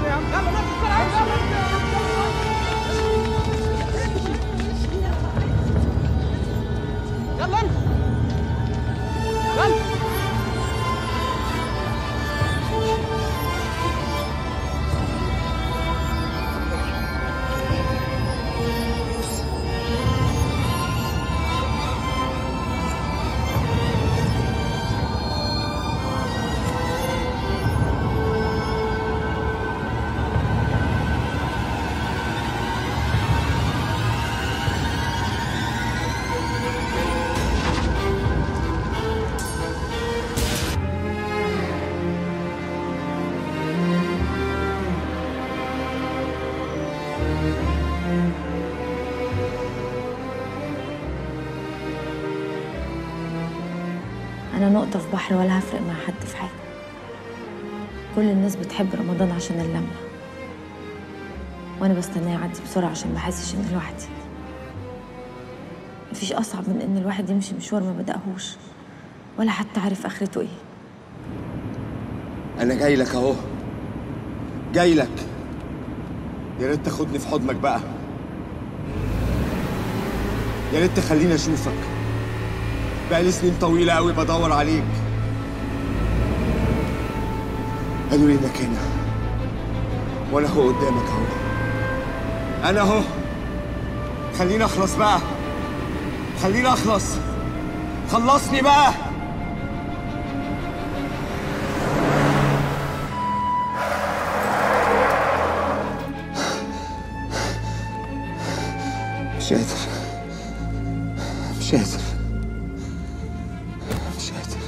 يا عم يلا نط بسرعه يلا يلا يلا أنا نقطة في بحر ولا هفرق مع حد في حاجة كل الناس بتحب رمضان عشان اللمة وأنا بستناه يعدي بسرعة عشان ما أحسش إني لوحدي مفيش أصعب من إن الواحد يمشي مشوار ما بدأهوش ولا حتى عارف آخرته إيه انا جاي لك اهو جاي لك يا ريت تاخدني في حضنك بقى يا ريت تخليني اشوفك بقالي سنين طويله قوي بدور عليك قالوا لي انك هنا وانا اهو قدامك اهو انا اهو خليني اخلص بقى خليني اخلص خلصني بقى مش قادر مش قادر مش قادر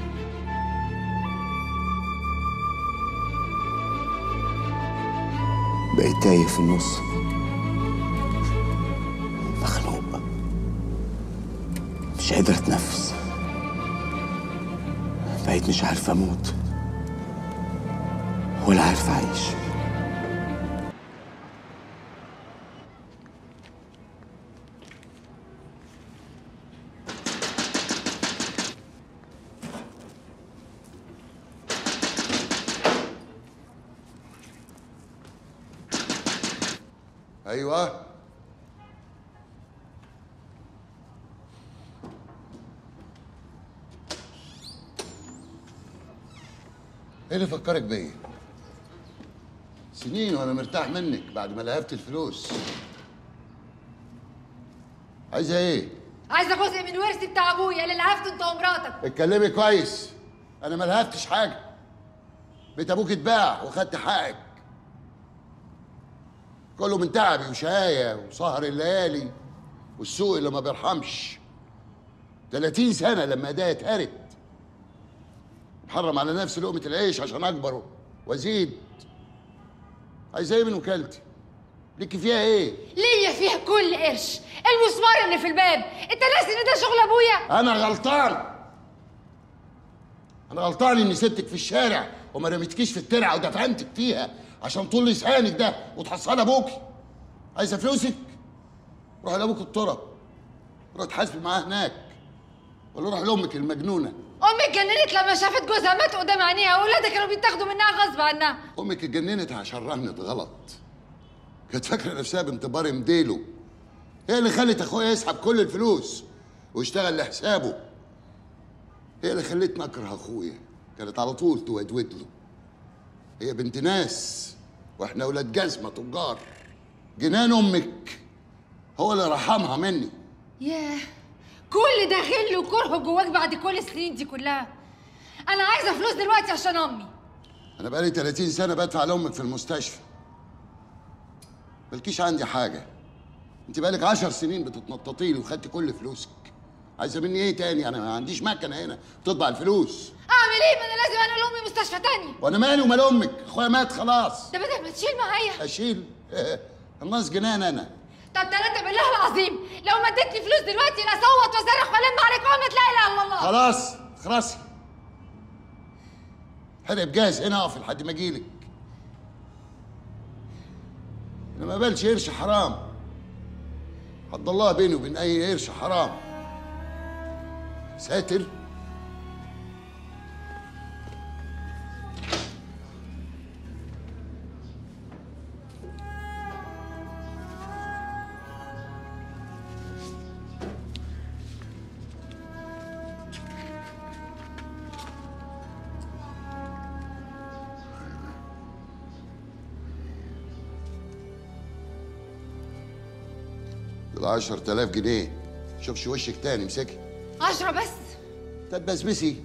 بقيت تايه في النص مخنوق مش قادر اتنفس بقيت مش عارف اموت ولا عارف اعيش ايوه ايه اللي فكرك بيا سنين وانا مرتاح منك بعد ما لهفت الفلوس عايزه ايه عايزه جزء من ورثي بتاع ابويا اللي لهفته انت ومراتك اتكلمي كويس انا ما لهفتش حاجه بيت ابوك اتباع وخدت حقك كله من تعبي وشقاية وسهر الليالي والسوق اللي ما بيرحمش 30 سنة لما ايديا اتهرت محرم على نفسي لقمة العيش عشان أكبره وأزيد عايز إيه من وكالتي؟ ليكي فيها إيه؟ ليا فيها كل قرش المسمار اللي في الباب انت ناسي ان ده شغل ابويا أنا غلطان أنا غلطان إني سبتك في الشارع وما رميتكيش في الترعة ودفنتك فيها عشان طول لسانك ده وتحصل أبوكي عايزة فلوسك؟ روح لأبوك التراب روح تحاسبي معاه هناك ولا روح لأمك المجنونة امي اتجننت لما شافت جوزها مات قدام عينيها واولادها كانوا بيتاخدوا منها غصب عنها امك اتجننت عشان رهنت غلط كانت فاكره نفسها بنت بار مديله هي اللي خلت اخويا يسحب كل الفلوس ويشتغل لحسابه هي اللي خلتني اكره اخويا كانت على طول تودود له هي بنت ناس واحنا ولاد جزمه تجار جنان امك هو اللي رحمها مني ياه كل ده غل وكره جواك بعد كل السنين دي كلها انا عايزه فلوس دلوقتي عشان امي انا بقالي 30 سنه بدفع لامك في المستشفى مالكيش عندي حاجه انت بقالك 10 سنين بتتنططي لي وخدتي كل فلوسك عايزه مني ايه تاني انا ما عنديش مكنه هنا بتطبع الفلوس اعمل ايه ما انا لازم انقل امي مستشفى تاني وانا مالي ومال امك اخويا مات خلاص ده بدل ما تشيل معايا اشيل الناس جنان انا طب ثلاثة بالله العظيم لو ما اديتني فلوس دلوقتي لا اصوت واصرخ والم عليك عملة لا اله الا الله خلاص خلاص حرق جاهز هنا اقف لحد ما اجيلك انا ما قبلش قرش حرام حد الله بيني وبين اي قرش حرام ساتر ال 10000 جنيه شوفش وشك تاني امسكي عشرة بس تتبسبسي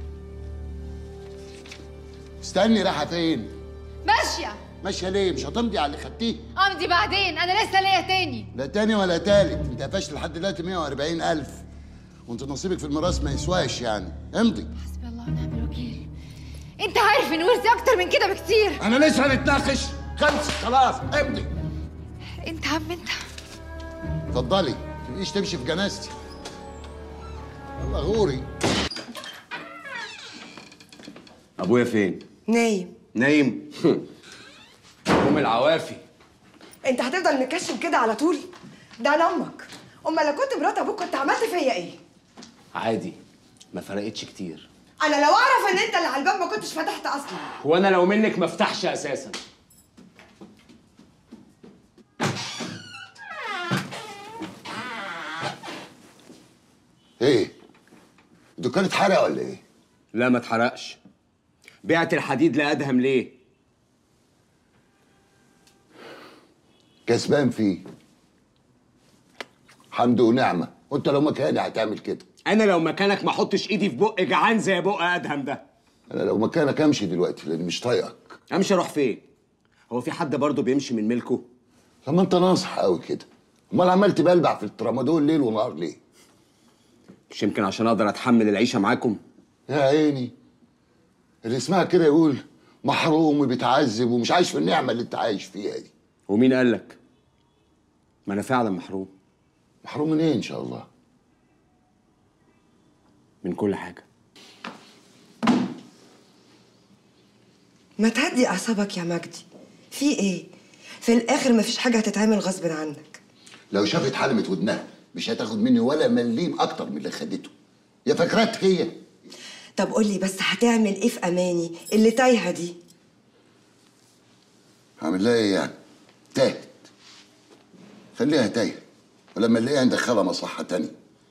استني رايحه فين ماشية ماشيه ليه مش هتمضي على اللي خدتيه امضي بعدين انا لسه ليا تاني لا تاني ولا تالت انت قفشت لحد دلوقتي 140000 وانت نصيبك في الميراث ما يسواش يعني امضي حسبي الله ونعم الوكيل انت عارف ان ورثي اكتر من كده بكتير انا لسه هنتناقش خلص خلاص امضي انت عم انت اتفضلي ما تبقيش تمشي في جنازتي يلا غوري ابويا فين نايم نايم ام العوافي انت هتفضل مكشم كده على طول ده انا امك اما لو كنت مرات ابوك كنت عملت فيا ايه عادي ما فرقتش كتير انا لو اعرف ان انت اللي على الباب ما كنتش فتحت اصلا وانا لو منك ما افتحش اساسا ايه الدكان اتحرق ولا ايه لا ما اتحرقش بعت الحديد لادهم ليه كسبان فيه حمد ونعمه وانت لو مكاني هتعمل كده انا لو مكانك ما احطش ايدي في بق جعان زي بق ادهم ده انا لو مكانك امشي دلوقتي لاني مش طايقك امشي اروح فين هو في حد برضه بيمشي من ملكه لما انت ناصح قوي كده امال عمال تبلبع في الترامادول ليل ونهار ليه مش يمكن عشان اقدر اتحمل العيشه معاكم يا عيني اللي اسمها كده يقول محروم وبيتعذب ومش عايش في النعمه اللي انت عايش فيها دي ومين قال لك ما انا فعلا محروم محروم من ايه ان شاء الله من كل حاجه ما تهدي اعصابك يا مجدي في ايه في الاخر مفيش حاجه هتتعمل غصب عنك لو شافت حلمة ودنها مش هتاخد مني ولا مليم اكتر من اللي خدته يا فكرت هي طب قول لي بس هتعمل ايه في اماني اللي تايهه دي هعمل لها ايه يعني تاهت خليها تايهه ولما نلاقيها ندخلها مصحه تانية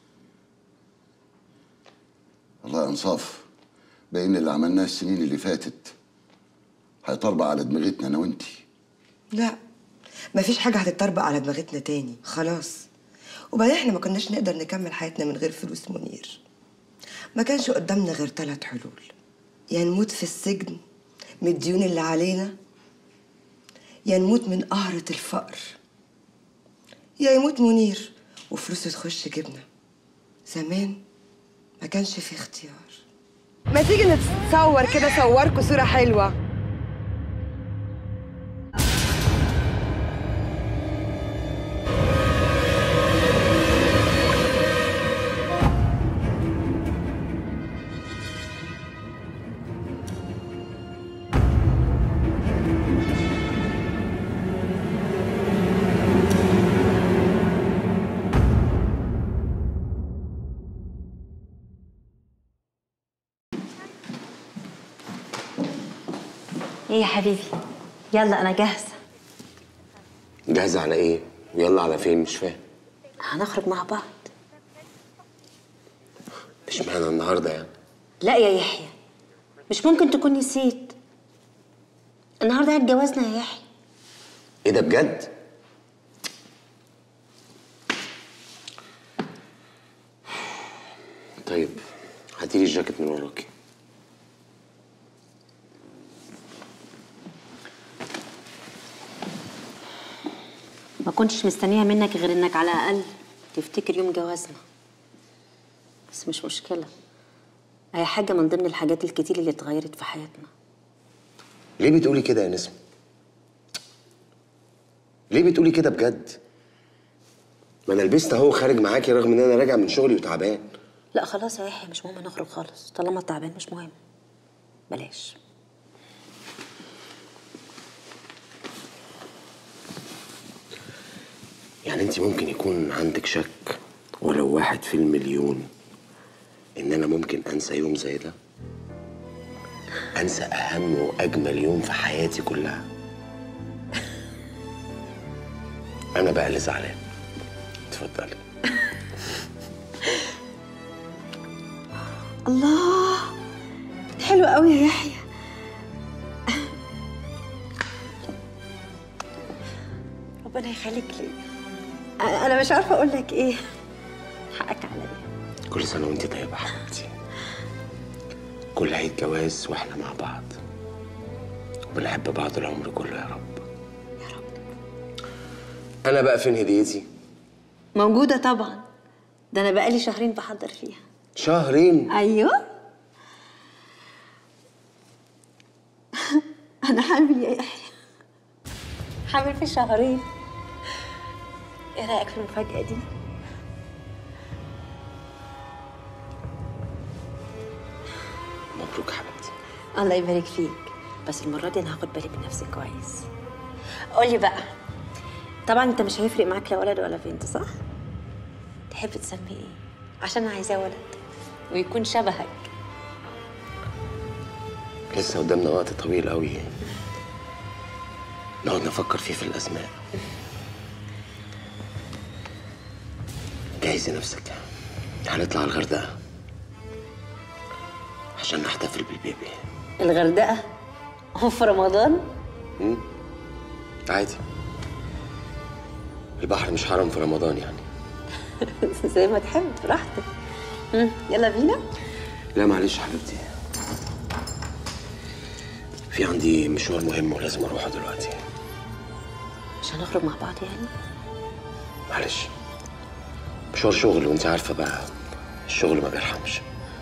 والله انصاف بين اللي عملناه السنين اللي فاتت هيطربع على دماغتنا انا وانتي لا مفيش حاجه هتتطربق على دماغتنا تاني خلاص وبعدين احنا ما كناش نقدر نكمل حياتنا من غير فلوس منير ما كانش قدامنا غير ثلاث حلول يا نموت في السجن من الديون اللي علينا يا نموت من قهرة الفقر يا يموت منير وفلوسه تخش جبنا زمان ما كانش في اختيار ما تيجي نتصور كده صوركوا صورة حلوة ايه يا حبيبي يلا انا جاهزه جاهزه على ايه ويلا على فين مش فاهم هنخرج مع بعض اشمعنى النهارده يعني لا يا يحيى مش ممكن تكون نسيت النهارده عيد جوازنا يا يحيى ايه ده بجد طيب هاتيلي الجاكيت من وراكي ما كنتش مستنيه منك غير انك على الاقل تفتكر يوم جوازنا بس مش مشكله هي حاجه من ضمن الحاجات الكتير اللي اتغيرت في حياتنا ليه بتقولي كده يا نسمة ليه بتقولي كده بجد ما انا لبست اهو خارج معاكي رغم ان انا راجع من شغلي وتعبان لا خلاص يا يحيى مش مهم نخرج خالص طالما تعبان مش مهم بلاش يعني انت ممكن يكون عندك شك ولو واحد في المليون ان انا ممكن انسى يوم زي ده انسى اهم واجمل يوم في حياتي كلها انا بقى اللي زعلان اتفضلي الله حلو قوي يا يحيى ربنا يخليك لي انا مش عارفه اقول لك ايه حقك عليا كل سنة وانت طيبة يا حبيبتي كل عيد جواز واحنا مع بعض وبنحب بعض العمر كله يا رب يا رب أنا بقى فين هديتي؟ موجوده طبعا ده انا بقالي شهرين بحضر فيها شهرين ايوه انا حامل يا يحيى حامل في شهرين ايه رايك في المفاجاه دي مبروك يا حبيبتي الله يبارك فيك بس المره دي انا هاخد بالي من نفسي كويس قولي بقى طبعا انت مش هيفرق معاك لا ولد ولا بنت صح تحب تسميه ايه عشان انا عايزاه ولد ويكون شبهك لسه قدامنا وقت طويل قوي نقعد نفكر فيه في الأسماء جهزي نفسك هنطلع الغردقة عشان نحتفل بالبيبي الغردقه هو في رمضان عادي البحر مش حرام في رمضان يعني زي ما تحب براحتك مم، يلا بينا لا معلش يا حبيبتي في عندي مشوار مهم ولازم اروحه دلوقتي مش هنخرج مع بعض يعني معلش مشوار شغل وانت عارفه بقى الشغل ما بيرحمش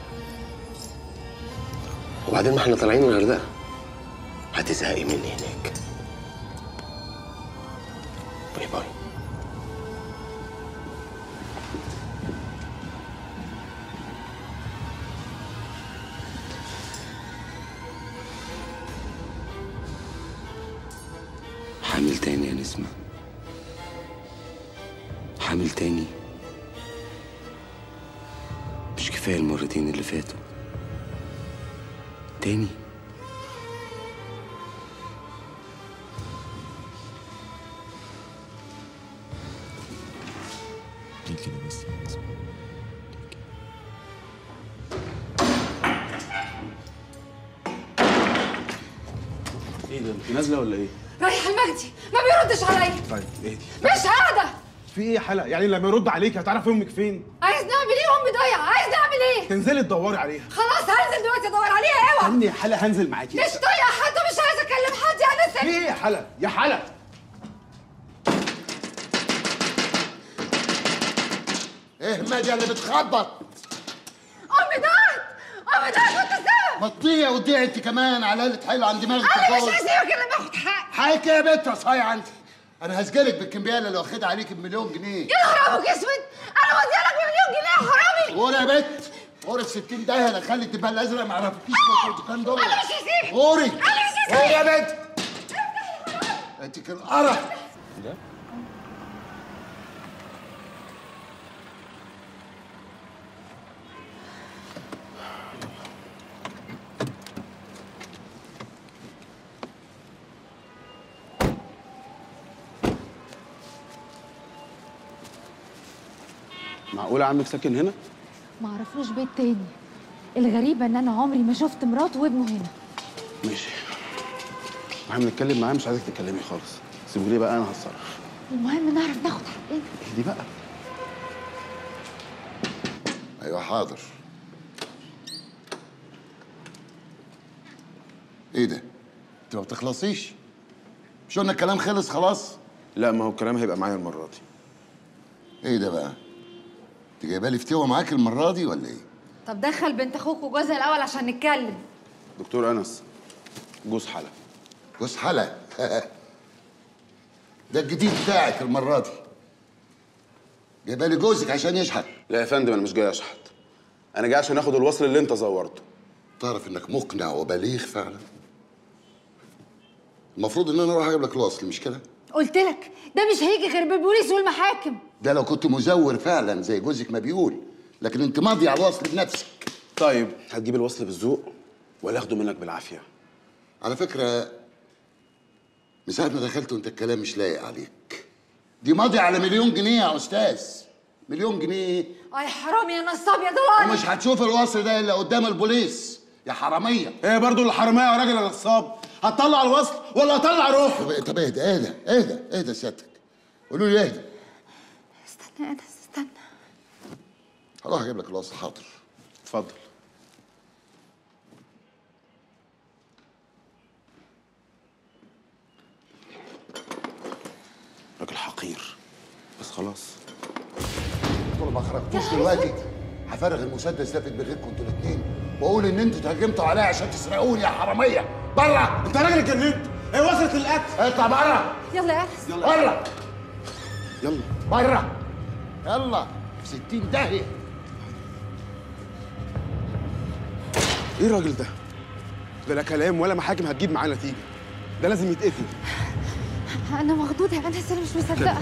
وبعدين ما احنا طالعين الغردقه هتزهقي مني هناك باي باي حامل تاني يا نسمة حامل تاني مش كفاية المرتين اللي فاتوا تاني ليه كده بس يا نسمة؟ ايه ده انت نازله ولا ايه؟ رايح المجدي ما بيردش عليا طيب اهدي مش قاعده في ايه يا حلا يعني لما يرد عليك هتعرف امك فين؟ عايز نعمل ايه امي ضايعه عايز نعمل ايه تنزلي تدوري عليها خلاص هنزل دلوقتي ادور عليها اوعى استني يا حلا هنزل معاكي مش طايقه حد ومش عايزه اكلم حد يا في نسل ايه يا حلا؟ يا حلا ايه مادي اللي بتخبط امي ضاعت امي ضاعت وانت سبب ما تضيع وتضيع انت كمان على قلة حيل عند دماغك انا مش خالص. هسيبك الا ما اخد حقي حقك يا بنت يا صايع انت انا هسجلك بالكمبياله اللي واخدها عليك بمليون جنيه يا نهار ابوك اسود انا موديالك بمليون جنيه يا حرامي غوري يا بنت غوري ال 60 ده انا خلي الدبان الازرق ما عرفتيش الدكان دول انا مش هسيبك غوري انا مش غوري هسيبك يا بنت انت كان قرف معقوله عمك ساكن هنا؟ ما اعرفلوش بيت تاني الغريبه ان انا عمري ما شفت مراته وابنه هنا ماشي واحنا بنتكلم معاه مش عايزك تتكلمي خالص سيبوا لي بقى انا هتصرف المهم نعرف ناخد حقنا اهدي بقى ايوه حاضر ايه ده؟ انت ما بتخلصيش مش قلنا الكلام خلص خلاص؟ لا ما هو الكلام هيبقى معايا المره دي ايه ده بقى؟ انت جايبه لي فتوه معاك المره دي ولا ايه؟ طب دخل بنت اخوك وجوزها الاول عشان نتكلم دكتور انس جوز حلا جوز حلا ده الجديد بتاعك المره دي جايبه لي جوزك عشان يشحت لا يا فندم انا مش جاي اشحت انا جاي عشان اخد الوصل اللي انت زورته تعرف انك مقنع وبليغ فعلا المفروض ان انا اروح اجيب لك الوصل مش كده قلت لك ده مش هيجي غير بالبوليس والمحاكم ده لو كنت مزور فعلا زي جوزك ما بيقول لكن انت ماضي على الوصل بنفسك طيب هتجيب الوصل بالذوق ولا اخده منك بالعافيه على فكره من ساعه ما دخلت وانت الكلام مش لايق عليك دي ماضي على مليون جنيه يا استاذ مليون جنيه اي حرام يا نصاب يا دولار ومش هتشوف الوصل ده الا قدام البوليس يا حراميه ايه برضو الحراميه يا راجل يا نصاب هتطلع الوصل ولا هطلع روحه طب طب اهدى اهدى اهدى اهدى سيادتك قولوا لي اهدى انا استنى هروح اجيب لك الوصل حاضر اتفضل راجل حقير بس خلاص طول ما خرجتوش دلوقتي هفرغ المسدس ده في دماغكم انتوا الاثنين واقول ان انتوا تهجمتوا عليا عشان تسرقوني يا حراميه بره انت راجل اتجننت هي وصلت للقتل اطلع بره يلا يا انس بره يلا بره يلا في 60 داهيه ايه الراجل ده؟ ده لا كلام ولا محاكم هتجيب معاه نتيجه ده لازم يتقتل انا مخضوضه يا انس انا مش مصدقه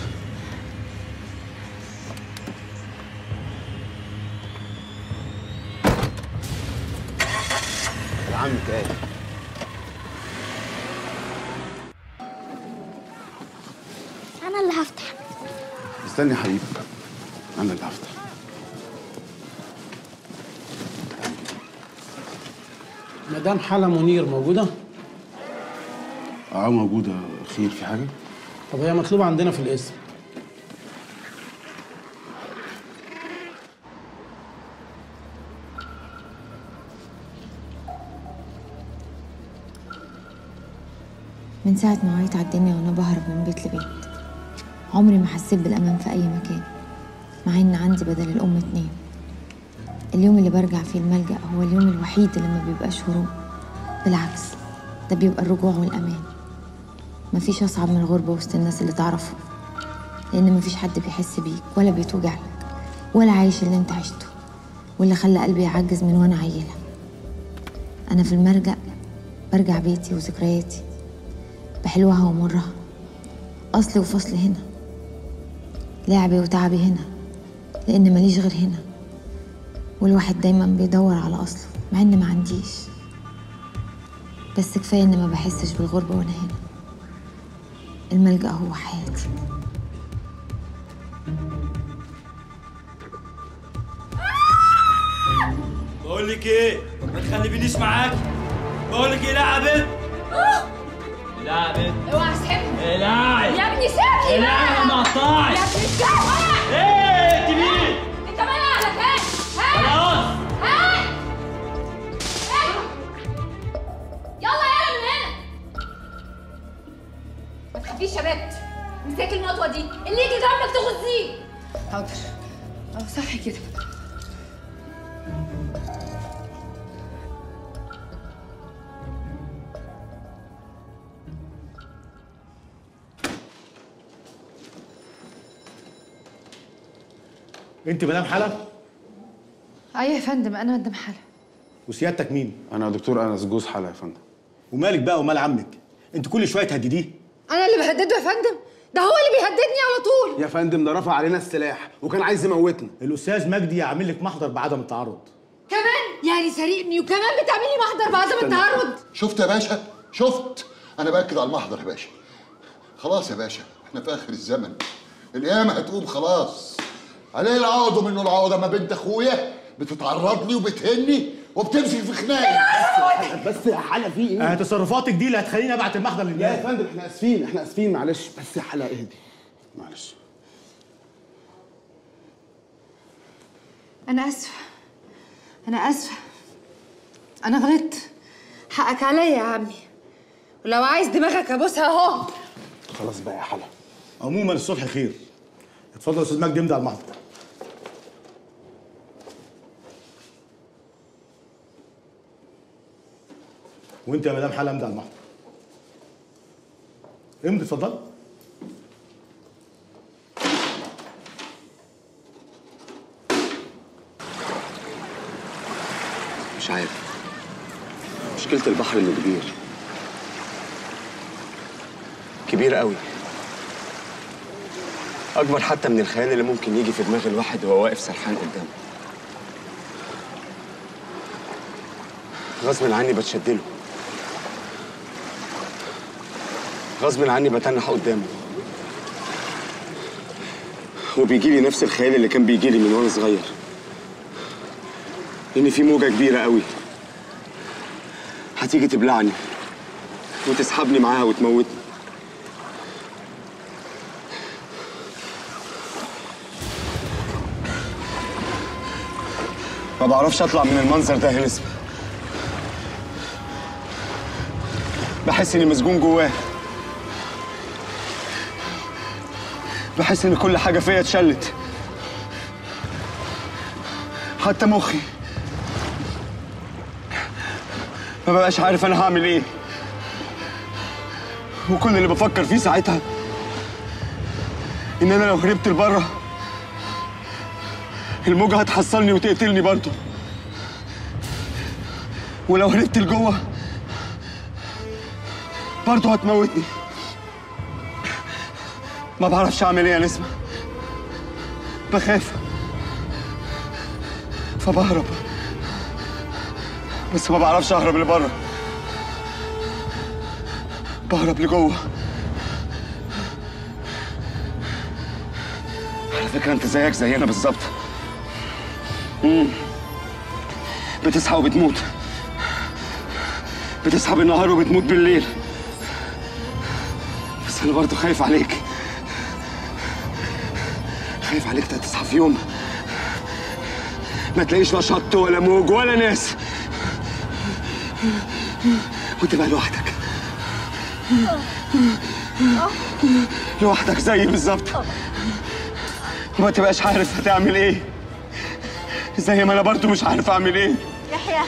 العم قال انا اللي هفتح استني يا حبيبي انا اللي هفتح مدام حلا منير موجودة؟ اه موجوده خير في حاجه؟ طب هي مطلوبة عندنا في القسم من ساعة ما وعيت على الدنيا وأنا بهرب من بيت لبيت عمري ما حسيت بالأمان في أي مكان مع إن عندي بدل الأم اتنين اليوم اللي برجع فيه الملجأ هو اليوم الوحيد اللي ما بيبقاش هروب بالعكس ده بيبقى الرجوع والأمان مفيش أصعب من الغربة وسط الناس اللي تعرفهم لأن مفيش حد بيحس بيك ولا بيتوجع لك ولا عايش اللي انت عشته واللي خلى قلبي يعجز من وأنا عيلة أنا في المرجأ برجع بيتي وذكرياتي بحلوها ومرها أصلي وفصلي هنا لعبي وتعبي هنا لأن ماليش غير هنا والواحد دايما بيدور على أصله مع إن ما عنديش بس كفاية إن ما بحسش بالغربة وأنا هنا الملجأ هو حياتي بقول لك ايه ما تخلينيش معاك بقول لك ايه لا يا بنت لا يا بنت اوعى تسيبني العب يا ابني سيبني العب بقى مقطعي يا ابني سيبني ايه انت مين انت مالك على فين؟ ها؟ خلاص ها؟ ايه؟ يلا يلا من هنا ما تخافيش يا بت امسكي المطوه دي اللي يجي جنبك تغزيه حاضر اه صح كده انت مدام حلا ايوه يا فندم انا مدام حلا وسيادتك مين انا دكتور انس جوز حلا يا فندم ومالك بقى ومال عمك انت كل شويه تهدديه انا اللي بهدده يا فندم ده هو اللي بيهددني على طول يا فندم ده رفع علينا السلاح وكان عايز يموتنا الاستاذ مجدي يعمل لك محضر بعدم التعرض كمان يعني سرقني وكمان بتعملي محضر بعدم التعرض شفت يا باشا شفت انا باكد على المحضر يا باشا خلاص يا باشا احنا في اخر الزمن القيامه هتقوم خلاص عليه العوض منه العوضه ما بنت اخويا بتتعرض لي وبتهني وبتمسك في خناقي بس يا حلا في ايه؟ آه تصرفاتك دي اللي هتخليني ابعت المحضر لا يا للناس فندم احنا اسفين احنا اسفين معلش بس يا حلا اهدي معلش انا اسفه انا اسفه انا غلطت حقك عليا يا عمي ولو عايز دماغك ابوسها اهو خلاص بقى يا حلا عموما الصبح خير اتفضل يا استاذ مجدي امضي على المحضر وانت يا مدام حلا امضي على المحضر امضي اتفضل مش عارف مشكلة البحر انه كبير كبير قوي اكبر حتى من الخيال اللي ممكن يجي في دماغ الواحد وهو واقف سرحان قدامه غصب عني بتشدله غصب عني بتنح قدامه وبيجي لي نفس الخيال اللي كان بيجي لي من وانا صغير ان في موجه كبيره قوي هتيجي تبلعني وتسحبني معاها وتموتني ما بعرفش اطلع من المنظر ده يا نسمة بحس اني مسجون جواه بحس ان كل حاجة فيا اتشلت حتى مخي ما بقاش عارف انا هعمل ايه وكل اللي بفكر فيه ساعتها ان انا لو هربت لبره الموجة هتحصلني وتقتلني برضه ولو هربت لجوه برضه هتموتني ما بعرفش اعمل ايه يا نسمة بخاف فبهرب بس ما بعرفش اهرب لبره بهرب لجوه على فكرة انت زيك زينا بالظبط مم. بتصحى وبتموت بتصحى بالنهار وبتموت بالليل بس انا برضه خايف عليك خايف عليك تصحى في يوم ما تلاقيش لا شط ولا موج ولا ناس وتبقى لوحدك لوحدك زيي بالظبط وما تبقاش عارف هتعمل ايه زي ما انا برضو مش عارف اعمل ايه يحيى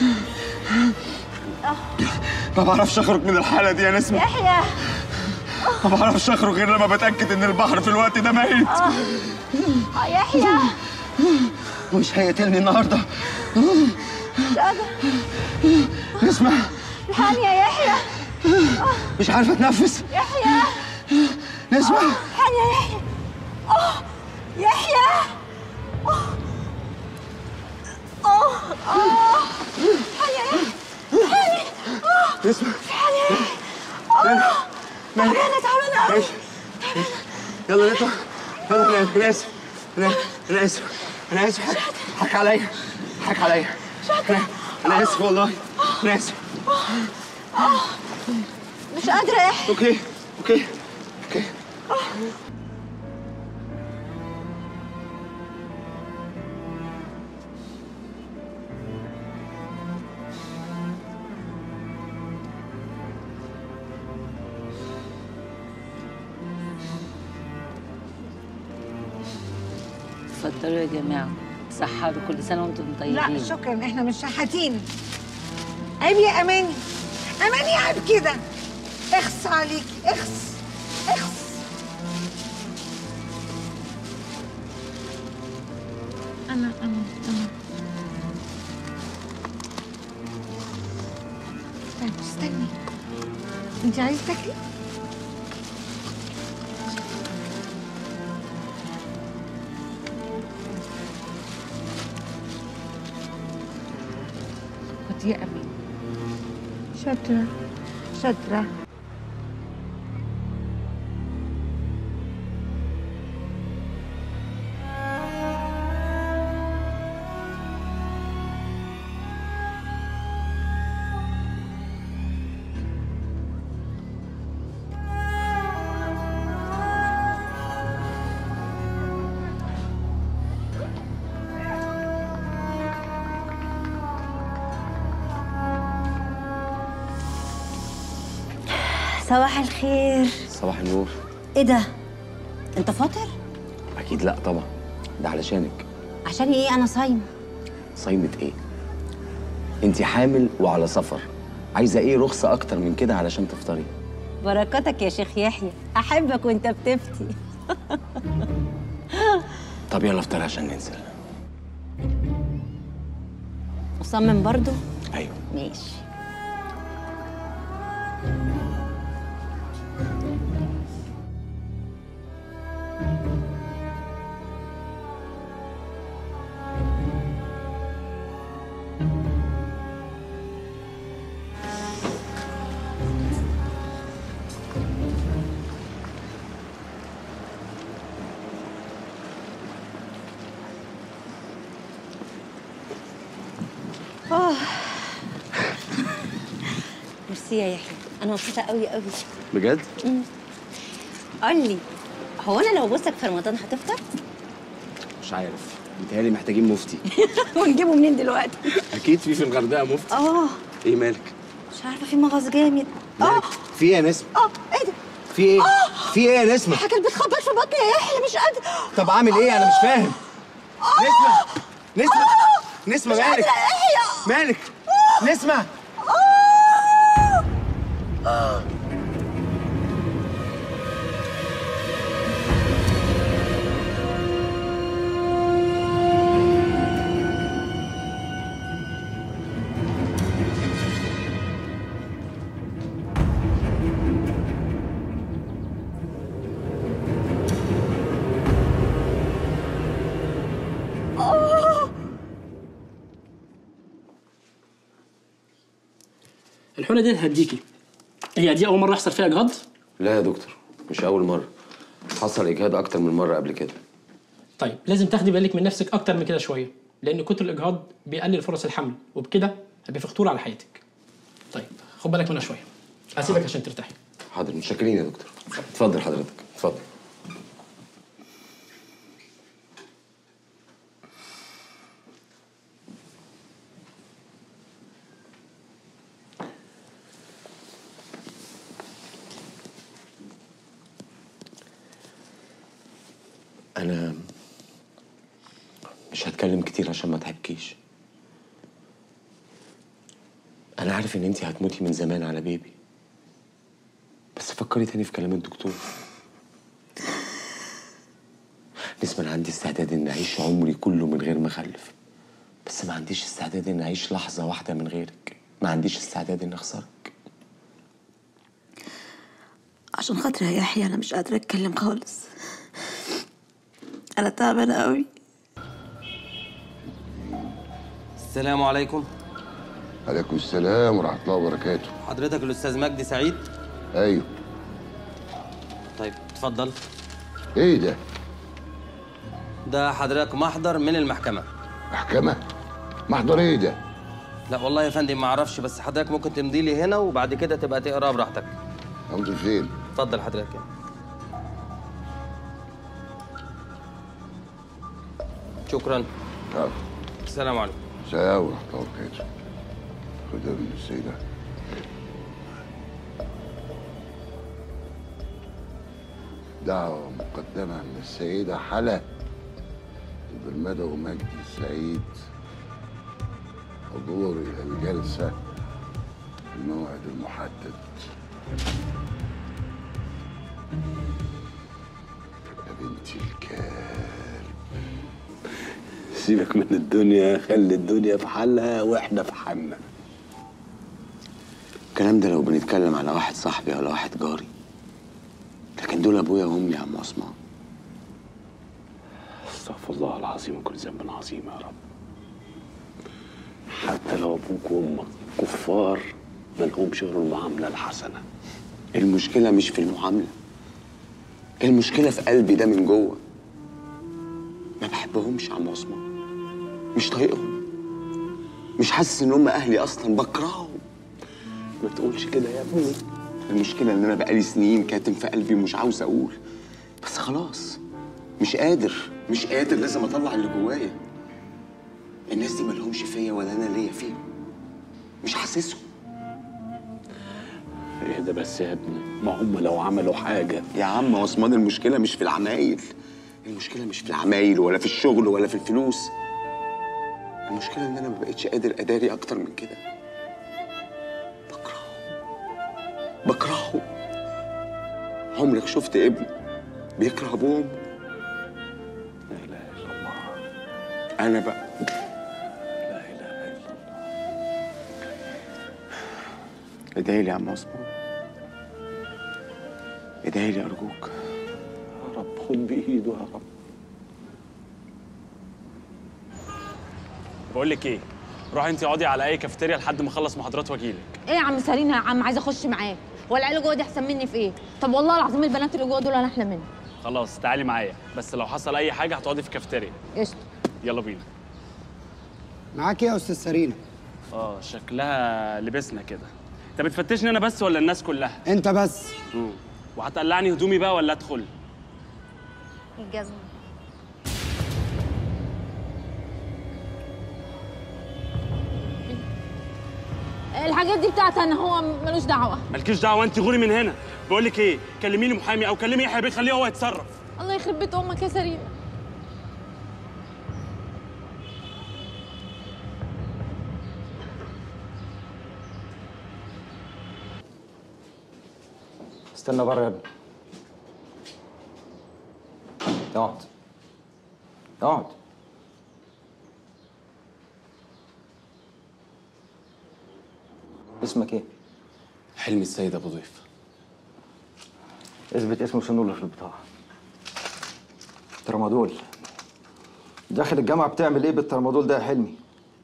ما بعرفش اخرج من الحاله دي يا نسمه يحيى ما بعرفش اخرج غير لما بتاكد ان البحر في الوقت ده ميت آه، يحيى ومش هيقتلني النهارده مش قادرة نسمه الحقني يا يحيى مش عارفه اتنفس يحيى نسمه الحقني يا يحيى آه، يحيى آه. آه، آه. الحقني يا يحيى الحقني آه. نسمه الحقني يا يحيى آه. تعبانة تعبانة أوي يلا نطلع يلا انا أنا اسف انا انا اسف انا اسف حك, حك عليا حك عليا انا انا اسف والله انا اسف آه. مش قادرة يا يحيى اوكي اوكي اوكي اتفضلوا يا جماعه سحروا كل سنه وانتم طيبين لا شكرا احنا مش شحاتين عيب يا اماني اماني عيب كده اخس عليكي اخس اخس انا انا انا استني استني انت عايزه تاكلي خدي يا امين شاطره شاطره صباح الخير صباح النور ايه ده انت فاطر اكيد لا طبعا ده علشانك عشان ايه انا صايمه صايمة ايه انت حامل وعلى سفر عايزه ايه رخصه اكتر من كده علشان تفطري بركاتك يا شيخ يحيى احبك وانت بتفتي طب يلا افطري عشان ننزل مصمم برضو ايوه ماشي اه ميرسي يا يحيى انا مبسوطه قوي قوي بجد مم. قول لي هو انا لو بوسك في رمضان هتفطر مش عارف متهيألي محتاجين مفتي ونجيبه منين دلوقتي اكيد في في الغردقه مفتي اه ايه مالك مش عارفه في مغص جامد اه في ايه يا نسمه اه ايه ده في ايه في ايه يا نسمه حاجه بتخبط في بطني يا يحيى مش قادره طب اعمل ايه انا مش فاهم نسمه نسمه نسمه مش مالك قادرة يا يحيى. مالك نسمه الحونه دي هديكي هي دي اول مره يحصل فيها اجهاض لا يا دكتور مش اول مره حصل اجهاد اكتر من مره قبل كده طيب لازم تاخدي بالك من نفسك اكتر من كده شويه لان كتر الاجهاض بيقلل فرص الحمل وبكده هيبقى في خطوره على حياتك طيب خد بالك منها شويه هسيبك عشان ترتاحي حاضر متشكرين يا دكتور اتفضل حضرتك اتفضل انا مش هتكلم كتير عشان ما تعبكيش انا عارف ان انتي هتموتي من زمان على بيبي بس فكري تاني في كلام الدكتور نسمة انا عندي استعداد ان اعيش عمري كله من غير ما اخلف بس ما عنديش استعداد ان اعيش لحظة واحدة من غيرك ما عنديش استعداد ان اخسرك عشان خاطري يا يحيى انا مش قادره اتكلم خالص انا تعبانه قوي السلام عليكم عليكم السلام ورحمه الله وبركاته حضرتك الاستاذ مجدي سعيد ايوه طيب اتفضل ايه ده ده حضرتك محضر من المحكمه محكمه محضر ايه ده لا والله يا فندم ما اعرفش بس حضرتك ممكن تمضي لي هنا وبعد كده تبقى تقرا براحتك امضي فين اتفضل حضرتك شكرا السلام عليكم سلام ورحمه الله وبركاته خدها من السيده دعوة مقدمة من السيدة حلا بالمدى ومجدي السعيد حضور إلى الجلسة في الموعد المحدد يا بنتي الكلب سيبك من الدنيا خلي الدنيا في حالها واحنا في حالنا الكلام ده لو بنتكلم على واحد صاحبي ولا واحد جاري لكن دول ابويا وامي يا عم عثمان استغفر الله العظيم وكل ذنب عظيم يا رب حتى لو ابوك وامك كفار ما لهمش غير المعامله الحسنه المشكله مش في المعامله المشكله في قلبي ده من جوه ما بحبهمش يا عم عثمان مش طايقهم مش حاسس ان هم اهلي اصلا بكرههم ما تقولش كده يا ابني المشكله ان انا بقالي سنين كاتم في قلبي ومش عاوز اقول بس خلاص مش قادر مش قادر لازم اطلع اللي جوايا الناس دي مالهمش فيا ولا انا ليا فيهم مش حاسسهم اهدى بس يا ابني ما هم لو عملوا حاجه يا عم عثمان المشكله مش في العمايل المشكله مش في العمايل ولا في الشغل ولا في الفلوس المشكله ان انا ما بقتش قادر اداري اكتر من كده بكرهه بكرهه عمرك شفت ابن بيكره ابوه وأمه؟ لا اله الا الله انا بقى لا اله الا الله ادعي لي يا عم عثمان ادعي لي ارجوك يا رب خد بايده يا رب بقول لك ايه روحي انت اقعدي على اي كافيتيريا لحد ما اخلص محاضرات واجيلك ايه يا عم سالينا يا عم عايزه اخش معاك هو العيال جوه دي احسن مني في ايه طب والله العظيم البنات اللي جوه دول انا احلى منهم خلاص تعالي معايا بس لو حصل اي حاجه هتقعدي في كافيتيريا قشطه يلا بينا معاك ايه يا استاذ سرينا اه شكلها لبسنا كده انت بتفتشني انا بس ولا الناس كلها انت بس مم. وهتقلعني هدومي بقى ولا ادخل الجزمه الحاجات دي بتاعتي انا هو ملوش دعوه مالكيش دعوه انت غوري من هنا بقول لك ايه كلمي لي محامي او كلمي يحيى بيه خليه هو يتصرف الله يخرب بيت امك يا سرينا استنى بره يا ابني اقعد اقعد اسمك ايه؟ حلمي السيد ابو ضيف اثبت اسم وسنه في البطاقة ترامادول داخل الجامعة بتعمل ايه بالترامادول ده يا حلمي؟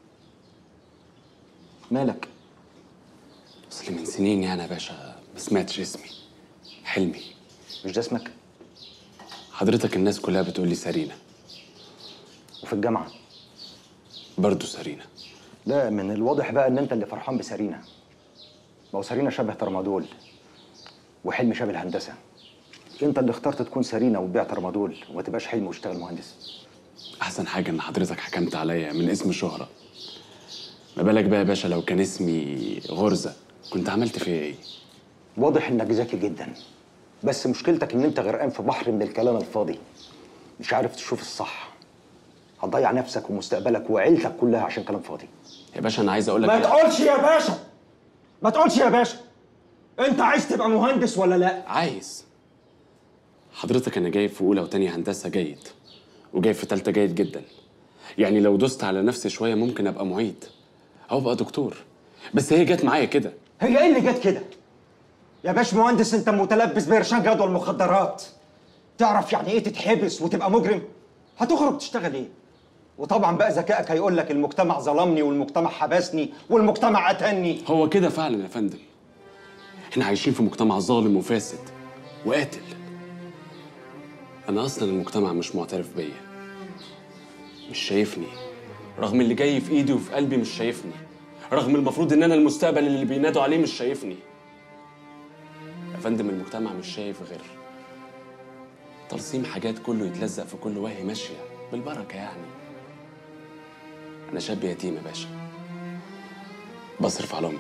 مالك؟ اصل من سنين يعني يا باشا ما سمعتش اسمي حلمي مش ده اسمك؟ حضرتك الناس كلها بتقول لي سارينا وفي الجامعة؟ برضه سارينا لا من الواضح بقى ان انت اللي فرحان بسارينا ما هو سارينا شبه ترامادول وحلمي شبه الهندسة انت اللي اخترت تكون سارينا وتبيع ترامادول وما تبقاش حلمي وتشتغل مهندس احسن حاجه ان حضرتك حكمت عليا من اسم شهره ما بالك بقى يا باشا لو كان اسمي غرزه كنت عملت فيا ايه واضح انك ذكي جدا بس مشكلتك ان انت غرقان في بحر من الكلام الفاضي مش عارف تشوف الصح هتضيع نفسك ومستقبلك وعيلتك كلها عشان كلام فاضي يا باشا انا عايز اقول لك ما تقولش يا باشا ما تقولش يا باشا انت عايز تبقى مهندس ولا لا عايز حضرتك انا جايب في اولى وتانية هندسه جيد وجايب في تالتة جيد جدا يعني لو دوست على نفسي شويه ممكن ابقى معيد او ابقى دكتور بس هي جت معايا كده هي ايه اللي جت كده يا باش مهندس انت متلبس بإرشاد جدول مخدرات تعرف يعني ايه تتحبس وتبقى مجرم هتخرج تشتغل ايه وطبعا بقى ذكائك هيقول لك المجتمع ظلمني والمجتمع حبسني والمجتمع قتلني هو كده فعلا يا فندم احنا عايشين في مجتمع ظالم وفاسد وقاتل انا اصلا المجتمع مش معترف بيا مش شايفني رغم اللي جاي في ايدي وفي قلبي مش شايفني رغم المفروض ان انا المستقبل اللي بينادوا عليه مش شايفني يا فندم المجتمع مش شايف غير ترسيم حاجات كله يتلزق في كل وهي ماشيه بالبركه يعني انا شاب يتيم يا باشا بصرف على امي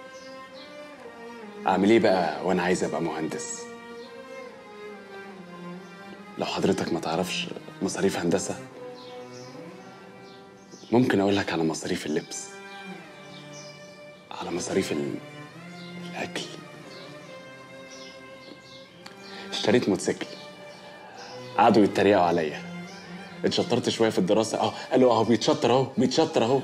اعمل ايه بقى وانا عايز ابقى مهندس لو حضرتك ما تعرفش مصاريف هندسه ممكن اقول لك على مصاريف اللبس على مصاريف ال... الاكل اشتريت موتوسيكل قعدوا يتريقوا عليا اتشطرت شويه في الدراسه اه قالوا اهو بيتشطر اهو بيتشطر اهو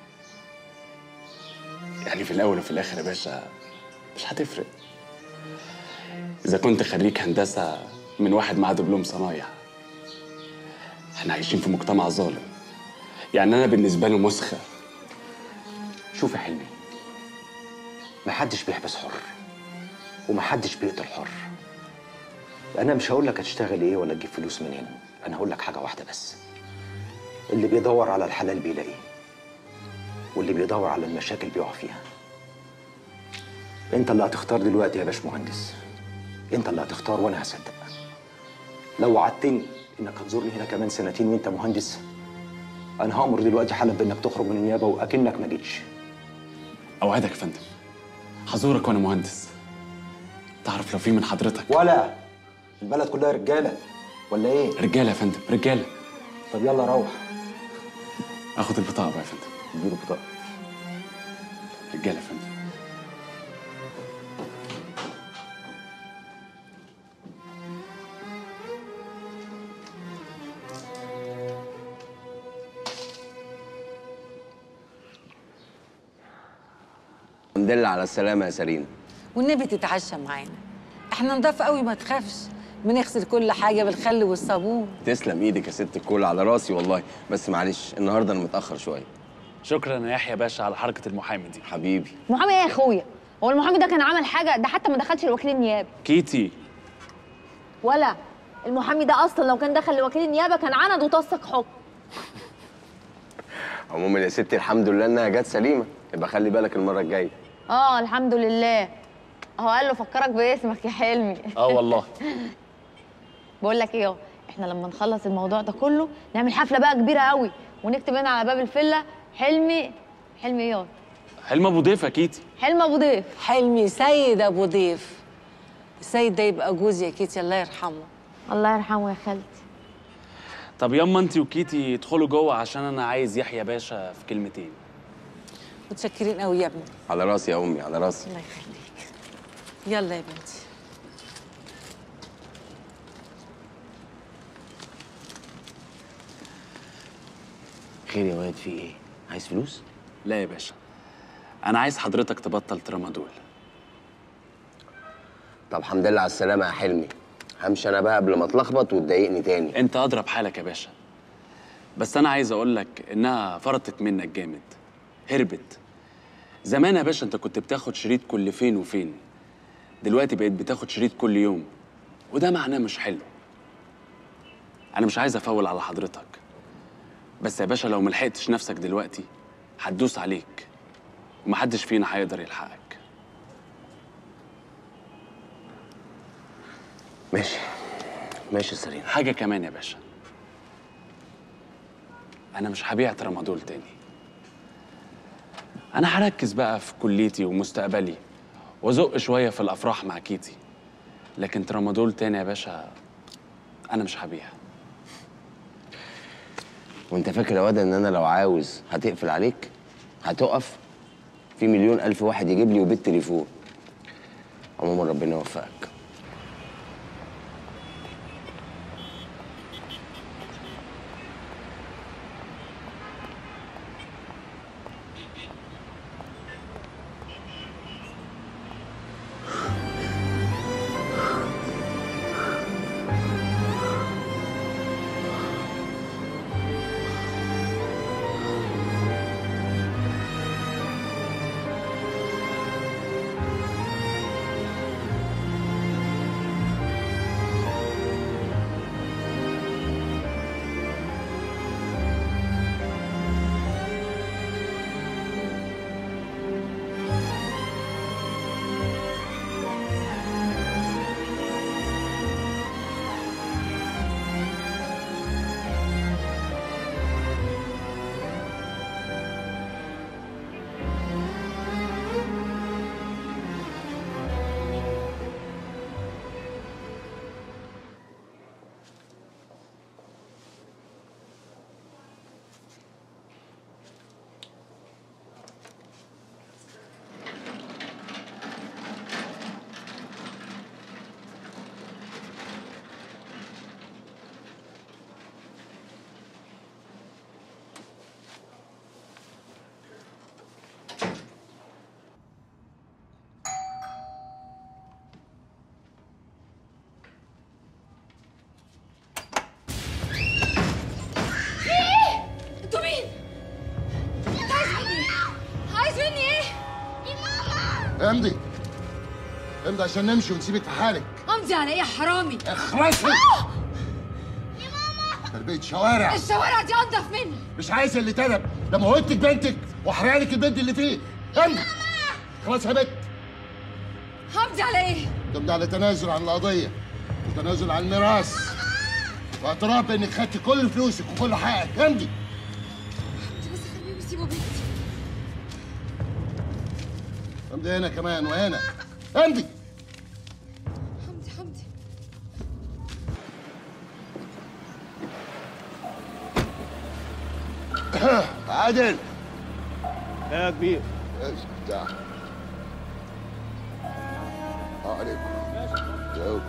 يعني في الاول وفي الاخر يا باشا مش هتفرق اذا كنت خريج هندسه من واحد معاه دبلوم صنايع احنا عايشين في مجتمع ظالم يعني انا بالنسبه له مسخه شوف يا حلمي محدش بيحبس حر ومحدش بيقتل حر انا مش هقول لك هتشتغل ايه ولا تجيب فلوس منين انا هقول لك حاجه واحده بس اللي بيدور على الحلال بيلاقيه واللي بيدور على المشاكل بيقع فيها انت اللي هتختار دلوقتي يا باش مهندس انت اللي هتختار وانا هصدق لو وعدتني انك هتزورني هنا كمان سنتين وانت مهندس انا هامر دلوقتي حالا بانك تخرج من النيابه واكنك ما جيتش اوعدك يا فندم هزورك وانا مهندس تعرف لو في من حضرتك ولا البلد كلها رجاله ولا ايه رجاله يا فندم رجاله طب يلا روح اخد البطاقه بقى يا فندم اديله بطاقه رجاله يا فندم الحمد لله على السلامة يا سارين والنبي تتعشى معانا احنا نضاف قوي ما تخافش بنغسل كل حاجه بالخل والصابون تسلم ايدك يا ست الكل على راسي والله بس معلش النهارده انا متأخر شوية شكرا يا يحيى باشا على حركة المحامي دي حبيبي محامي ايه يا اخويا هو المحامي ده كان عمل حاجه ده حتى ما دخلش لوكيل النيابه كيتي ولا المحامي ده اصلا لو كان دخل لوكيل النيابه كان عند وطسك حكم عموما يا ستي الحمد لله انها جت سليمة يبقى خلي بالك المرة الجاية اه الحمد لله هو قال له فكرك باسمك يا حلمي اه والله بقول لك ايه اهو احنا لما نخلص الموضوع ده كله نعمل حفله بقى كبيره قوي ونكتب هنا على باب الفيلا حلمي حلمي ايه اهو؟ حلم ابو ضيف يا كيتي حلم ابو ضيف حلمي سيد ابو ضيف السيد ده يبقى جوزي يا كيتي الله يرحمه الله يرحمه يا خالتي طب ياما انت وكيتي ادخلوا جوه عشان انا عايز يحيى باشا في كلمتين متشكرين قوي يا ابني على راسي يا امي على راسي الله يخليك يلا يا بنتي خير يا واد في ايه عايز فلوس لا يا باشا انا عايز حضرتك تبطل ترامادول طب الحمد لله على السلامه يا حلمي همشي انا بقى قبل ما اتلخبط وتضايقني تاني انت اضرب حالك يا باشا بس انا عايز اقول لك انها فرطت منك جامد هربت زمان يا باشا انت كنت بتاخد شريط كل فين وفين دلوقتي بقيت بتاخد شريط كل يوم وده معناه مش حلو انا مش عايز افول على حضرتك بس يا باشا لو ملحقتش نفسك دلوقتي هتدوس عليك ومحدش فينا هيقدر يلحقك ماشي ماشي سرينا حاجة كمان يا باشا أنا مش هبيع ترامادول تاني أنا هركز بقى في كليتي ومستقبلي وأزق شوية في الأفراح مع كيتي لكن ترامادول تاني يا باشا أنا مش هبيع وانت فاكر يا واد ان انا لو عاوز هتقفل عليك هتقف في مليون الف واحد يجيب لي وبالتليفون عموما ربنا يوفقك ايه انتوا مين انت عايز مني ايه عايز مني ايه امضي امضي عشان نمشي ونسيبك في حالك امضي على ايه يا حرامي اخرسي آه! تربية شوارع الشوارع دي انضف مني مش عايز اللي تلب ده موتك بنتك وحرق لك البنت اللي فيه امضي خلاص يا بنت همضي على ايه تمضي على تنازل عن القضية وتنازل عن الميراث واعتراف بانك خدت كل فلوسك وكل حقك امضي بس خليهم يسيبوا بنتي امضي هنا كمان وهنا امضي حمدي حمدي عادل يا كبير ايش بتاع اه عليكم جاوب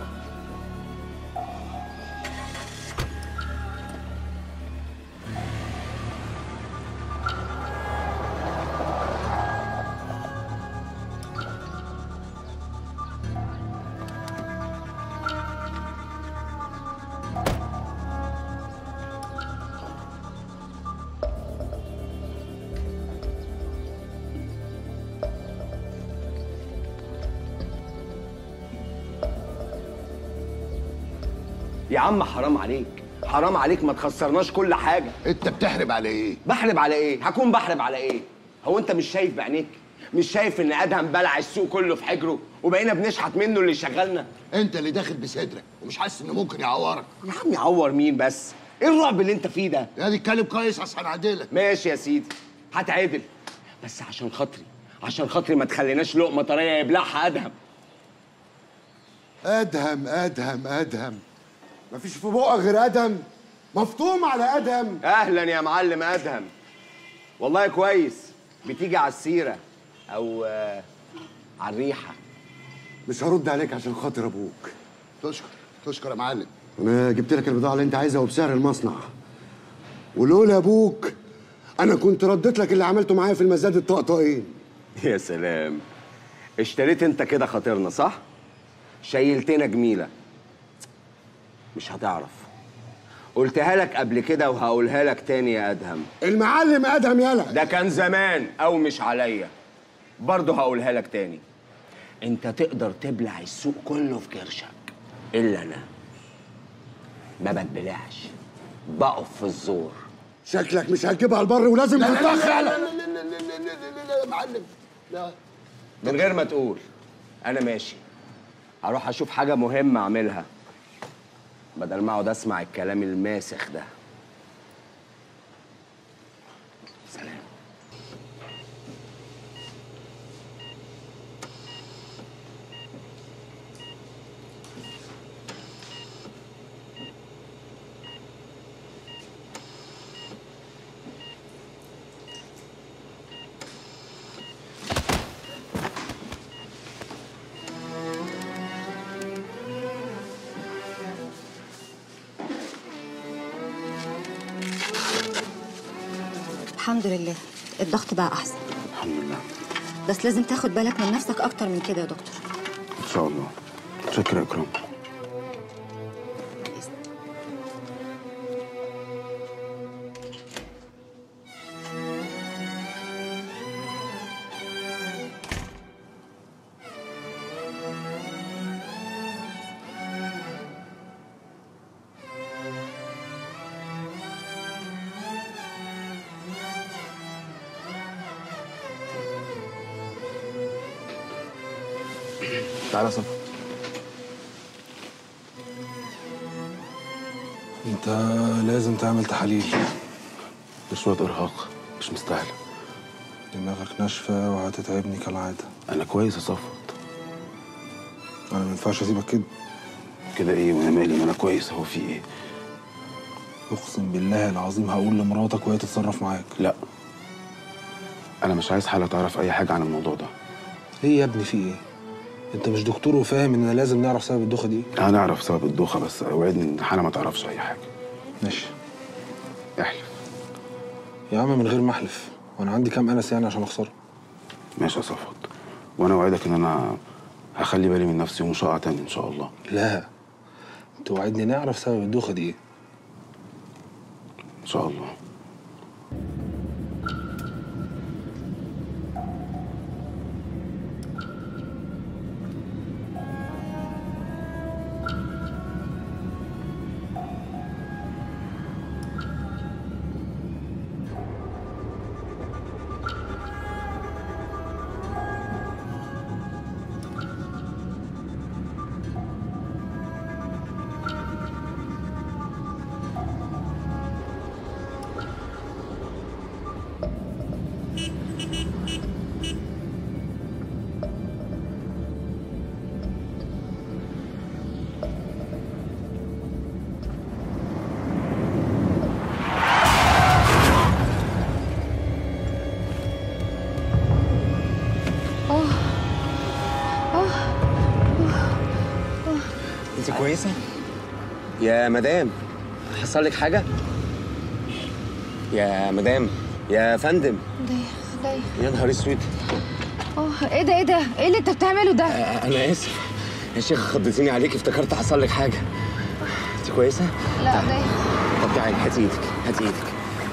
يا عم حرام عليك حرام عليك ما تخسرناش كل حاجه انت بتحرب على ايه بحرب على ايه هكون بحرب على ايه هو انت مش شايف بعينيك مش شايف ان ادهم بلع السوق كله في حجره وبقينا بنشحت منه اللي شغلنا انت اللي داخل بصدرك ومش حاسس انه ممكن يعورك يا عم يعور مين بس ايه الرعب اللي انت فيه ده يا دي اتكلم كويس عشان اعدلك ماشي يا سيدي هتعدل بس عشان خاطري عشان خاطري ما تخليناش لقمه طريه يبلعها ادهم ادهم ادهم ادهم مفيش في بقك غير ادهم مفطوم على ادهم اهلا يا معلم ادهم والله كويس بتيجي على السيره او آه، على الريحه مش هرد عليك عشان خاطر ابوك تشكر تشكر يا معلم انا جبت لك البضاعه اللي انت عايزها وبسعر المصنع ولولا ابوك انا كنت رديت لك اللي عملته معايا في المزاد الطقطقين يا سلام اشتريت انت كده خاطرنا صح شيلتنا جميله مش هتعرف قلتها لك قبل كده وهقولها لك تاني يا ادهم المعلم ادهم يلا ده كان زمان او مش عليا برضه هقولها لك تاني انت تقدر تبلع السوق كله في كرشك الا انا ما بتبلعش بقف في الزور شكلك مش هتجيبها البر ولازم لا، لا، لا، تتدخل لا، لا لا لا لا لا لا لا يا معلم لا من غير ما تقول انا ماشي هروح اشوف حاجه مهمه اعملها بدل ما اقعد اسمع الكلام الماسخ ده سلام الحمد لله الضغط بقى احسن الحمد لله بس لازم تاخد بالك من نفسك اكتر من كده يا دكتور ان شاء الله شكرا يا اكرام تعالى يا صفا انت لازم تعمل تحاليل ده شويه ارهاق مش مستاهل دماغك ناشفه وهتتعبني كالعاده انا كويس يا صفوت انا ما ينفعش اسيبك كده كده ايه وانا مالي ما انا كويس هو في ايه اقسم بالله العظيم هقول لمراتك وهي تتصرف معاك لا انا مش عايز حاله تعرف اي حاجه عن الموضوع ده ايه يا ابني في ايه انت مش دكتور وفاهم اننا لازم نعرف سبب الدوخه دي هنعرف سبب الدوخه بس اوعدني ان حاله ما تعرفش اي حاجه ماشي احلف يا عم من غير ما احلف وانا عندي كام انس يعني عشان اخسره ماشي يا صفوت وانا اوعدك ان انا هخلي بالي من نفسي ومش هقع تاني ان شاء الله لا توعدني نعرف سبب الدوخه دي ايه ان شاء الله اه اه انت كويسه يا مدام حصل لك حاجه يا مدام يا فندم ضيق ضيق يا نهار اسود اه ايه ده ايه ده ايه اللي انت بتعمله ده انا اسف يا شيخ خضتيني عليك افتكرت حصل لك حاجه انت كويسه لا ضيق طب تعالي هاتي ايدك هاتي ايدك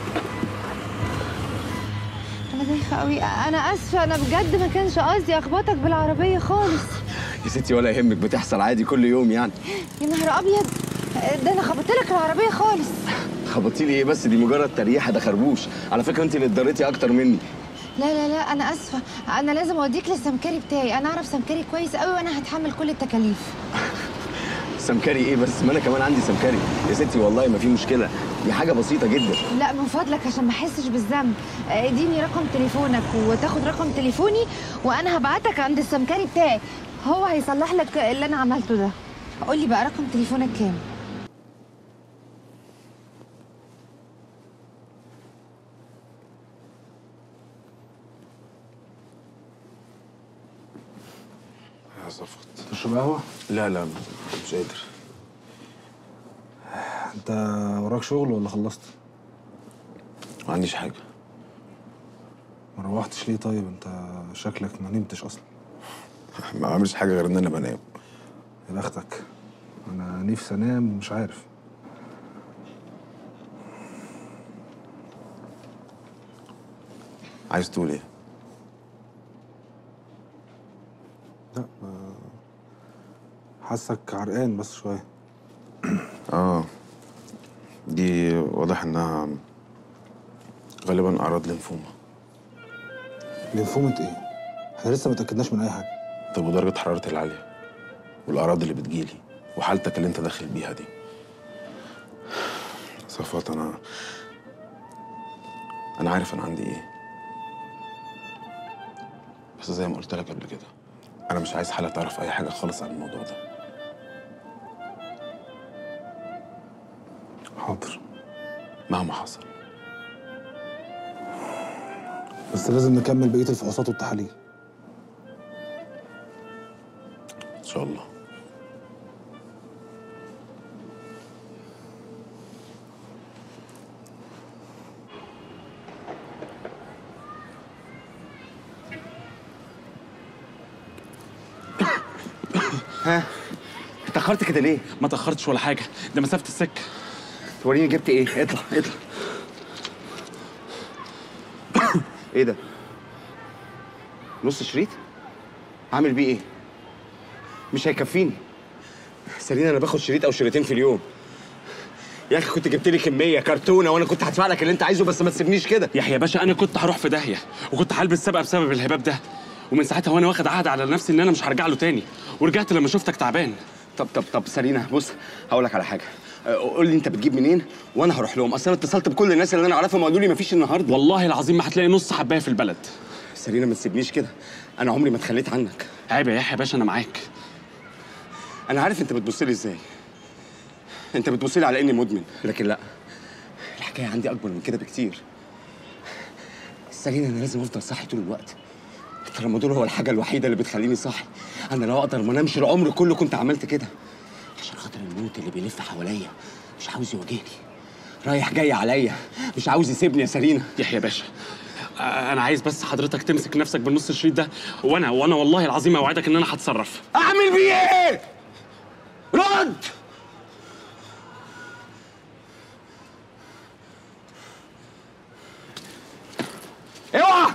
انا دايخه قوي انا اسفه انا بجد ما كانش قصدي اخبطك بالعربيه خالص يا ستي ولا يهمك بتحصل عادي كل يوم يعني يا نهار ابيض ده انا خبطت لك العربيه خالص خبطتي لي ايه بس دي مجرد تريحه ده خربوش على فكره انت اللي اتضريتي اكتر مني لا لا لا انا اسفه انا لازم اوديك للسمكري بتاعي انا اعرف سمكري كويس قوي وانا هتحمل كل التكاليف سمكري ايه بس ما انا كمان عندي سمكري يا ستي والله ما في مشكله دي حاجه بسيطه جدا لا من فضلك عشان ما احسش بالذنب آه، اديني رقم تليفونك وتاخد رقم تليفوني وانا هبعتك عند السمكري بتاعي هو هيصلح لك اللي انا عملته ده قول لي بقى رقم تليفونك كام يا صفوت تشرب قهوة؟ لا لا مش قادر انت وراك شغل ولا خلصت؟ ما عنديش حاجة ما روحتش ليه طيب انت شكلك ما نمتش اصلا ما بعملش حاجة غير ان انا بنام يا بختك انا نفسي انام مش عارف عايز تقول ايه؟ لا ما- حاسك عرقان بس شويه اه دي واضح انها غالبا اعراض لينفوما لينفومة ايه؟ احنا لسه ما اتاكدناش من اي حاجه طب ودرجة حرارتي العالية والأعراض اللي بتجيلي وحالتك اللي أنت داخل بيها دي صفوت أنا أنا عارف أنا عندي إيه بس زي ما قلت لك قبل كده أنا مش عايز حالة تعرف أي حاجة خالص عن الموضوع ده حاضر مهما حصل بس لازم نكمل بقيه الفحوصات والتحاليل إن شاء الله ها اتاخرت كده ليه؟ ما تاخرتش ولا حاجه ده مسافه السكه توريني جبت ايه؟ اطلع اطلع ايه ده؟ نص شريط؟ عامل بيه ايه؟ مش هيكفيني سالينا انا باخد شريط او شريطين في اليوم يا اخي كنت جبت لي كميه كرتونه وانا كنت هدفع لك اللي انت عايزه بس ما تسيبنيش كده يحيى باشا انا كنت هروح في داهيه وكنت هلبس سبقه بسبب الهباب ده ومن ساعتها وانا واخد عهد على نفسي ان انا مش هرجع له تاني ورجعت لما شفتك تعبان طب طب طب سالينا بص هقول لك على حاجه أه، قول لي انت بتجيب منين وانا هروح لهم اصل انا اتصلت بكل الناس اللي انا اعرفهم قالوا لي مفيش النهارده والله العظيم ما هتلاقي نص حبايه في البلد سالينا ما تسيبنيش كده انا عمري ما اتخليت عنك عيب يا يحيى باشا انا معاك انا عارف انت بتبص لي ازاي انت بتبص لي على اني مدمن لكن لا الحكايه عندي اكبر من كده بكتير سالينا انا لازم افضل صاحي طول الوقت الترامادول هو الحاجه الوحيده اللي بتخليني صاحي انا لو اقدر ما انامش العمر كله كنت عملت كده عشان خاطر الموت اللي بيلف حواليا مش عاوز يواجهني رايح جاي عليا مش عاوز يسيبني يا سالينا يحيى باشا آه، انا عايز بس حضرتك تمسك نفسك بالنص الشريط ده وانا وانا والله العظيم اوعدك ان انا هتصرف اعمل بيه ايه رد اوعى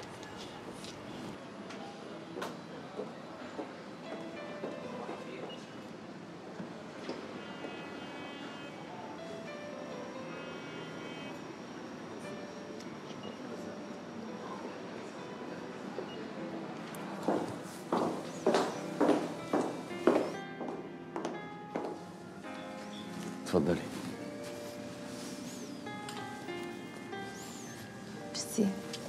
اتفضلي ميرسي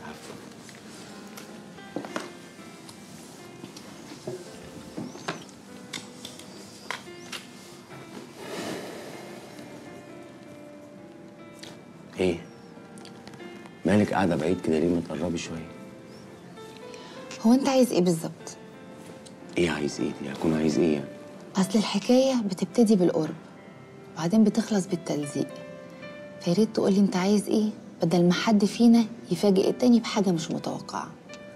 ايه مالك قاعده بعيد كده ليه ما تقربي شويه هو انت عايز ايه بالظبط ايه عايز ايه دي هكون عايز ايه يعني اصل الحكايه بتبتدي بالقرب وبعدين بتخلص بالتلزيق فياريت تقولي انت عايز ايه بدل ما حد فينا يفاجئ التاني بحاجه مش متوقعه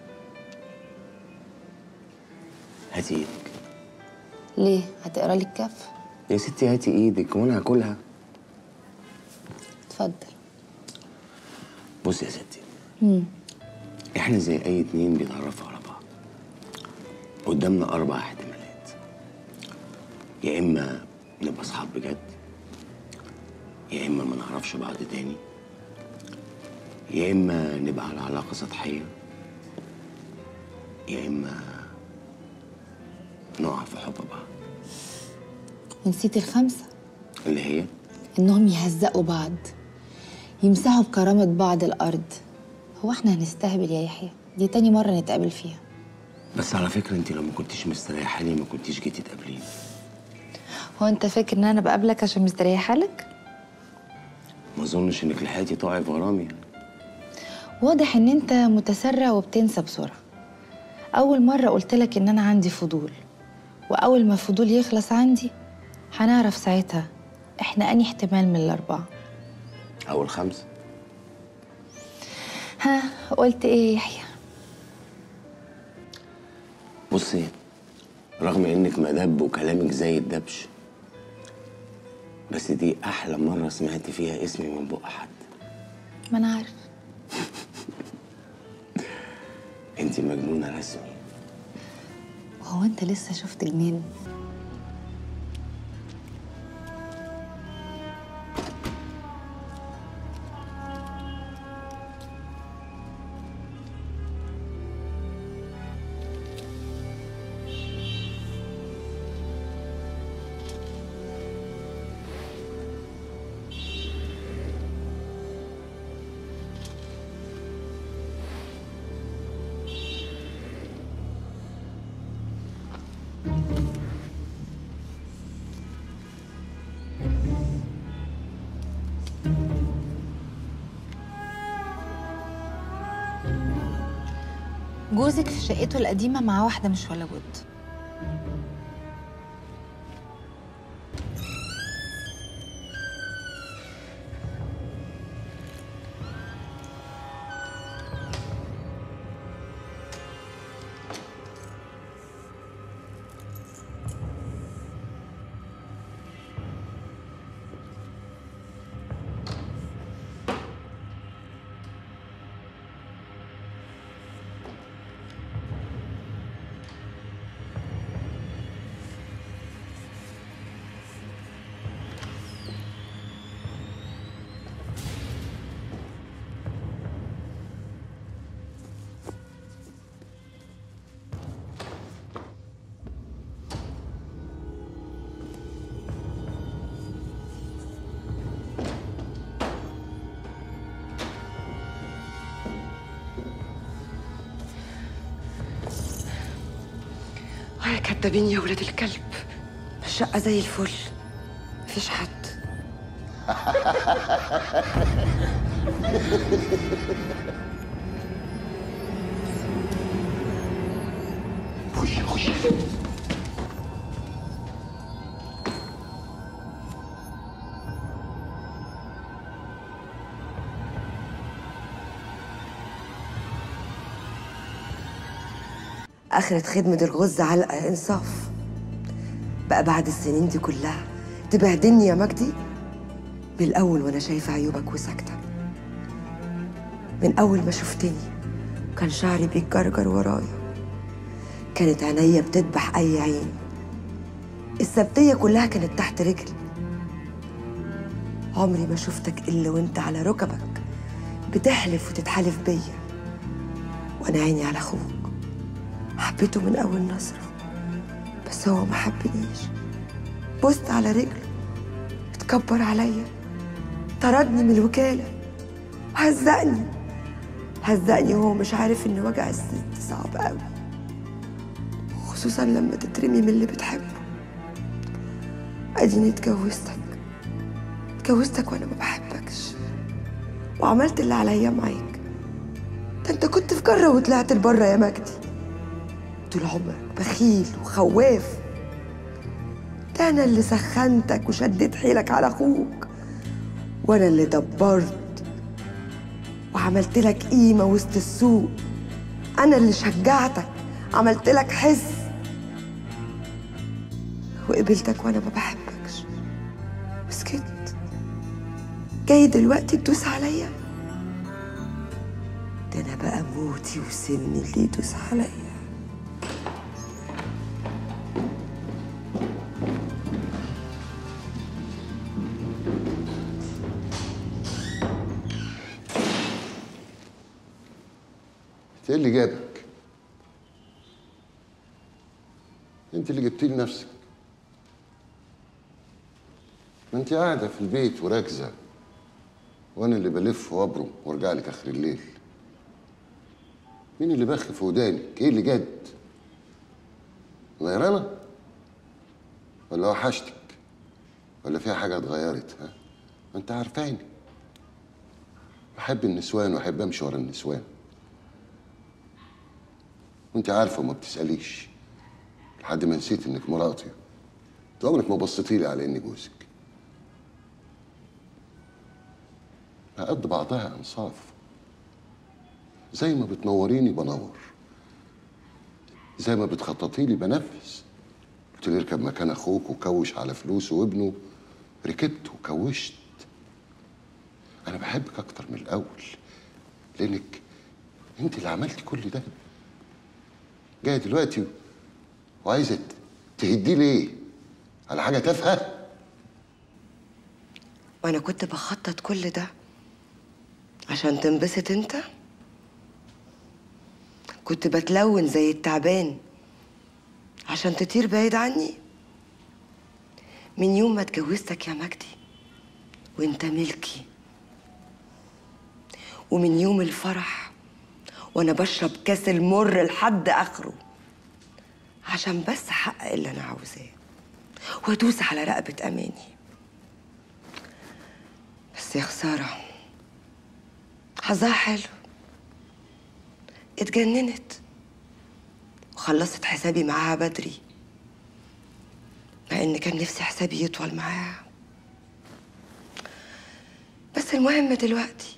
هاتي ايدك ليه هتقرا لي الكف يا ستي هاتي ايدك وانا هاكلها اتفضل بصي يا ستي مم. احنا زي اي اتنين بيتعرفوا على بعض قدامنا اربع احتمالات يا اما نبقى اصحاب بجد يا اما ما نعرفش بعض تاني يا اما نبقى على علاقه سطحيه يا اما نقع في حب بعض ونسيت الخمسه اللي هي إنهم يهزقوا بعض يمسحوا بكرامة بعض الأرض هو احنا هنستهبل يا يحيى دي تاني مرة نتقابل فيها بس على فكره انت لو ما كنتيش مستريحه لي ما كنتيش جيتي تقابليني هو انت فاكر ان انا بقابلك عشان مستريحة لك ما اظنش انك لحقتي تقعي في غرامي واضح ان انت متسرع وبتنسى بسرعة اول مرة قلت لك ان انا عندي فضول واول ما الفضول يخلص عندي هنعرف ساعتها احنا اني احتمال من الاربعة او الخمسه ها قلت ايه يا يحيى بصي رغم انك مدب وكلامك زي الدبش بس دي احلى مره سمعت فيها اسمي من بق حد ما انا عارف انت مجنونه رسمي وهو انت لسه شفت جنين جوزك في شقته القديمة مع واحدة مش ولا بد اه يا كدابين يا ولاد الكلب الشقة زي الفل مفيش حد خش خش آخرة خدمة الغز علقة إنصاف بقى بعد السنين دي كلها تبهدلني يا مجدي من الأول وأنا شايفة عيوبك وساكتة من أول ما شفتني كان شعري بيتجرجر ورايا كانت عينيا بتذبح أي عين السبتية كلها كانت تحت رجلي عمري ما شفتك إلا وأنت على ركبك بتحلف وتتحالف بيا وأنا عيني على أخوك حبيته من أول نظرة بس هو ما حبنيش بوست على رجله اتكبر عليا طردني من الوكالة هزقني هزقني وهو مش عارف إن وجع الست صعب قوي خصوصا لما تترمي من اللي بتحبه اديني اتجوزتك اتجوزتك وانا ما بحبكش وعملت اللي عليا معاك ده انت كنت في جره وطلعت لبره يا مجدي طول عمرك بخيل وخواف ده انا اللي سخنتك وشديت حيلك على اخوك وانا اللي دبرت وعملت لك قيمه وسط السوق انا اللي شجعتك عملت لك حس وقبلتك وانا ما بحبكش وسكت جاي دلوقتي تدوس عليا ده انا بقى موتي وسني اللي يدوس عليا انت ايه اللي جابك؟ انت اللي جبتيه لنفسك ما انت قاعده في البيت وراكزه وانا اللي بلف وابرم وارجع لك اخر الليل مين اللي بخ في ودانك ايه اللي جد غيرانه ولا وحشتك ولا فيها حاجه اتغيرت ها ما انت عارفاني بحب النسوان واحب امشي ورا النسوان وانت عارفه وما بتساليش لحد ما نسيت انك مراتي انت عمرك ما بصيتي لي على اني جوزك ما قد بعضها انصاف زي ما بتنوريني بنور زي ما بتخططي لي بنفذ قلت لي اركب مكان اخوك وكوش على فلوسه وابنه ركبت وكوشت انا بحبك اكتر من الاول لانك انت اللي عملتي كل ده جايه دلوقتي وعايزه تهديه ليه على حاجه تافهه وانا كنت بخطط كل ده عشان تنبسط انت كنت بتلون زي التعبان عشان تطير بعيد عني من يوم ما اتجوزتك يا مجدي وانت ملكي ومن يوم الفرح وانا بشرب كاس المر لحد اخره عشان بس احقق اللي انا عاوزاه وادوس على رقبه اماني بس يا خساره حظها حلو اتجننت وخلصت حسابي معاها بدري مع ان كان نفسي حسابي يطول معاها بس المهم دلوقتي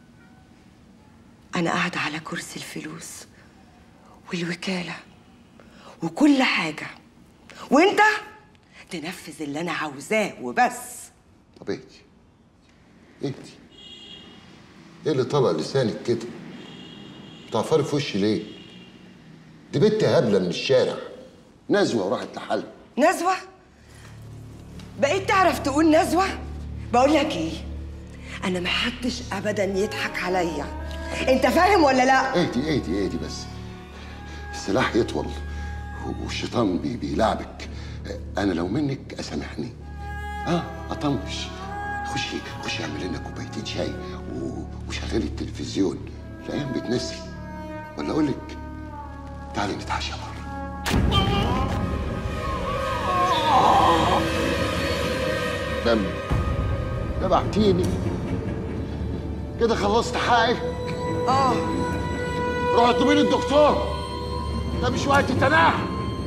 انا قاعده على كرسي الفلوس والوكاله وكل حاجه وانت تنفذ اللي انا عاوزاه وبس طب اهدي اهدي ايه اللي طلع لسانك كده بتعفري في وشي ليه دي بنت هبله من الشارع نزوه وراحت لحالها نزوه بقيت تعرف تقول نزوه بقول لك ايه انا محدش ابدا يضحك عليا انت فاهم ولا لا اهدي اهدي اهدي بس السلاح يطول والشيطان بي بيلعبك انا لو منك اسامحني اه اطنش خشي خشي اعمل لنا كوبايتين شاي و- وشغلي التلفزيون الايام بتنسي ولا اقول لك تعالي نتعشى بره دم دبعتيني كده خلصت حقك اه روح اطلبي لي الدكتور ده مش وقت تناحي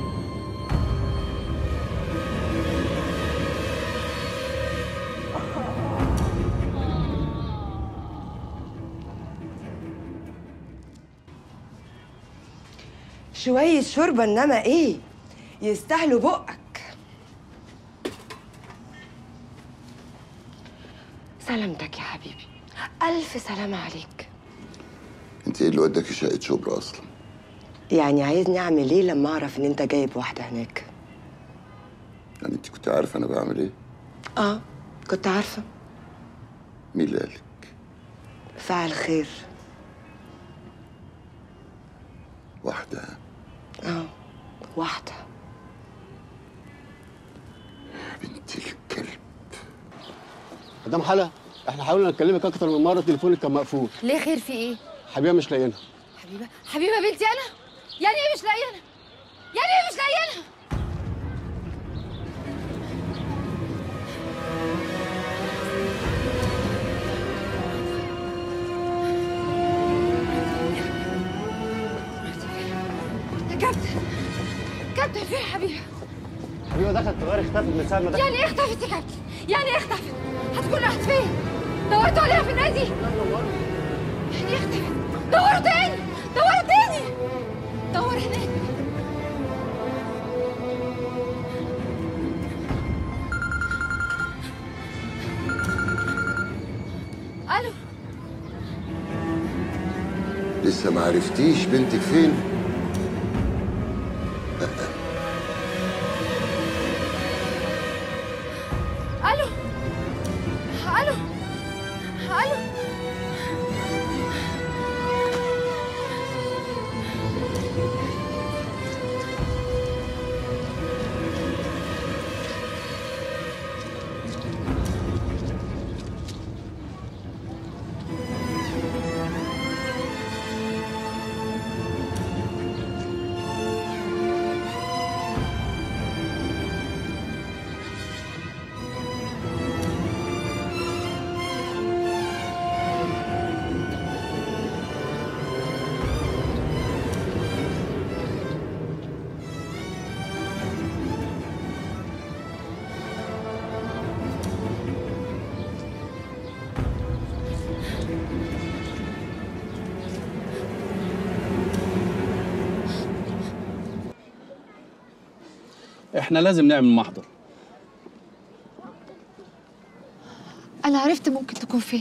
شويه شوربه انما ايه يستاهلوا بقك سلامتك يا حبيبي الف سلامه عليك انت ايه اللي وداكي شقه شبرا اصلا يعني عايزني اعمل ايه لما اعرف ان انت جايب واحده هناك يعني انت كنت عارفه انا بعمل ايه اه كنت عارفه مين اللي قالك فعل خير واحده اه واحده بنت الكلب مدام حلا احنا حاولنا نكلمك اكتر من مره تليفونك كان مقفول ليه خير في ايه حبيبه مش لاقيينها حبيبه حبيبه بنتي انا يعني ايه مش لاقيانا يعني ايه مش لاقيانا يا كابتن كابتن فين حبيبه حبيبه دخلت تغير اختفت من ساعه ما دخلت يعني ايه اختفت يا كابتن يعني ايه اختفت هتكون راحت فين دورتوا عليها في النادي يعني ايه اختفت دوروا تاني دوروا تاني دور هناك الو لسه ما عرفتيش بنتك فين الو الو الو احنا لازم نعمل محضر انا عرفت ممكن تكون فين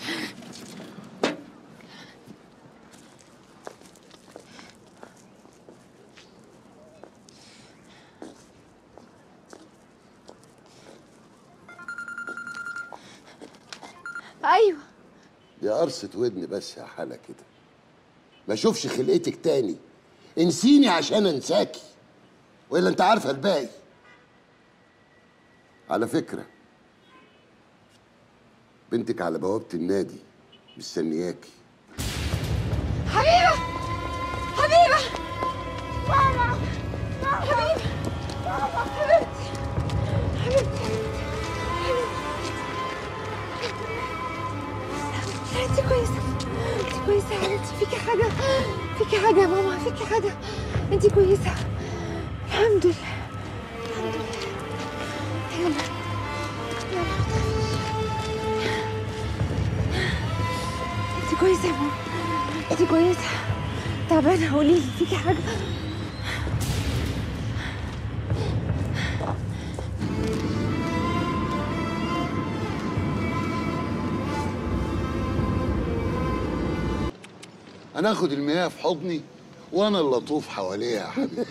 ايوه دي قرصة ودن بس يا حالة كده ما اشوفش خلقتك تاني انسيني عشان انساكي والا انت عارفه الباقي على فكرة بنتك على بوابة النادي مستنياكي حبيبة حبيبة ماما حبيبة ماما حبيبتي حبيبتي انت كويسه انت كويسه يا حبيبتي فيكي حاجه فيكي حاجه يا ماما فيكي حاجه انت كويسه الحمد لله الحمد لله يلا يلا ما تخافيش. انت كويسه يا ماما انت كويسه تعبانه قولي لي فيكي حاجه انا اخد المياه في حضني وانا اللي اطوف حواليها يا حبيبي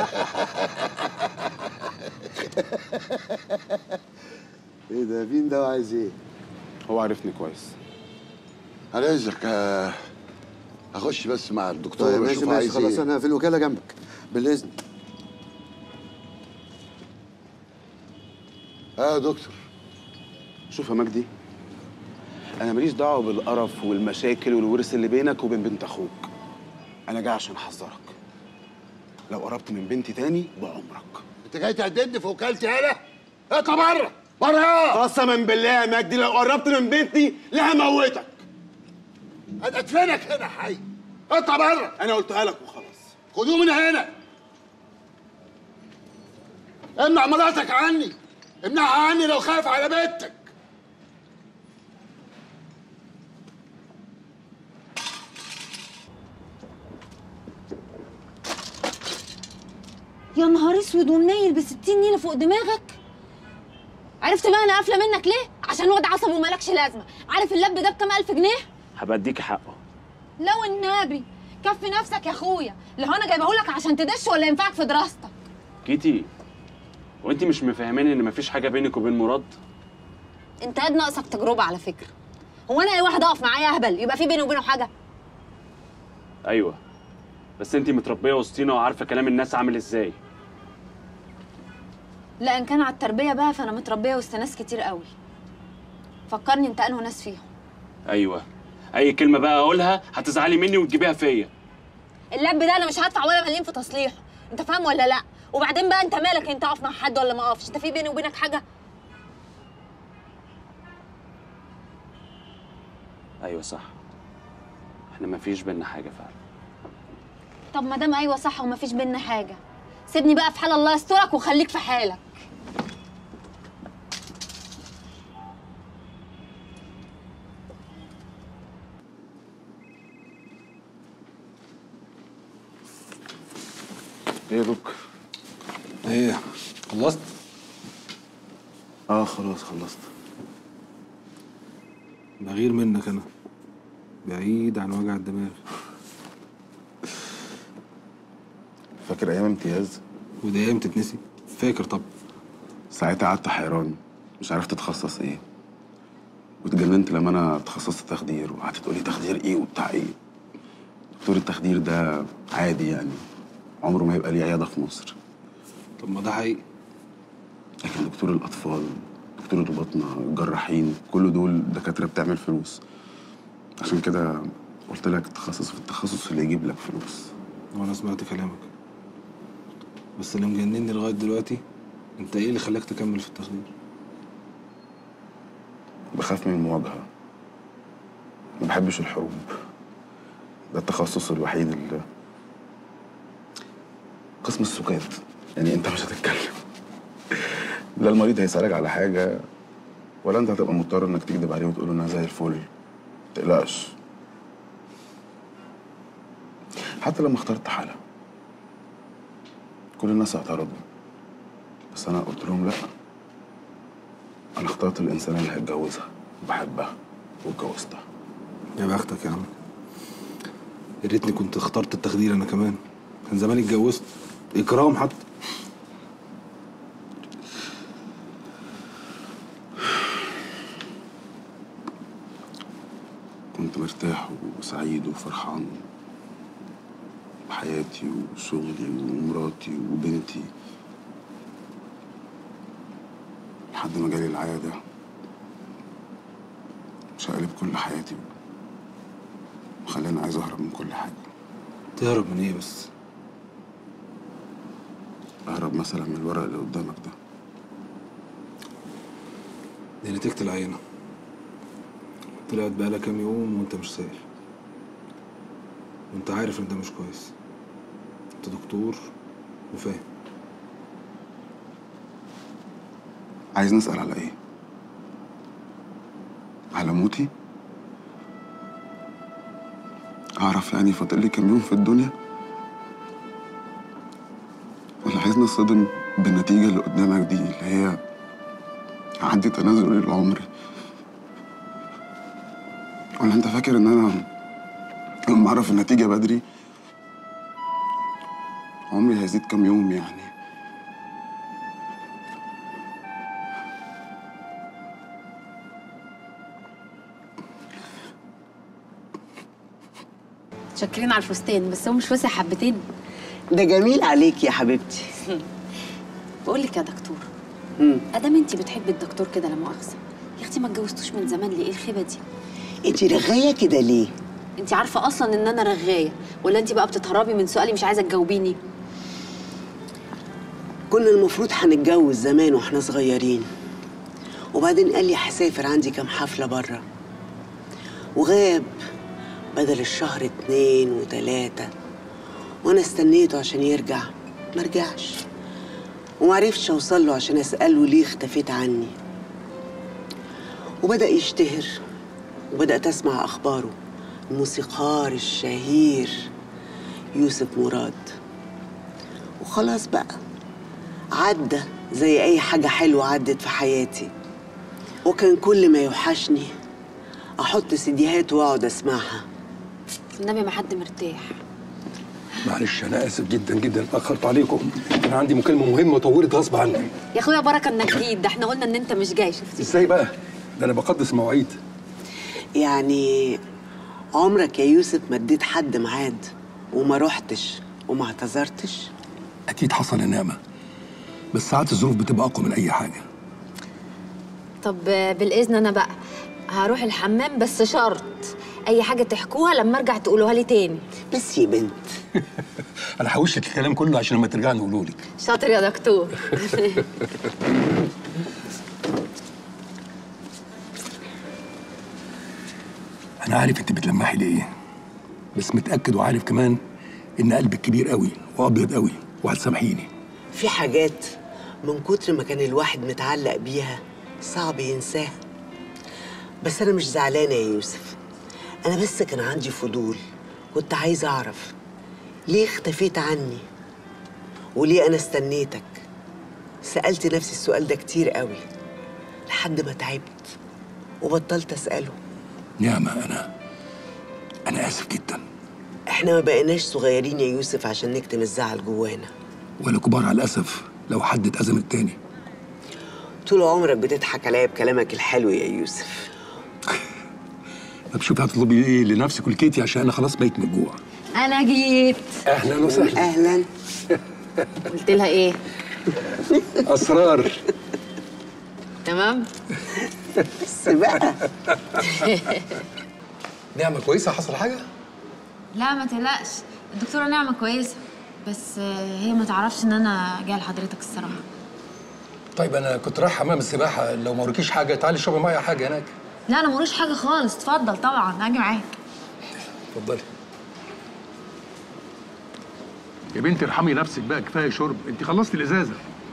ايه ده مين ده وعايز ايه هو عارفني كويس على اذنك آه، اخش بس مع الدكتور طيب ماشي واشوف ماشي عايز خلاص ايه انا في الوكاله جنبك بالاذن اه يا دكتور شوف يا مجدي انا ماليش دعوه بالقرف والمشاكل والورث اللي بينك وبين بنت اخوك انا جاي عشان احذرك لو قربت من بنتي تاني بعمرك انت جاي تهددني في وكالتي انا اطلع بره بره قسما بالله يا مجدي لو قربت من بنتي لا هموتك ادفنك هنا حي اطلع بره انا قلتها لك وخلاص خدوه من هنا امنع مراتك عني امنعها عني لو خايف على بنتك يا نهار اسود ومنيل ب 60 نيله فوق دماغك عرفت بقى انا قافله منك ليه عشان واد عصب ومالكش لازمه عارف اللب ده بكام الف جنيه هبقى اديكي حقه لو النبي كفي نفسك يا اخويا اللي هو انا جايبهولك عشان تدش ولا ينفعك في دراستك كيتي وانت مش مفهماني ان مفيش حاجه بينك وبين مراد انت قد ناقصك تجربه على فكره هو انا اي واحد اقف معايا اهبل يبقى في بيني وبينه حاجه ايوه بس انت متربيه وسطينا وعارفه كلام الناس عامل ازاي لا ان كان على التربيه بقى فانا متربيه وسط ناس كتير قوي فكرني انت انه ناس فيهم ايوه اي كلمه بقى اقولها هتزعلي مني وتجيبيها فيا اللب ده انا مش هدفع ولا مليم في تصليحه انت فاهم ولا لا وبعدين بقى انت مالك انت اقف مع حد ولا ما اقفش انت في بيني وبينك حاجه ايوه صح احنا مفيش بينا حاجه فعلا طب ما دام ايوه صح ومفيش بينا حاجه سيبني بقى في حال الله يسترك وخليك في حالك ايه يا دوك ايه خلصت اه خلاص خلصت بغير منك انا بعيد عن وجع الدماغ فاكر ايام امتياز ودي ايام تتنسي فاكر طب ساعتها قعدت حيران مش عارف تتخصص ايه واتجننت لما انا تخصصت تخدير وقعدت تقولي تخدير ايه وبتاع ايه دكتور التخدير ده عادي يعني عمره ما يبقى ليه عياده في مصر طب ما ده حقيقي لكن دكتور الاطفال دكتور الباطنه الجراحين كل دول دكاتره بتعمل فلوس عشان كده قلت لك تخصص في التخصص اللي يجيب لك فلوس وانا سمعت كلامك بس اللي مجنني لغايه دلوقتي انت ايه اللي خلاك تكمل في التخدير بخاف من المواجهه ما بحبش الحروب ده التخصص الوحيد اللي قسم السكات يعني انت مش هتتكلم لا المريض هيسألك على حاجة ولا انت هتبقى مضطر انك تكذب عليه وتقول له انها زي الفل متقلقش حتى لما اخترت حالة كل الناس اعترضوا انا قلت لهم لا انا اخترت الانسانه اللي هتجوزها وبحبها واتجوزتها يا بختك يا عم يا ريتني كنت اخترت التخدير انا كمان كان زماني اتجوزت اكرام حتى كنت مرتاح وسعيد وفرحان بحياتي وشغلي ومراتي وبنتي لحد ما جالي العيادة شقلب كل حياتي وخلاني عايز أهرب من كل حاجة تهرب من ايه بس أهرب مثلا من الورق اللي قدامك ده دي نتيجة العينة طلعت بقالها كام يوم وانت مش سائل وانت عارف ان ده مش كويس انت دكتور وفاهم عايز نسأل على إيه؟ على موتي؟ أعرف يعني فاضل لي كام يوم في الدنيا؟ ولا عايز نصطدم بالنتيجة اللي قدامك دي اللي هي عندي تنازل لعمري ولا أنت فاكر إن أنا لما أعرف النتيجة بدري عمري هيزيد كام يوم يعني متشكرين على الفستان بس هو مش واسع حبتين ده جميل عليك يا حبيبتي بقول لك يا دكتور مم. ادام انت بتحبي الدكتور كده لا مؤاخذه يا اختي ما اتجوزتوش من زمان ليه ايه الخيبه دي انت رغايه كده ليه انت عارفه اصلا ان انا رغايه ولا انت بقى بتتهربي من سؤالي مش عايزه تجاوبيني كنا المفروض هنتجوز زمان واحنا صغيرين وبعدين قال لي هسافر عندي كام حفله بره وغاب بدل الشهر اتنين وتلاته وانا استنيته عشان يرجع ما رجعش ومعرفتش اوصل له عشان اساله ليه اختفيت عني وبدا يشتهر وبدات اسمع اخباره الموسيقار الشهير يوسف مراد وخلاص بقى عدى زي اي حاجه حلوه عدت في حياتي وكان كل ما يوحشني احط سيديهات واقعد اسمعها النبي ما حد مرتاح معلش انا اسف جدا جدا اتاخرت عليكم انا عندي مكالمه مهمه طولت غصب عني يا اخويا بركه انك جيت ده احنا قلنا ان انت مش جاي شفتي ازاي بقى ده انا بقدس مواعيد يعني عمرك يا يوسف ما اديت حد ميعاد وما رحتش وما اعتذرتش اكيد حصل النعمه بس ساعات الظروف بتبقى اقوى من اي حاجه طب آه، بالاذن انا بقى هروح الحمام بس شرط اي حاجه تحكوها لما ارجع تقولوها لي تاني بس يا بنت انا حوشت الكلام كله عشان لما ترجع نقوله لك شاطر يا دكتور انا عارف انت بتلمحي ليه بس متاكد وعارف كمان ان قلبك كبير قوي وابيض قوي وهتسامحيني في حاجات من كتر ما كان الواحد متعلق بيها صعب ينساها بس انا مش زعلانه يا يوسف انا بس كان عندي فضول كنت عايزه اعرف ليه اختفيت عني وليه انا استنيتك سالت نفسي السؤال ده كتير قوي لحد ما تعبت وبطلت اساله نعمه انا انا اسف جدا احنا ما بقيناش صغيرين يا يوسف عشان نكتم الزعل جوانا ولا كبار على الاسف لو حد اتأذى من التاني طول عمرك بتضحك عليا بكلامك الحلو يا يوسف طب شوفي هتطلبي ايه لنفسك ولكيتي عشان انا خلاص ميت من الجوع انا جيت اهلا وسهلا اهلا قلت لها ايه اسرار تمام بس بقى نعمه كويسه حصل حاجه لا ما تقلقش الدكتوره نعمه كويسه بس آه، هي ما تعرفش ان انا جايه لحضرتك الصراحه طيب انا كنت رايح حمام السباحه لو ما وريكيش حاجه تعالي اشربي معايا حاجه هناك لا انا ملوش حاجه خالص اتفضل طبعا هاجي معاك اتفضلي يا بنتي ارحمي نفسك بقى كفايه شرب انت خلصتي الازازه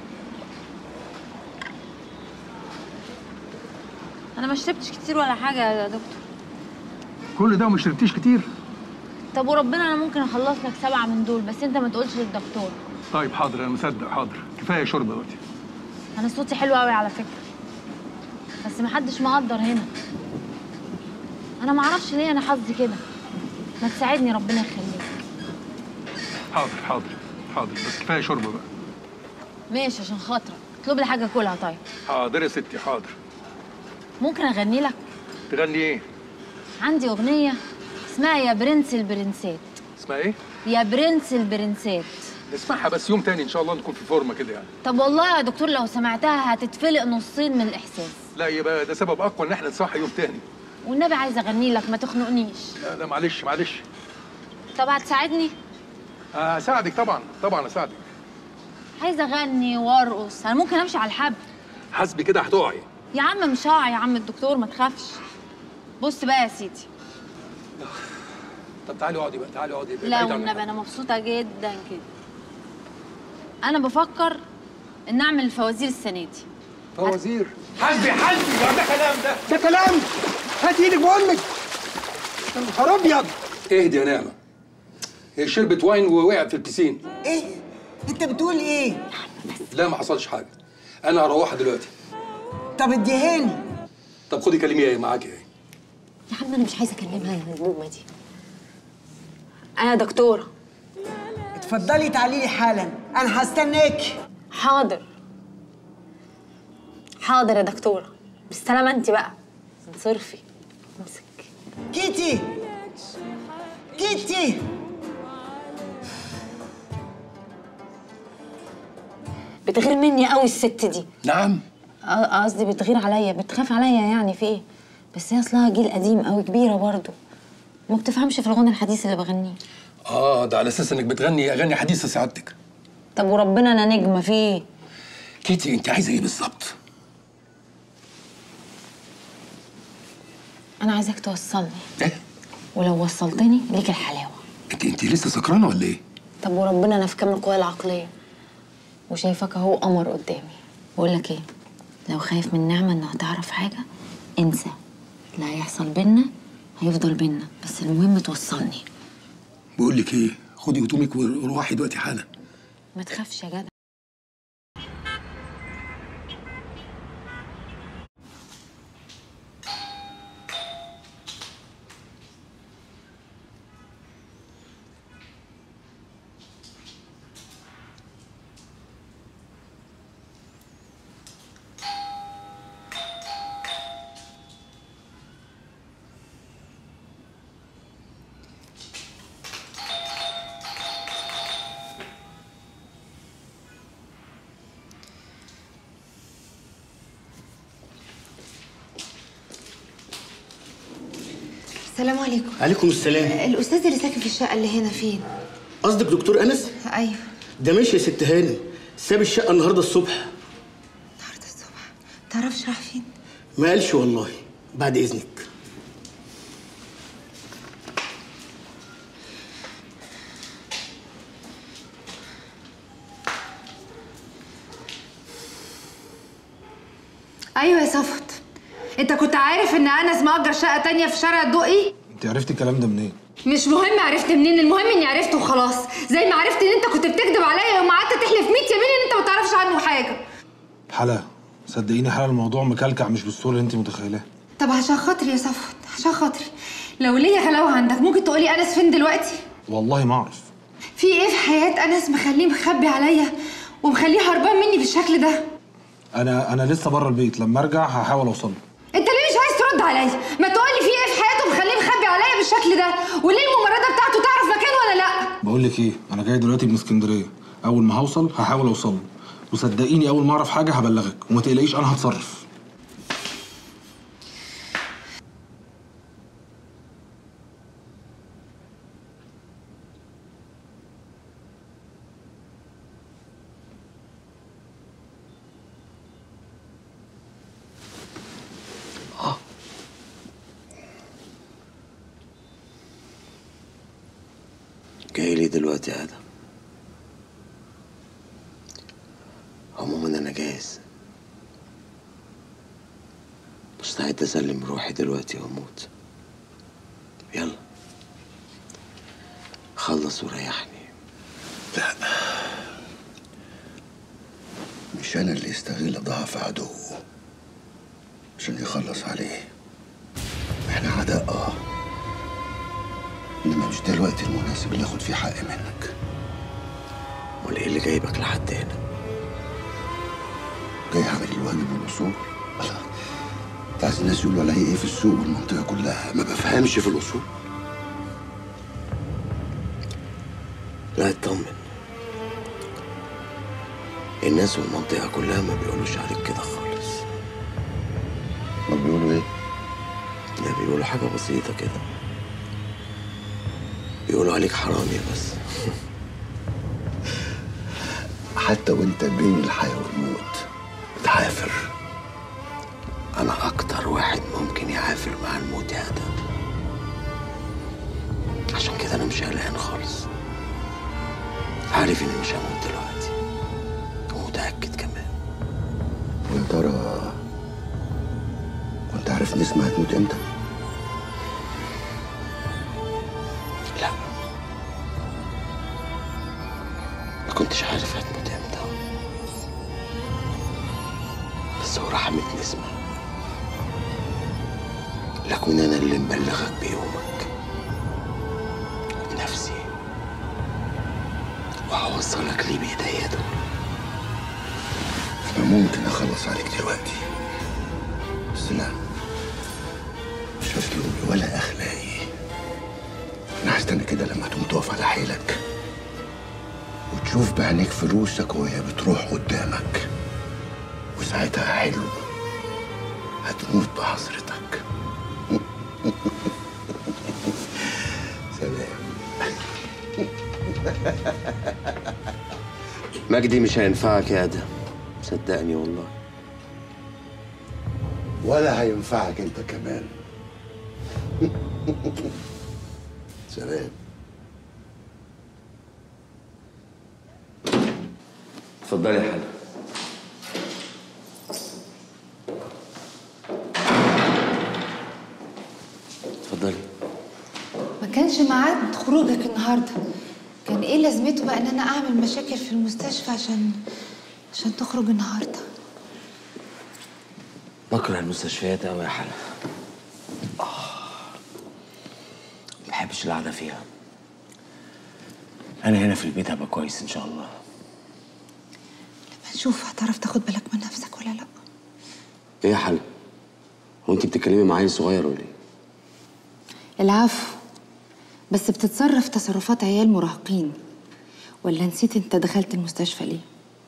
انا ما شربتش كتير ولا حاجه يا دكتور كل ده وما شربتيش كتير طب وربنا انا ممكن اخلص لك سبعه من دول بس انت ما تقولش للدكتور طيب حاضر انا مصدق حاضر كفايه شرب دلوقتي انا صوتي حلو قوي على فكره بس محدش مقدر هنا انا معرفش ليه انا حظي كده ما تساعدني ربنا يخليك حاضر حاضر حاضر بس كفايه شرب بقى ماشي عشان خاطرك اطلب لي حاجه كلها طيب حاضر يا ستي حاضر ممكن اغني لك تغني ايه؟ عندي اغنيه اسمها يا برنس البرنسات اسمها ايه؟ يا برنس البرنسات نسمعها بس يوم تاني ان شاء الله نكون في فورمه كده يعني طب والله يا دكتور لو سمعتها هتتفلق نصين من الاحساس لا يبقى ده سبب اقوى ان احنا نسمعها يوم تاني والنبي عايزه اغني لك ما تخنقنيش لا لا معلش معلش طب هتساعدني هساعدك طبعا طبعا اساعدك عايزه اغني وارقص انا ممكن امشي على الحبل حسبي كده هتقعي يا عم مش هقع يا عم الدكتور ما تخافش بص بقى يا سيدي طب تعالي اقعدي بقى تعالي اقعدي بقى لا بعيد عن والنبي انا مبسوطه جدا كده انا بفكر ان اعمل الفوازير السنه دي فوازير حسبي حسبي ده ده كلام ده ده كلام هات ايدك بامك يا نهار ابيض اهدي يا نعمه هي شربت واين ووقعت في البسين ايه انت بتقول ايه لا ما حصلش حاجه انا هروحها دلوقتي طب اديهاني طب خدي كلميها ايه معاكي ايه يا عم انا مش عايزه اكلمها يا النجومه دي انا دكتوره اتفضلي تعالي لي حالا انا هستناك حاضر حاضر يا دكتوره بالسلامه انت بقى انصرفي امسك كيتي كيتي بتغير مني قوي الست دي نعم ق- قصدي بتغير عليا بتخاف عليا يعني في ايه بس هي اصلها جيل قديم قوي كبيره برضه ما بتفهمش في الغنى الحديث اللي بغنيه اه ده على اساس انك بتغني اغاني حديثه سعادتك طب وربنا انا نجمه في ايه كيتي انت عايزه ايه بالظبط انا عايزاك توصلني ايه ولو وصلتني ليك الحلاوه انت انت لسه سكرانه ولا ايه طب وربنا انا في كامل القوى العقليه وشايفك اهو قمر قدامي بقول لك ايه لو خايف من نعمه انها تعرف حاجه انسى اللي هيحصل بينا هيفضل بينا بس المهم توصلني بقول لك ايه خدي هدومك وروحي دلوقتي حالا ما تخافش يا جدع السلام عليكم عليكم السلام الاستاذ اللي ساكن في الشقه اللي هنا فين قصدك دكتور انس ايوه ده ماشي يا ست هانم ساب الشقه النهارده الصبح تعرفش راح فين ما قالش والله بعد اذنك ايوه يا صفوت انت كنت عارف ان انس مأجر شقه تانية في شارع الدقي انت عرفتي الكلام ده منين؟ مش مهم عرفت منين المهم اني عرفته وخلاص زي ما عرفت ان انت كنت بتكذب عليا يوم قعدت تحلف 100 يمين ان انت ما تعرفش عنه حاجه حلا صدقيني حلا الموضوع مكلكع مش بالصوره اللي انت متخيلاها طب عشان خاطري يا صفوت عشان خاطري لو ليا غلاوه عندك ممكن تقولي انس فين دلوقتي والله ما اعرف في ايه في حياه انس مخليه مخبي عليا ومخليه هربان مني بالشكل ده انا انا لسه بره البيت لما ارجع هحاول اوصل له. انت ليه مش عايز ترد عليا ما تقولي في ايه في حياته مخليه مخبي عليا بالشكل ده وليه الممرضه بتاعته تعرف مكانه ولا لا بقول لك ايه انا جاي دلوقتي من اسكندريه اول ما هوصل هحاول اوصل له وصدقيني اول ما اعرف حاجه هبلغك وما تقلقيش انا هتصرف جاي لي دلوقتي يا ادم عموما انا جاهز مستعد اسلم روحي دلوقتي واموت يلا خلص وريحني مش انا اللي يستغل ضعف عدوه عشان يخلص عليه احنا عداء اه انما مش ده الوقت المناسب اللي اخد فيه حقي منك امال ايه اللي جايبك لحد هنا جاي اعمل الواجب والاصول الله انت عايز الناس يقولوا عليا ايه في السوق والمنطقه كلها ما بفهمش في الاصول لا اطمن الناس والمنطقة كلها ما بيقولوش عليك كده خالص ما بيقولوا ايه؟ لا بيقولوا حاجة بسيطة كده بيقولوا عليك حرامي بس حتى وانت بين الحياه والموت بتعافر أنا أكتر واحد ممكن يعافر مع الموت يا آدم عشان كده أنا مش قلقان خالص عارف إني مش هموت دلوقتي ومتأكد كمان ويا ترى كنت عارف نسمة هتموت امتى؟ لا ما كنتش عارف هتموت امتى بس هو رحمة نسمة لكن أنا اللي مبلغك بيومك وبنفسي وهوصلك ليه بإيديا دول انا ممكن اخلص عليك دلوقتي بس لا مش اسلوبي ولا اخلاقي انا هستنى كده لما تقوم تقف على حيلك وتشوف بعينيك فلوسك وهي بتروح قدامك وساعتها حلو هتموت بحسرتك سلام مجدي مش هينفعك يا آدم صدقني والله ولا هينفعك انت كمان سلام اتفضلي يا حلا اتفضلي ما كانش ميعاد خروجك النهارده كان ايه لازمته بقى ان انا اعمل مشاكل في المستشفى عشان عشان تخرج النهارده بكره المستشفيات قوي يا حلا آه. ما بحبش القعده فيها انا هنا في البيت هبقى كويس ان شاء الله لما نشوف هتعرف تاخد بالك من نفسك ولا لا ايه يا حلا هو انت بتتكلمي مع عيل صغير ولا ايه العفو بس بتتصرف تصرفات عيال مراهقين ولا نسيت انت دخلت المستشفى ليه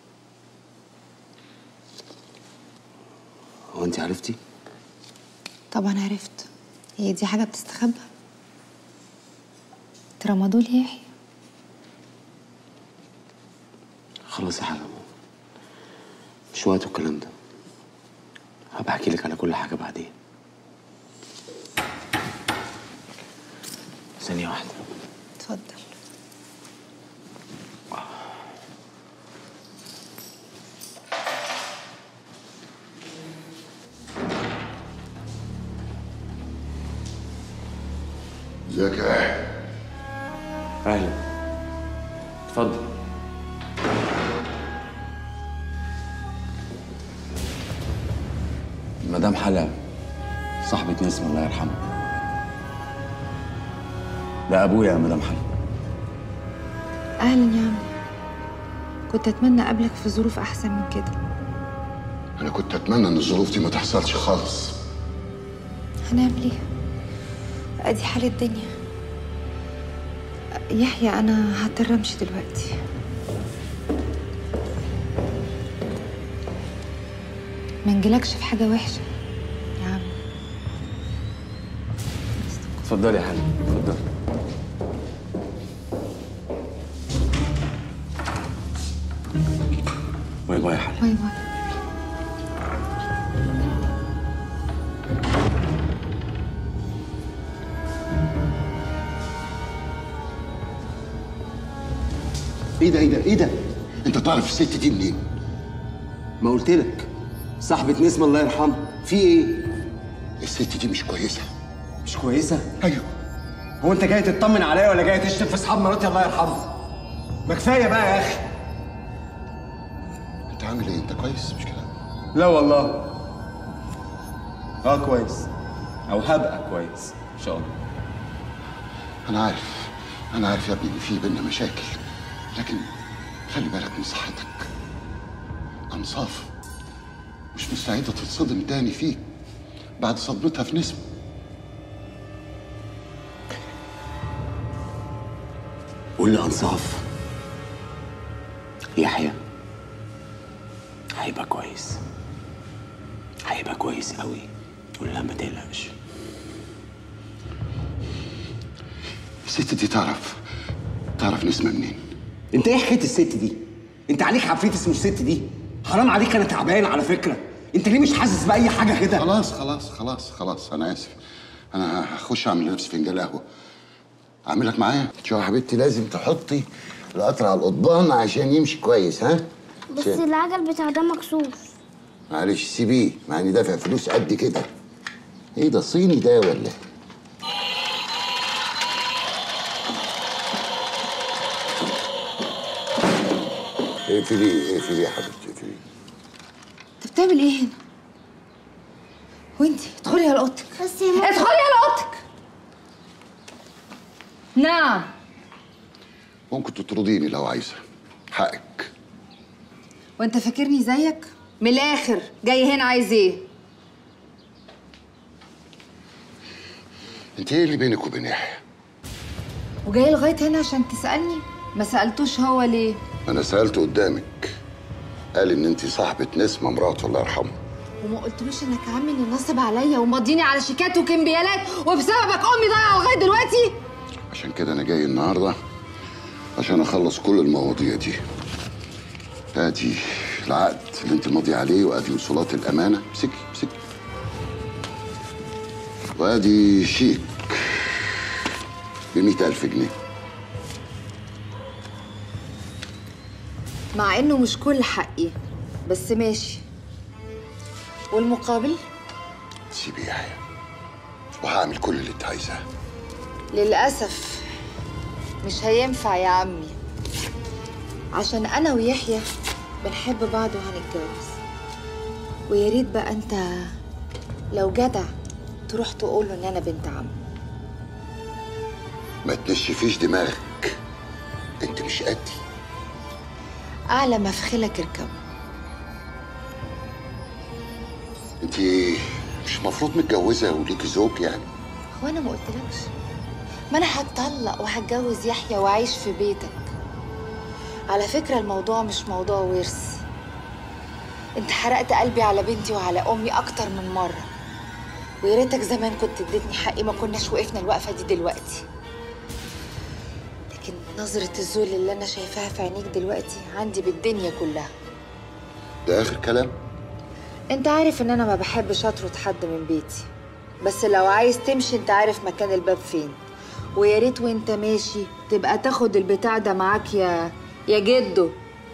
هو انت عرفتي طبعا عرفت هي دي حاجه بتستخبى ترامادول يا يحيى خلاص يا حلا مش وقت الكلام ده هبقى احكي لك على كل حاجه بعدين ثانيه واحده اتفضل ازيك يا يحيى اهلا اتفضل مدام حلا صاحبة نسمة الله يرحمها ده ابويا يا مدام حلا اهلا يا عمي كنت اتمنى اقابلك في ظروف احسن من كده انا كنت اتمنى ان الظروف دي ما تحصلش خالص هنعمل ايه ادي حال الدنيا يحيى انا هضطر امشي دلوقتي ما نجيلكش في حاجه وحشه يا عم اتفضلي يا حلا اتفضلي باي باي يا حلا باي باي ايه ده ايه ده ايه ده انت تعرف الست دي منين ما قلت لك صاحبة نسمة الله يرحمها في ايه الست دي مش كويسه مش كويسة ايوه هو انت جاي تطمن عليا ولا جاي تشتم في اصحاب مراتي الله يرحمها ما كفايه بقى يا اخي انت عامل ايه انت كويس مش كده لا والله اه كويس او هبقى كويس ان شاء الله انا عارف انا عارف يا ابني ان في بينا مشاكل لكن خلي بالك من صحتك انصاف مش مستعده تتصدم تاني فيك بعد صدمتها في نسمه قول لأنصاف يحيى هيبقى كويس هيبقى كويس قوي قول لها ما تقلقش الست دي تعرف تعرف نسمه منين انت ايه حكايه الست دي انت عليك عفريت اسمه الست دي حرام عليك انا تعبان على فكره انت ليه مش حاسس باي حاجه كده خلاص خلاص خلاص خلاص انا اسف انا هخش اعمل لنفسي فنجان قهوه اعملك معايا شو يا حبيبتي لازم تحطي القطر على القضبان عشان يمشي كويس ها بس العجل بتاع ده مكسور معلش سيبيه مع اني دافع فلوس قد كده ايه ده صيني ده ولا اقفليه اقفليه يا حبيبتي اقفليه انت بتعمل ايه هنا؟ وانتي ادخلي على اوضتك بس يا ماما ادخلي على اوضتك نعم ممكن تطرديني لو عايزه حقك وانت فاكرني زيك؟ من الاخر جاي هنا عايز ايه؟ انت ايه اللي بينك وبين يحيى وجاي لغايه هنا عشان تسالني؟ ما سالتوش هو ليه؟ انا سالته قدامك قال ان انت صاحبه نسمه مراته الله يرحمه وما قلتلوش انك عامل النصب عليا ومضيني على شيكات وكمبيالات وبسببك امي ضايعه لغايه دلوقتي؟ عشان كده انا جاي النهارده عشان اخلص كل المواضيع دي ادي العقد اللي انت ماضي عليه وادي وصولات الامانه امسكي امسكي وادي شيك ب ألف جنيه مع انه مش كل حقي بس ماشي والمقابل سيبي يحيى وهعمل كل اللي انت عايزاه للأسف مش هينفع يا عمي عشان أنا ويحيى بنحب بعض وهنتجوز ويا ريت بقى أنت لو جدع تروح تقوله إن أنا بنت عم ما تنشفيش دماغك انت مش قدي أعلى ما في خيلك اركبه انت مش مفروض متجوزه وليكي زوج يعني هو أنا ما قلتلكش ما أنا هتطلق وهتجوز يحيى وأعيش في بيتك على فكرة الموضوع مش موضوع ورث انت حرقت قلبي على بنتي وعلى أمي أكتر من مرة ويا ريتك زمان كنت اديتني حقي ما كناش وقفنا الوقفة دي دلوقتي لكن نظرة الذل اللي أنا شايفاها في عينيك دلوقتي عندي بالدنيا كلها ده اخر كلام انت عارف ان انا ما بحبش اطرد حد من بيتي بس لو عايز تمشي انت عارف مكان الباب فين ويا ريت وانت ماشي تبقى تاخد البتاع ده معاك يا يا جدو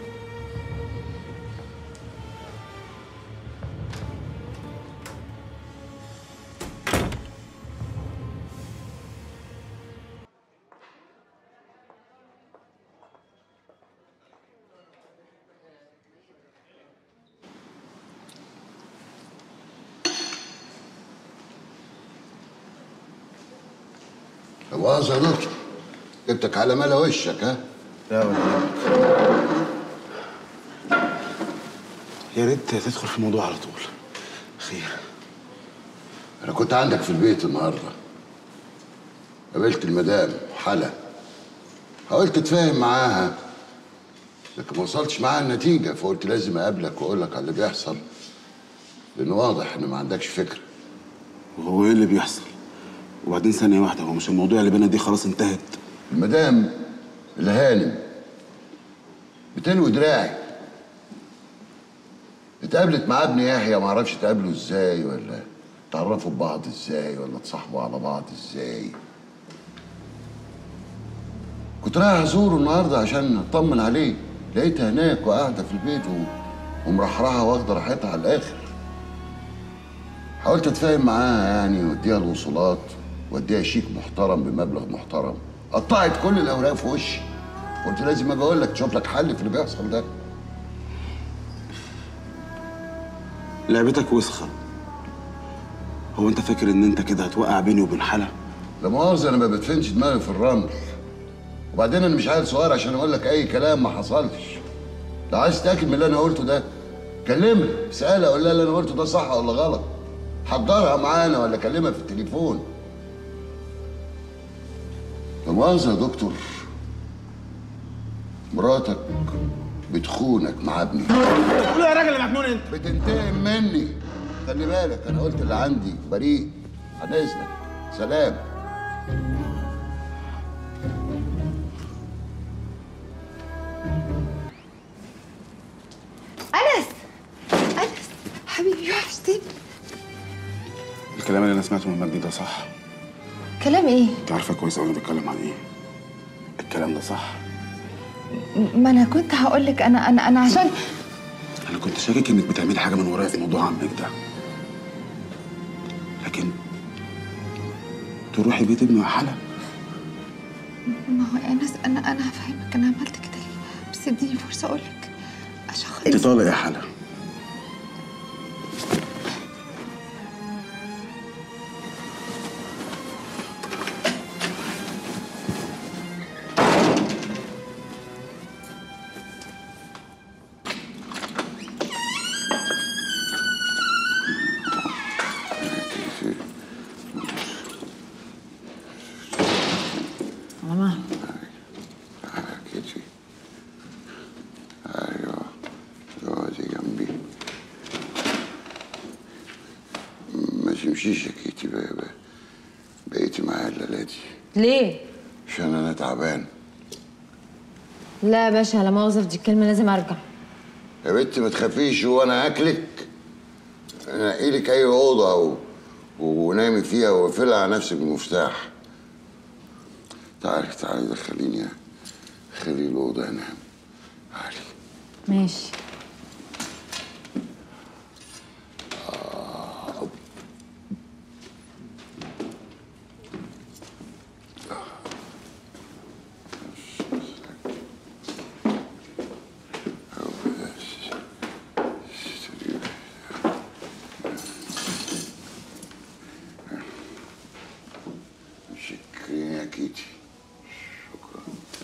باظ يا دكتور جبتك على ملا وشك ها لا ولا يا ريت تدخل في الموضوع على طول خير انا كنت عندك في البيت النهارده قابلت المدام حلا حاولت اتفاهم معاها لكن ما وصلتش معاها النتيجه فقلت لازم اقابلك واقول لك على اللي بيحصل لان واضح ان ما عندكش فكره وهو ايه اللي بيحصل وبعدين ثانيه واحده هو مش الموضوع اللي بينا دي خلاص انتهت المدام الهانم بتلوي دراعي اتقابلت مع ابن يحيى ما اعرفش اتقابلوا ازاي ولا اتعرفوا ببعض ازاي ولا اتصاحبوا على بعض ازاي كنت رايح ازوره النهارده عشان اطمن عليه لقيتها هناك وقاعده في البيت و... ومرحرحه واخده راحتها على الاخر حاولت اتفاهم معاها يعني واديها الوصولات واديها شيك محترم بمبلغ محترم قطعت كل الاوراق في وشي قلت لازم اجي اقول لك تشوف لك حل في اللي بيحصل ده لعبتك وسخه هو انت فاكر ان انت كده هتوقع بيني وبين حلا لا مؤاخذة أنا ما بدفنش دماغي في الرمل وبعدين أنا مش عيل صغير عشان أقول لك أي كلام ما حصلش لو عايز تتأكد من اللي أنا قلته ده كلمها اسألها قول لها اللي أنا قلته ده صح ولا غلط حضرها معانا ولا كلمها في التليفون لا مؤاخذة يا دكتور مراتك بتخونك مع ابني قول يا راجل يا مجنون انت بتنتقم مني خلي بالك انا قلت اللي عندي بريء عن اذنك سلام انس انس حبيبي وحشتني الكلام اللي انا سمعته من مجدي ده صح كلام ايه انت عارفه كويس قوي انا بتكلم عن ايه الكلام ده صح ما انا كنت هقول لك انا انا انا عشان انا كنت شاكك انك بتعملي حاجه من ورايا في موضوع عمك ده لكن تروحي بيت ابني وحلا ما هو يا انس انا انا هفهمك انا عملت كده ليه بس اديني فرصه اقول لك عشان خاطر انت طالع يا حلا ماما كيتي ايوه اقعدي جنبي ما تمشيش يا كيتي بقى بقى بقيتي معايا الليله دي ليه؟ عشان انا تعبان لا يا باشا لا مؤاخذة في دي الكلمة لازم ارجع يا بنتي ما تخافيش وانا اكلك انقي لك اي اوضه و... ونامي فيها وقفلها على نفسك بالمفتاح تعالي تعالي دخليني خلي الاوضه انام ماشي شكرين يا كيتي شكرا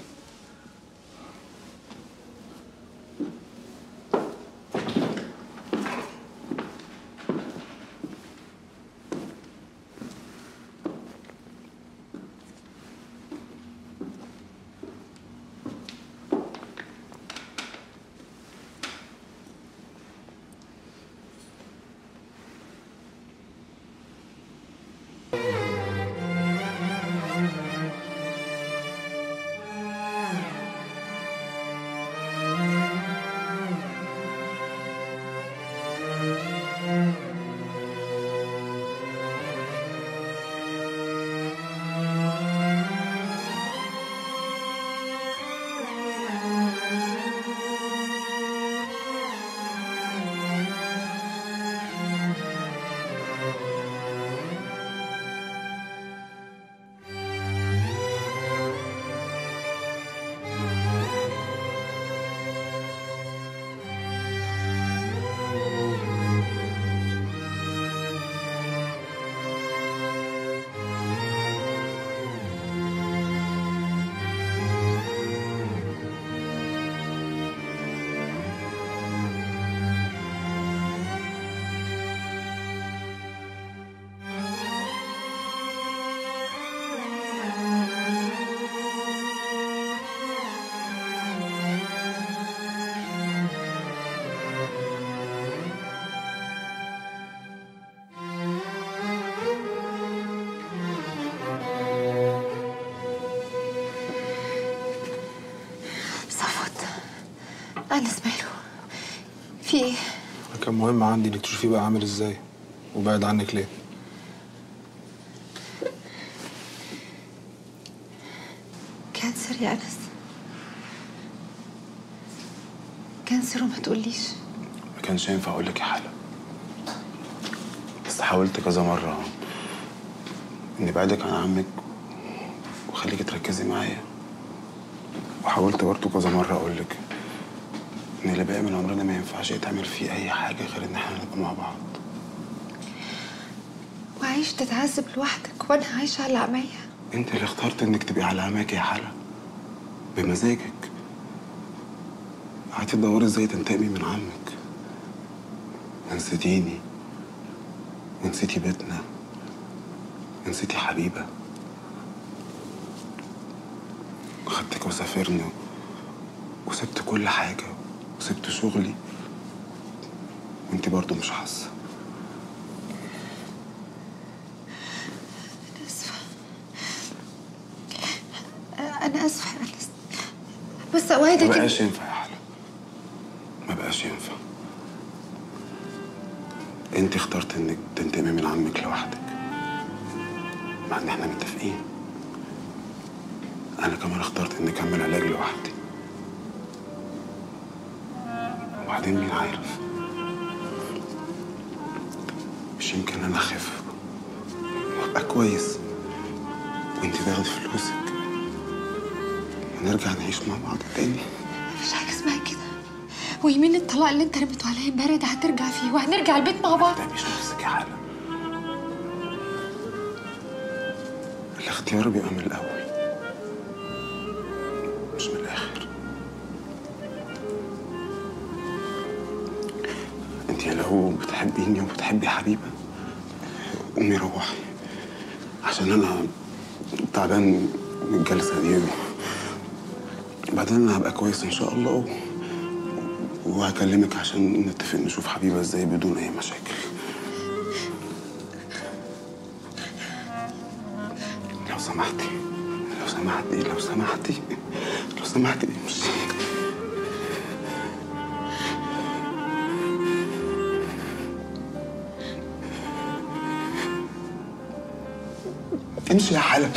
صفوت انس ماله في ايه كان مهم عندي انك تشوفيه بقى عامل ازاي وبعد عنك ليه كانسر يا انس كانسر وما تقوليش ما كانش ينفع اقول لك يا حلا بس حاولت كذا مره اني ابعدك عن عمك واخليكي تركزي معايا وحاولت برضه كذا مره اقول لك ان اللي باقي من عمرنا ما ينفعش يتعمل فيه اي حاجه غير ان احنا نبقى مع بعض وعايش تتعذب لوحدك وانا عايشه على عمية انت اللي اخترت انك تبقي على عماك يا حلا بمزاجك قعدتي تدوري ازاي تنتقمي من عمك نسيتيني ونسيتي بيتنا ونسيتي حبيبة خدتك وسافرنا وسبت كل حاجة وسبت شغلي وانت برضو مش حاسة انا اسفه انا اسفه انا آسفة. بس ما اوعدك إن- بقاش ينفع يا حلا ما بقاش ينفع انت اخترت انك تنتمي من عمك لوحدك مع ان احنا متفقين انا كمان اخترت اني اكمل علاج لوحدي وبعدين مين عارف مش يمكن انا اخف وابقى كويس وانت تاخدي فلوسك ونرجع نعيش مع بعض تاني مفيش حاجه اسمها كده ويمين الطلاق اللي انت رميته عليا امبارح ده هترجع فيه وهنرجع البيت مع بعض مش نفسك يا حلا الاختيار بيبقى من الاول مش من الاخر انت لو بتحبيني وبتحبي حبيبه قومي روحي عشان انا تعبان من الجلسه دي بعدين انا هبقى كويس ان شاء الله و... وهكلمك عشان نتفق نشوف حبيبه ازاي بدون اي مشاكل لو سمحتي لو سمحتي لو سمحتي لو سمحتي امشي امشي يا حلا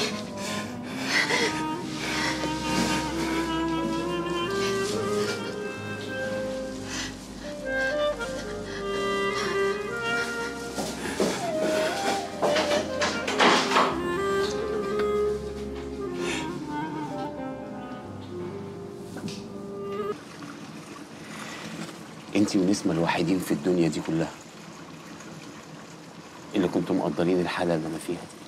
انت ونسمة الوحيدين في الدنيا دي كلها اللي كنتم مقدرين الحالة اللي انا فيها دي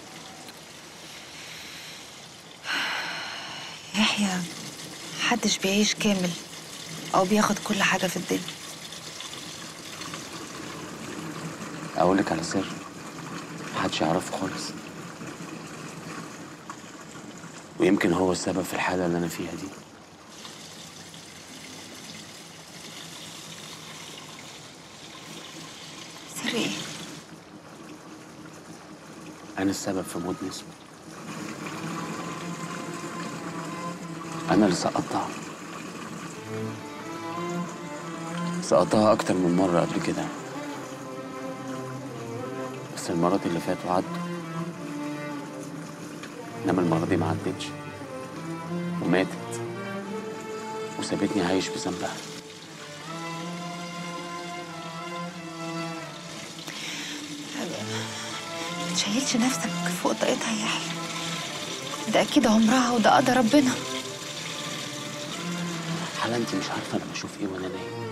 يحيى محدش بيعيش كامل او بياخد كل حاجه في الدنيا اقول لك على سر محدش يعرفه خالص ويمكن هو السبب في الحالة اللي انا فيها دي سر ايه انا السبب في موت نسمة انا اللي سقطتها سقطتها اكتر من مرة قبل كده بس المرات اللي فاتوا عدوا انما المرة دي ما عدتش وماتت وسابتني عايش بذنبها ما تشيلش نفسك فوق طاقتها يا يحيى ده اكيد عمرها وده قضى ربنا حلا انت مش عارفه انا بشوف ايه وانا نايم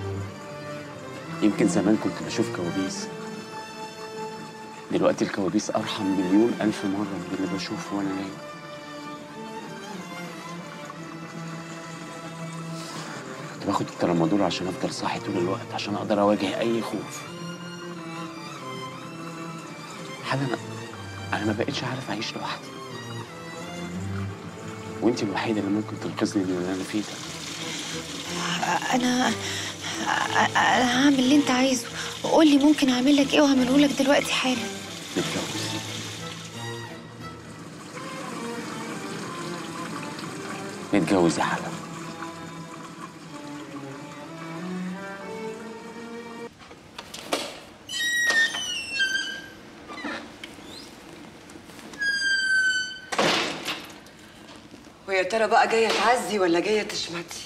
يمكن زمان كنت بشوف كوابيس دلوقتي الكوابيس ارحم مليون الف مره من اللي بشوفه وانا نايم كنت باخد الترامادول عشان افضل صاحي طول الوقت عشان اقدر اواجه اي خوف حلا انا انا ما بقتش عارف اعيش لوحدي وانت الوحيده اللي ممكن تنقذني من اللي انا فيه ده انا انا هعمل اللي انت عايزه وقول لي ممكن اعمل لك ايه وهعمله لك دلوقتي حالا نتجوز نتجوز يا حلا ويا ترى بقى جايه تعزي ولا جايه تشمتي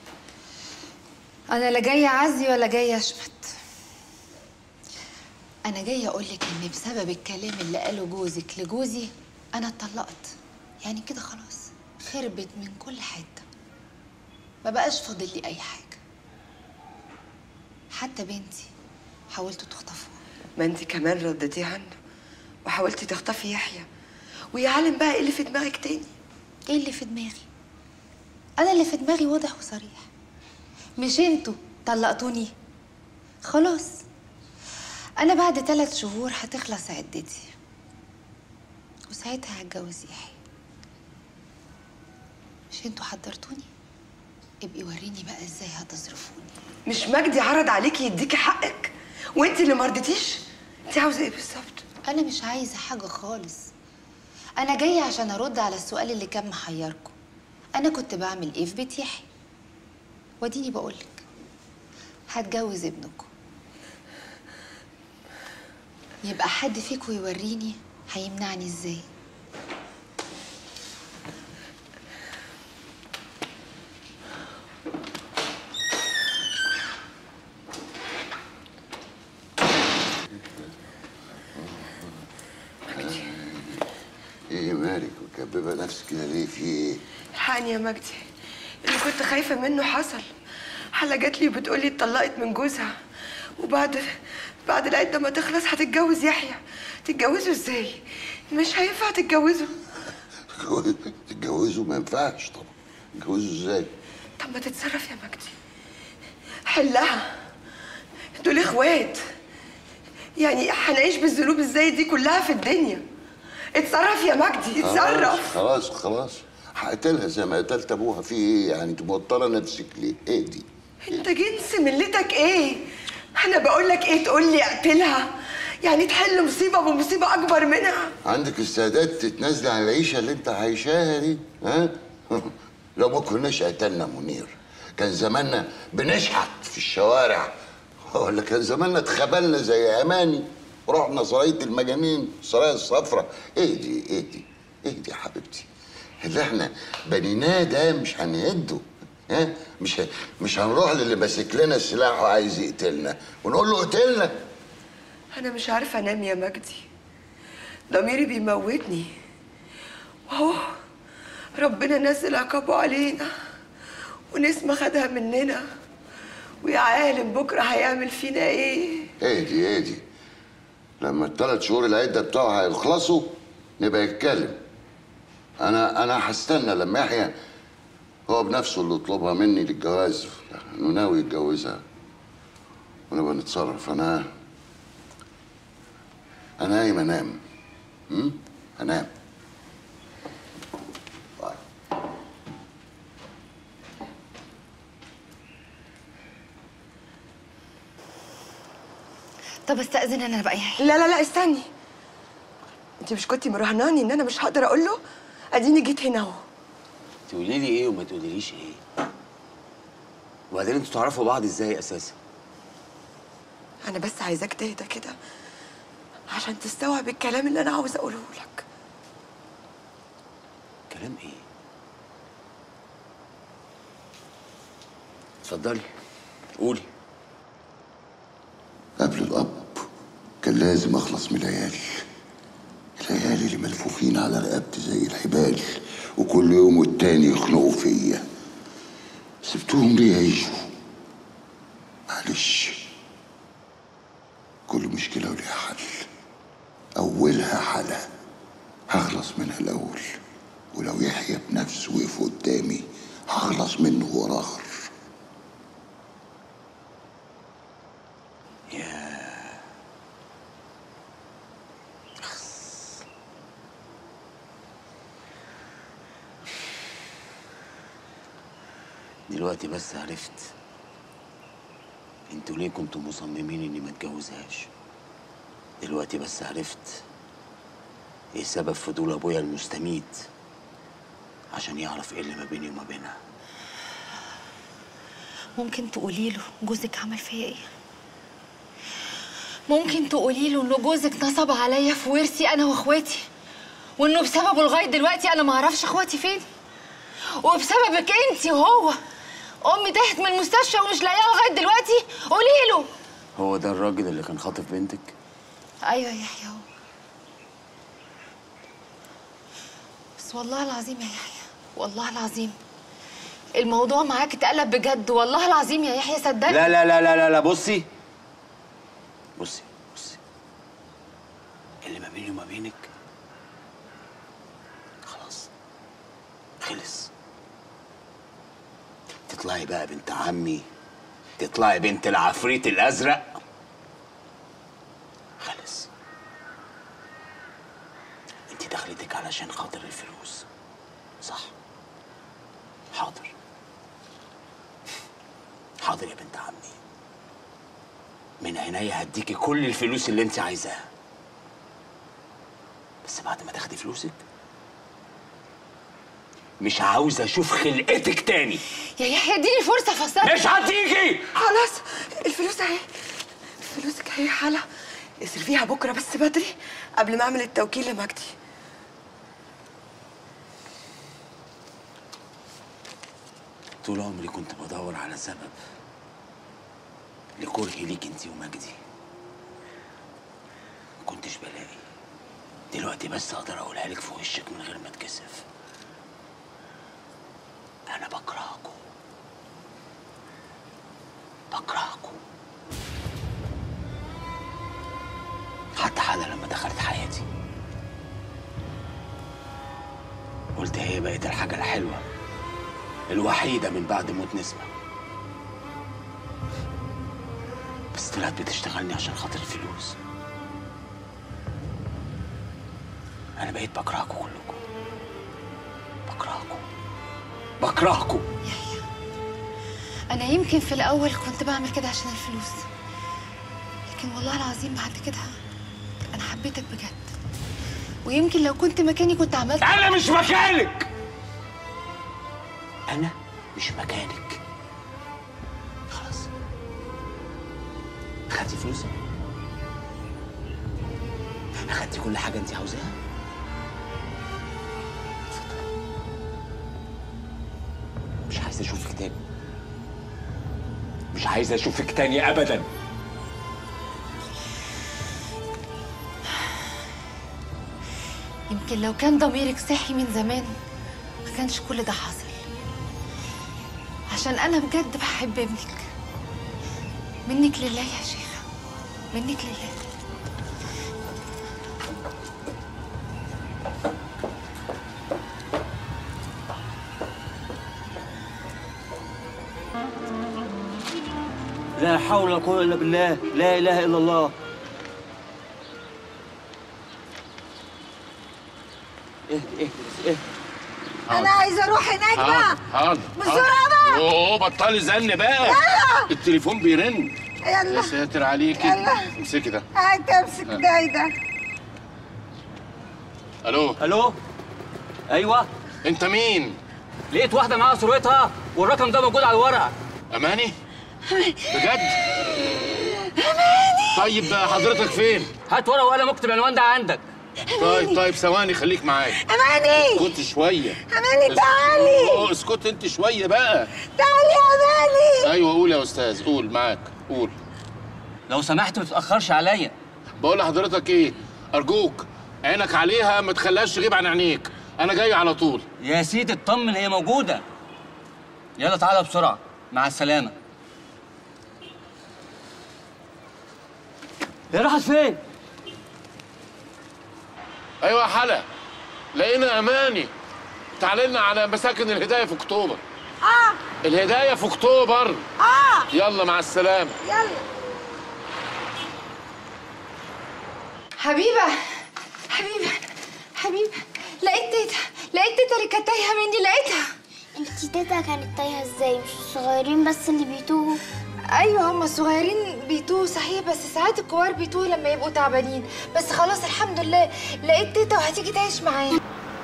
انا لا جايه اعزي ولا جايه اشمت انا جايه اقول لك ان بسبب الكلام اللي قاله جوزك لجوزي انا اتطلقت يعني كده خلاص خربت من كل حته ما بقاش فاضل لي اي حاجه حتى بنتي حاولتوا تخطفوها ما انت كمان رديتيه عنه وحاولتي تخطفي يحيى ويا عالم بقى ايه اللي في دماغك تاني ايه اللي في دماغي انا اللي في دماغي واضح وصريح مش انتوا طلقتوني خلاص انا بعد ثلاث شهور هتخلص عدتي وساعتها هتجوز يحيى مش انتوا حضرتوني ابقي وريني بقى ازاي هتصرفوني مش مجدي عرض عليكي يديكي حقك وانت اللي مرضتيش انت عاوزه ايه بالظبط انا مش عايزه حاجه خالص انا جايه عشان ارد على السؤال اللي كان محيركم انا كنت بعمل ايه في بيت يحيى واديني بقولك هتجوز ابنكم يبقى حد فيكم يوريني هيمنعني ازاي ايه مالك مكببه نفسك كده ليه في ايه؟ الحقني يا مجدي اللي كنت خايفه منه حصل حلا جات لي وبتقولي اتطلقت من جوزها وبعد بعد العده ما تخلص هتتجوز يحيى تتجوزوا ازاي مش هينفع تتجوزوا تتجوزوا ما ينفعش طبعا تتجوزوا ازاي؟ طب ما تتصرف يا مجدي حلها دول اخوات يعني هنعيش بالذنوب ازاي دي كلها في الدنيا اتصرف يا مجدي اتصرف خلاص خلاص هقتلها زي ما قتلت ابوها في ايه يعني انت موتره نفسك ليه؟ ايه دي؟ انت جنس ملتك ايه انا بقول لك ايه تقول لي اقتلها يعني تحل مصيبه بمصيبه اكبر منها عندك استعداد تتنازلي عن العيشه اللي انت عايشاها دي؟ ها؟ لو ما كناش قتلنا منير كان زماننا بنشحت في الشوارع ولا كان زماننا اتخبلنا زي اماني ورحنا سرايه المجانين السرايا الصفراء ايه دي ايه دي ايه دي يا حبيبتي اللي احنا بنيناه ده مش هنهده ها مش ه- مش هنروح للي ماسك لنا السلاح وعايز يقتلنا ونقول له قتلنا انا مش عارفه انام يا مجدي ضميري بيموتني وهو ربنا نزل عقابه علينا ونسمة خدها مننا ويا عالم بكره هيعمل فينا ايه ايه دي ايه دي لما الثلاث شهور العده بتوعها يخلصوا نبقى يتكلم انا انا هستنى لما يحيى هو بنفسه اللي يطلبها مني للجواز انه ناوي يتجوزها ونبقى نتصرف انا انا نايم انام أم؟ انام طب استأذن انا بقى لا لا لا استني انت مش كنتي مراهناني ان انا مش هقدر اقول له اديني جيت هنا اهو تقولي لي ايه وما تقوليليش ايه وبعدين انتوا تعرفوا بعض ازاي اساسا انا بس عايزاك تهدى كده عشان تستوعب الكلام اللي انا عاوز اقوله لك كلام ايه اتفضلي قولي قبل الاب كان لازم اخلص من العيال العيال اللي ملفوفين على رقبتي زي الحبال وكل يوم والتاني يخنقوا فيا سبتهم ليه يعيشوا معلش كل مشكلة وليها حل أولها حلا هخلص منها الأول ولو يحيى بنفسه وقف قدامي هخلص منه هو آخر دلوقتي بس عرفت انتوا ليه كنتوا مصممين اني ما اتجوزهاش دلوقتي بس عرفت ايه سبب فضول ابويا المستميت عشان يعرف ايه اللي ما بيني وما بينها ممكن تقولي له جوزك عمل فيا ايه ممكن تقولي له انه جوزك نصب عليا في ورثي انا واخواتي وانه بسببه لغايه دلوقتي انا ما اعرفش اخواتي فين وبسببك انت وهو امي تاهت من المستشفى ومش لاقياها لغايه دلوقتي قولي له هو ده الراجل اللي كان خاطف بنتك ايوه يا يحيى هو بس والله العظيم يا يحيى والله العظيم الموضوع معاك اتقلب بجد والله العظيم يا يحيى صدقني لا لا لا لا لا, لا بصي بصي بصي اللي ما بيني وما بينك خلاص خلص تطلعي بقى بنت عمي تطلعي بنت العفريت الازرق خلص انت دخلتك علشان خاطر الفلوس صح حاضر حاضر يا بنت عمي من عينيا هديكي كل الفلوس اللي انت عايزاها بس بعد ما تاخدي فلوسك مش عاوز اشوف خلقتك تاني يا يحيى اديني فرصه افسرك مش هتيجي خلاص الفلوس اهي فلوسك اهي يا حلا اصرفيها بكره بس بدري قبل ما اعمل التوكيل لمجدي طول عمري كنت بدور على سبب لكرهي ليك انت ومجدي ما كنتش بلاقي دلوقتي بس اقدر اقولها لك في وشك من غير ما اتكسف انا بكرهكم بكرهكم حتى حدا لما دخلت حياتي قلت هي بقت الحاجة الحلوة الوحيدة من بعد موت نسمة بس طلعت بتشتغلني عشان خاطر الفلوس أنا بقيت بكرهكم كلكم بكرهكم بكرهكم انا يمكن في الاول كنت بعمل كده عشان الفلوس لكن والله العظيم بعد كده انا حبيتك بجد ويمكن لو كنت مكاني كنت عملت أنا مش مكانك أنا مش مكانك خلاص خدتي فلوسك أخدتي كل حاجة أنت عاوزاها اتفضلي. مش عايز أشوفك تاني مش عايز أشوفك تاني أبدا يمكن لو كان ضميرك صحي من زمان ما كانش كل ده حصل عشان انا بجد بحب ابنك منك لله يا شيخة منك لله لا حول ولا قوة إلا بالله لا إله إلا الله إيه إيه إيه انا عايزه اروح هناك بقى حاضر بسرعة بقى. اوه بطلي زن بقى يلا. التليفون بيرن يا يلا ساتر عليكي يلا. امسكي ده هات امسك ده ده الو الو ايوه انت مين لقيت واحدة معاها صورتها والرقم ده موجود على الورقة اماني بجد اماني طيب حضرتك فين هات ورقة وقلم اكتب العنوان ده عندك طيب طيب ثواني خليك معايا اماني اسكت شويه اماني اس- تعالي أوه، اسكت انت شويه بقى تعالي يا اماني ايوه قول يا استاذ قول معاك قول لو سمحت ما تتأخرش عليا بقول لحضرتك ايه ارجوك عينك عليها ما تخليهاش تغيب عن عينيك انا جاي على طول يا سيدي اطمن هي موجودة يلا تعالى بسرعة مع السلامة هي راحت فين؟ ايوه يا حلا لقينا اماني تعالى لنا على مساكن الهدايه في اكتوبر اه الهدايه في اكتوبر اه يلا مع السلامه يلا حبيبة حبيبة حبيبة لقيت تيتا لقيت تيتا اللي كانت تايهة مني لقيتها انتي تيتا كانت تايهة ازاي مش الصغيرين بس اللي بيتوهوا ايوه هم الصغيرين بيتوه صحيح بس ساعات الكبار بيتوه لما يبقوا تعبانين بس خلاص الحمد لله لقيت تيتا وهتيجي تعيش معايا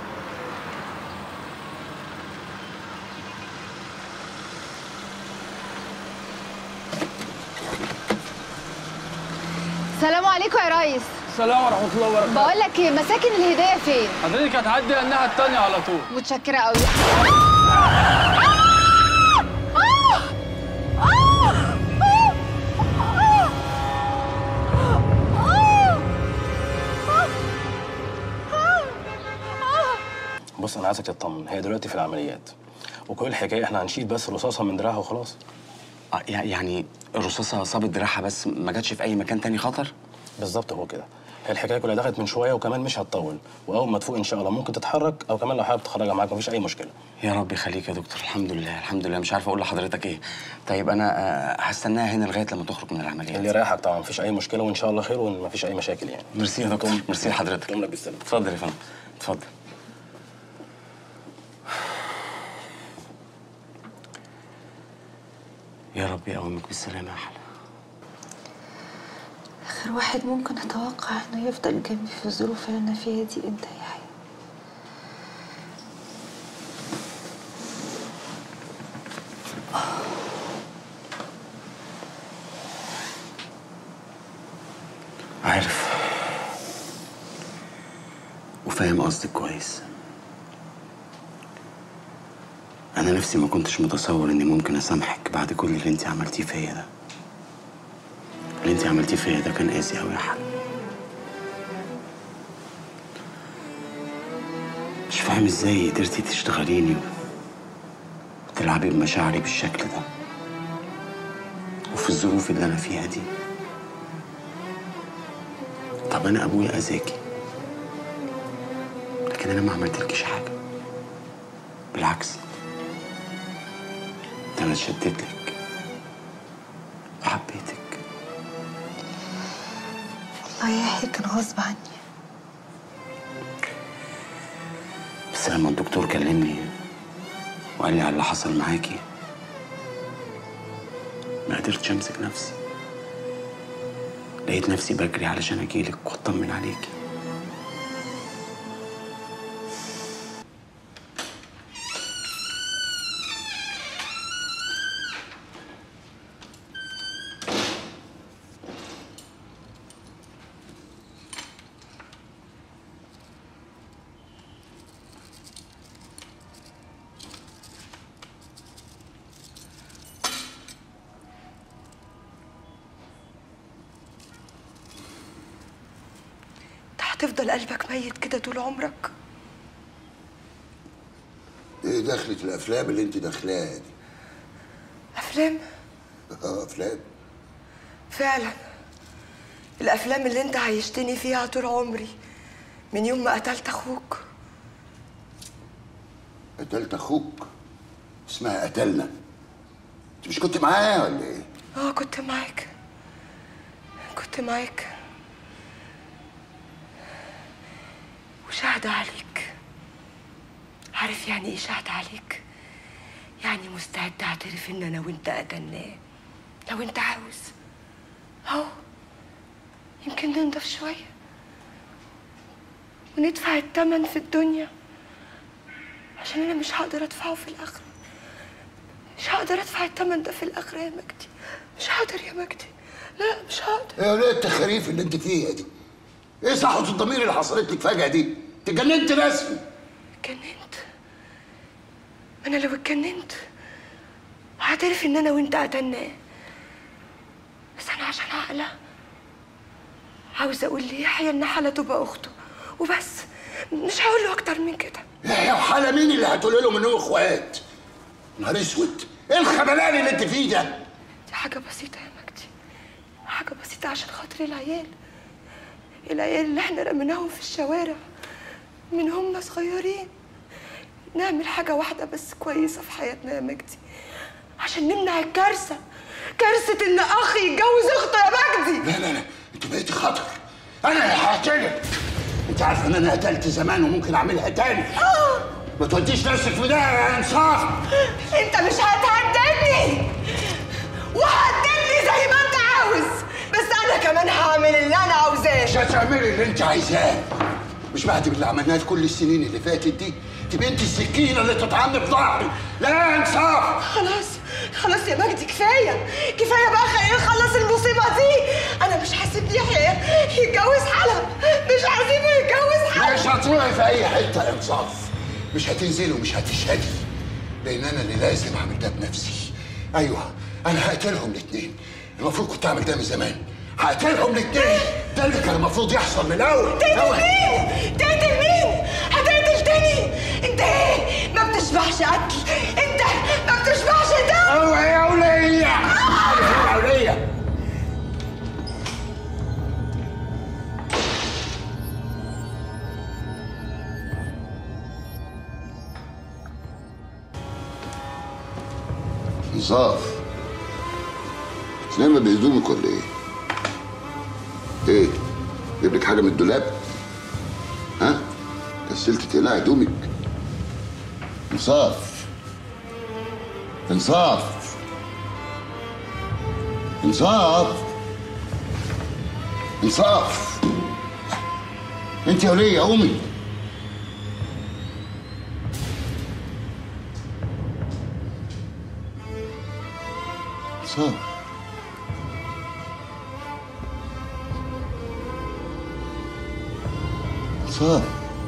السلام عليكم يا ريس السلام ورحمة الله وبركاته بقول لك ايه مساكن الهدايه فين حضرتك هتعدي الناحية التانية على طول متشكره قوي بص انا عايزك تطمن هي دلوقتي في العمليات وكل الحكايه احنا هنشيل بس رصاصه من دراعها وخلاص آه يع- يعني الرصاصه صابت دراعها بس ما جاتش في اي مكان تاني خطر بالظبط هو كده هي الحكايه كلها دخلت من شويه وكمان مش هتطول واول ما تفوق ان شاء الله ممكن تتحرك او كمان لو حابب تخرجها معاك مفيش اي مشكله يا رب يخليك يا دكتور الحمد لله الحمد لله مش عارف اقول لحضرتك ايه طيب انا آه، هستناها هنا لغايه لما تخرج من العمليه اللي يريحك طبعا مفيش اي مشكله وان شاء الله خير ومفيش اي مشاكل يعني ميرسي يا دكتور ميرسي لحضرتك تقوم لك بالسلامه اتفضل يا فندم اتفضل يا رب يقومك بالسلامه يا حلا آخر واحد ممكن أتوقع إنه يفضل جنبي في الظروف اللي أنا فيها دي أنت يا حي عارف وفاهم قصدك كويس انا نفسي ما كنتش متصور اني ممكن اسامحك بعد كل اللي انت عملتيه فيا ده اللي انت عملتيه فيا ده كان قاسي قوي يا حلا مش فاهم ازاي قدرتي تشتغليني وتلعبي بمشاعري بالشكل ده وفي الظروف اللي انا فيها دي طب انا ابويا اذاكي لكن انا ما عملتلكيش حاجه بالعكس ده انا اتشدت لك وحبيتك والله يا حي كان غصب عني بس لما الدكتور كلمني وقال لي على اللي حصل معاكي ما قدرتش امسك نفسي لقيت نفسي بجري علشان اجيلك واطمن عليكي انت هتفضل قلبك ميت كده طول عمرك ايه دخلة الافلام اللي انت داخلاها دي؟ افلام اه افلام فعلا الافلام اللي انت عيشتني فيها طول عمري من يوم ما قتلت اخوك قتلت اخوك اسمها قتلنا انت مش كنت معايا ولا ايه؟ اه كنت معاك كنت معاك وشاهدة عليك عارف يعني ايه شاهدة عليك يعني مستعدة اعترف ان انا وانت قتلناه لو انت عاوز اهو يمكن ننضف شوية وندفع التمن في الدنيا عشان انا مش هقدر ادفعه في الاخرة مش هقدر ادفع التمن ده في الاخرة يا مجدي مش هقدر يا مجدي لا مش هقدر ايه ليه التخاريف اللي انت فيها دي؟ ايه صحوة الضمير اللي حصلت لك فجأة دي؟ اتجننت رسمي اتجننت ما انا لو اتجننت هعترف ان انا وانت قتلناه بس انا عشان عاقله عاوز اقول ليحيى ان حلا تبقى اخته وبس مش هقول له اكتر من كده يا وحالة مين اللي هتقول لهم انهم اخوات؟ نهار اسود ايه الخبلان اللي انت فيه ده؟ دي حاجه بسيطه يا مجدي حاجه بسيطه عشان خاطر العيال العيال اللي احنا رميناهم في الشوارع من هم صغيرين نعمل حاجه واحده بس كويسه في حياتنا يا مجدي عشان نمنع الكارثه كارثه ان اخي يتجوز اخته يا مجدي لا لا لا انت بقيتي خطر انا اللي هقتلك انت عارفه ان انا قتلت زمان وممكن اعملها تاني ما توديش نفسك في ده يا انصاف انت مش هتهددني وهددني زي ما انت عاوز بس انا كمان هعمل اللي انا عاوزاه مش هتعملي اللي انت عايزاه مش بعد اللي عملناه كل السنين اللي فاتت دي تبقى انت السكينه اللي تتعمل في ظهري لا يا انصاف خلاص خلاص يا مجدي كفايه كفايه بقى خلينا نخلص المصيبه دي انا مش هسيب يحيى يتجوز حلا مش هسيبه يتجوز حلا مش هتروحي في اي حته يا انصاف مش هتنزلي ومش هتشهدي لان انا اللي لازم اعمل ده بنفسي ايوه انا هقتلهم الاثنين المفروض كنت اعمل ده من زمان هقتلهم الاثنين ده اللي كان المفروض يحصل من الاول تقتل مين؟ تقتل مين؟ هتقتل تاني؟ انت ايه؟ ما بتشبعش بتشبعش قتل انت ما بتشبعش دم اوعي يا ولية يا ولية انصاف نايمة بهدومك ولا ايه؟ ايه؟ جيب لك حاجة من الدولاب؟ ها؟ كسلت تقلع هدومك انصاف انصاف انصاف انصاف انت يا ولية قومي انصاف انصاف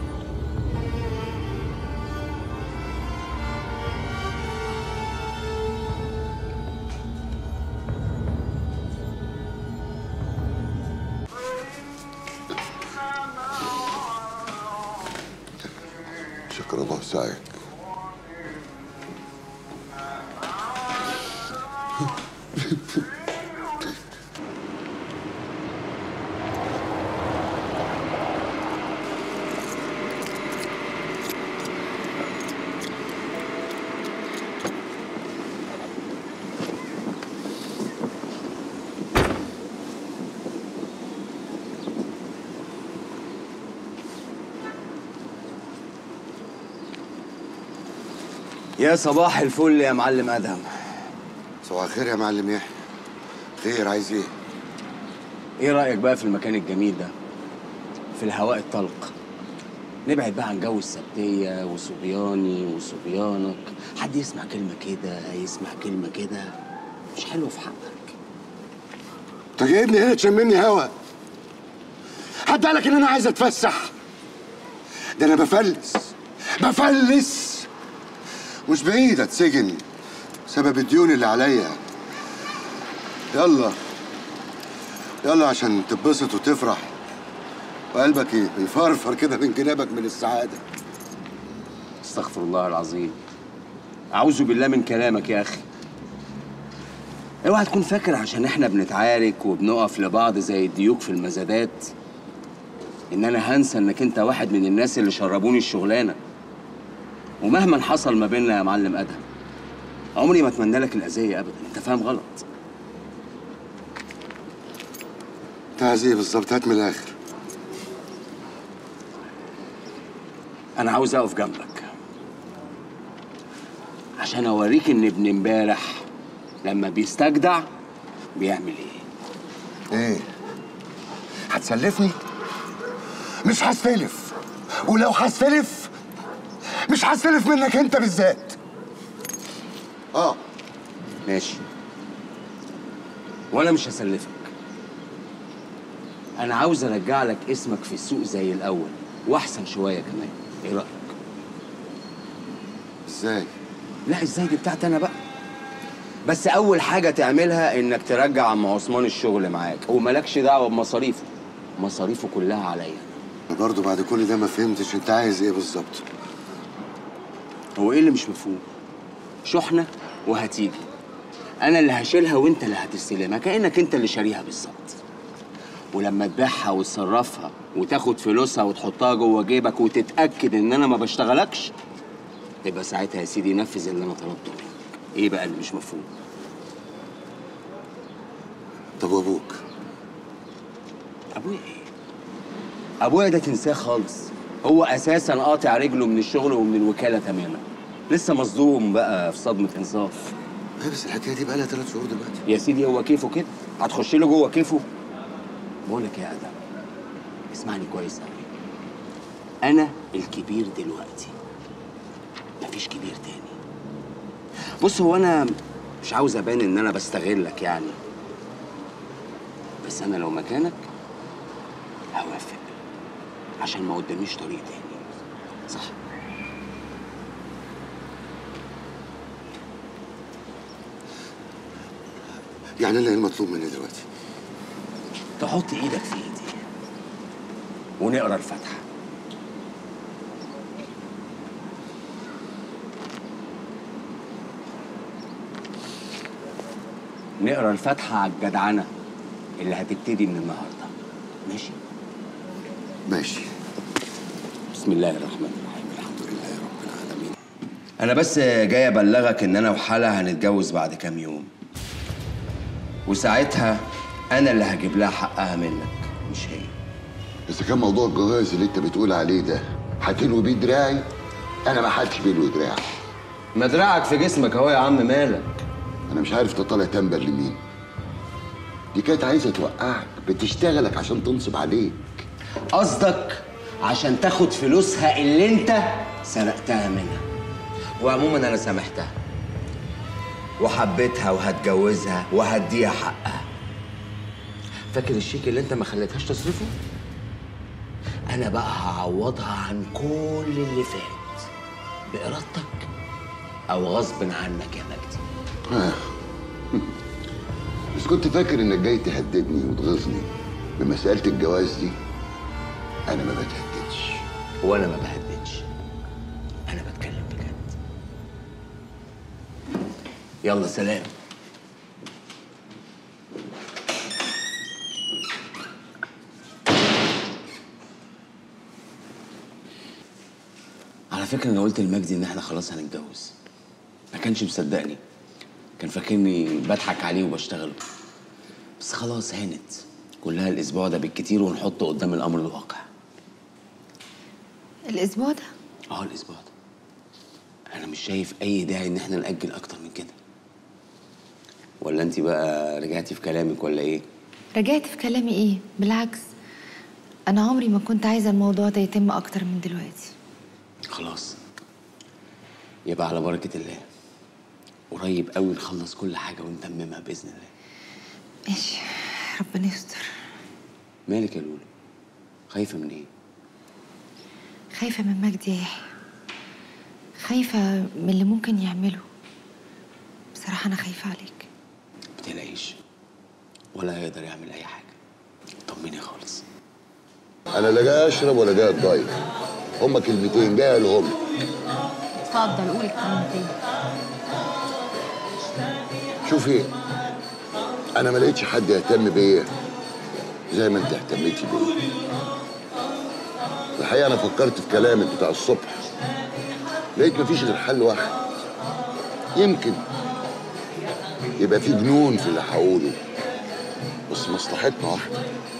شكر الله سعيك يا صباح الفل يا معلم ادهم صباح الخير يا معلم يحيى خير عايز ايه؟ ايه رايك بقى في المكان الجميل ده في الهواء الطلق نبعد بقى عن جو السبتيه وصبياني وصبيانك حد يسمع كلمه كده يسمع كلمه كده مش حلو في حقك انت جايبني هنا تشممني هوا حد قالك ان انا عايز اتفسح ده انا بفلس بفلس مش بعيد اتسجن سبب الديون اللي عليا يلا يلا عشان تتبسط وتفرح وقلبك ايه يفرفر كده من جنابك من السعاده استغفر الله العظيم اعوذ بالله من كلامك يا اخي اوعى تكون فاكر عشان احنا بنتعارك وبنقف لبعض زي الديوك في المزادات ان انا هنسى انك انت واحد من الناس اللي شربوني الشغلانه ومهما حصل ما بيننا يا معلم ادهم عمري ما اتمنى لك الاذيه ابدا انت فاهم غلط انت عايز ايه بالظبط هات من الاخر انا عاوز اقف جنبك عشان اوريك ان ابن امبارح لما بيستجدع بيعمل ايه ايه هتسلفني مش هستلف ولو هستلف مش هستلف منك انت بالذات اه ماشي وانا مش هسلفك انا عاوز ارجع لك اسمك في السوق زي الاول واحسن شويه كمان ايه رايك ازاي لا ازاي دي بتاعتي انا بقى بس اول حاجه تعملها انك ترجع عم عثمان الشغل معاك وملكش دعوه بمصاريفه مصاريفه كلها عليا برضه بعد كل ده ما فهمتش انت عايز ايه بالظبط هو ايه اللي مش مفهوم شحنه وهتيجي انا اللي هشيلها وانت اللي هتستلمها كانك انت اللي شاريها بالظبط ولما تبيعها وتصرفها وتاخد فلوسها وتحطها جوه جيبك وتتاكد ان انا ما بشتغلكش يبقى ساعتها يا سيدي نفذ اللي انا طلبته منك ايه بقى اللي مش مفهوم طب وابوك ابويا ايه ابويا ده تنساه خالص هو اساسا قاطع رجله من الشغل ومن الوكاله تماما لسه مصدوم بقى في صدمه انصاف ايه بس الحكايه دي بقى لها ثلاث شهور دلوقتي يا سيدي هو كيفه كده هتخش له جوه كيفه بقول لك يا ادم اسمعني كويس قوي انا الكبير دلوقتي مفيش كبير تاني بص هو انا مش عاوز ابان ان انا بستغلك يعني بس انا لو مكانك هوافق عشان ما قداميش طريق تاني صح يعني انا ايه المطلوب مني دلوقتي تحط ايدك في ايدي ونقرا الفاتحه نقرا الفاتحه على الجدعنه اللي هتبتدي من النهارده ماشي ماشي بسم الله الرحمن الرحيم الحمد لله رب العالمين انا بس جاي ابلغك ان انا وحلا هنتجوز بعد كام يوم وساعتها انا اللي هجيب لها حقها منك مش هي اذا كان موضوع الجواز اللي انت بتقول عليه ده هتلوي بيه دراعي انا ما حدش بيلوي دراعي ما دراعك في جسمك اهو يا عم مالك انا مش عارف تطلع تنبل لمين دي كانت عايزه توقعك بتشتغلك عشان تنصب عليك قصدك عشان تاخد فلوسها اللي انت سرقتها منها وعموما انا سامحتها وحبيتها وهتجوزها وهديها حقها فاكر الشيك اللي انت ما خليتهاش تصرفه انا بقى هعوضها عن كل اللي فات بارادتك او غصب عنك يا مجدي آه. بس كنت فاكر انك جاي تهددني وتغيظني بمسألة الجواز دي انا ما بتهددش وانا ما بهددش انا بتكلم بجد يلا سلام على فكرة أنا قلت لمجدي إن إحنا خلاص هنتجوز ما كانش مصدقني كان فاكرني بضحك عليه وبشتغله بس خلاص هانت كلها الأسبوع ده بالكتير ونحطه قدام الأمر الواقع الاسبوع ده اه الاسبوع ده انا مش شايف اي داعي ان احنا ناجل اكتر من كده ولا انت بقى رجعتي في كلامك ولا ايه رجعت في كلامي ايه بالعكس انا عمري ما كنت عايزه الموضوع ده يتم اكتر من دلوقتي خلاص يبقى على بركه الله قريب قوي نخلص كل حاجه ونتممها باذن الله ماشي ربنا يستر مالك يا لولو خايفه من ايه خايفه من مجدي يا يحيى خايفه من اللي ممكن يعمله بصراحه انا خايفه عليك ما تقلقيش ولا هيقدر يعمل اي حاجه طمني خالص انا لا جاي اشرب ولا جاي اتضايق هما كلمتين جاي اقولهم اتفضل قول الكلمتين شوفي انا ما لقيتش حد يهتم بيا زي ما انت اهتميتي بيا الحقيقه انا فكرت في كلامك بتاع الصبح لقيت مفيش غير حل واحد يمكن يبقى في جنون في اللي هقوله بس مصلحتنا واحده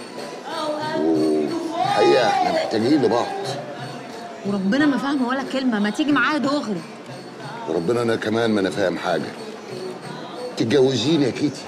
والحقيقه احنا محتاجين لبعض وربنا ما فاهمه ولا كلمه ما تيجي معايا دغري وربنا انا كمان ما انا فاهم حاجه تتجوزيني يا كيتي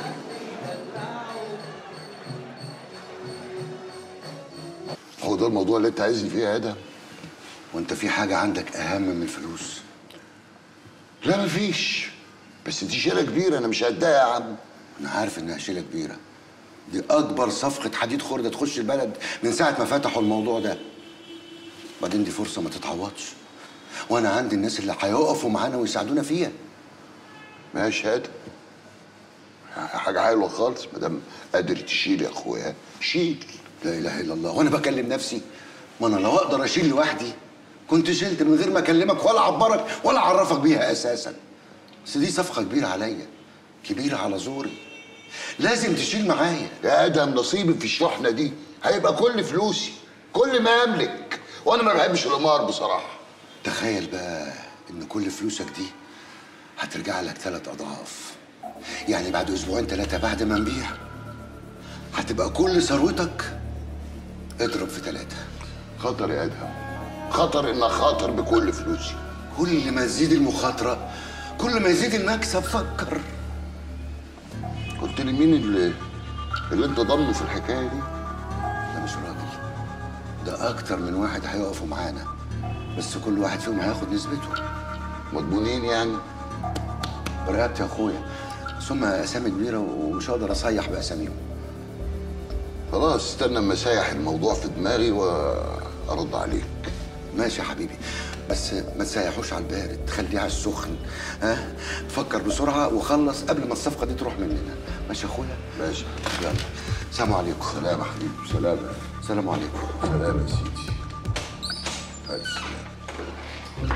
هو ده الموضوع اللي انت عايزني فيه يا ادم وانت في حاجه عندك اهم من الفلوس لا مفيش بس دي شيله كبيره انا مش قدها يا عم انا عارف انها شيله كبيره دي اكبر صفقه حديد خرده تخش البلد من ساعه ما فتحوا الموضوع ده بعدين دي فرصه ما تتعوضش وانا عندي الناس اللي هيقفوا معانا ويساعدونا فيها ماشي هات حاجه حلوه خالص ما دام قادر تشيل يا اخويا شيل لا اله الا الله وانا بكلم نفسي ما انا لو اقدر اشيل لوحدي كنت شلت من غير ما اكلمك ولا اعبرك ولا اعرفك بيها اساسا بس دي صفقه كبيره عليا كبيره على زوري لازم تشيل معايا يا ادم نصيبي في الشحنه دي هيبقى كل فلوسي كل ما املك وانا ما بحبش القمار بصراحه تخيل بقى ان كل فلوسك دي هترجع لك ثلاث اضعاف يعني بعد اسبوعين ثلاثه بعد ما نبيع هتبقى كل ثروتك اضرب في ثلاثه خطر يا ادهم خطر انك خاطر بكل فلوسي كل ما تزيد المخاطره كل ما يزيد المكسب فكر قلت لي مين اللي اللي انت ضامنه في الحكايه دي ده مش راجل ده اكتر من واحد هيقفوا معانا بس كل واحد فيهم هياخد نسبته مضمونين يعني برقبتي يا اخويا ثم اسامي كبيره ومش هقدر اصيح باساميهم خلاص استنى اما اسيح الموضوع في دماغي وارد عليك ماشي يا حبيبي بس ما تسيحوش على البارد خليه على السخن ها فكر بسرعه وخلص قبل ما الصفقه دي تروح مننا ماشي يا اخويا ماشي يلا سلام عليكم سلام يا حبيبي سلام سلام عليكم سلام يا سيدي ألف سلام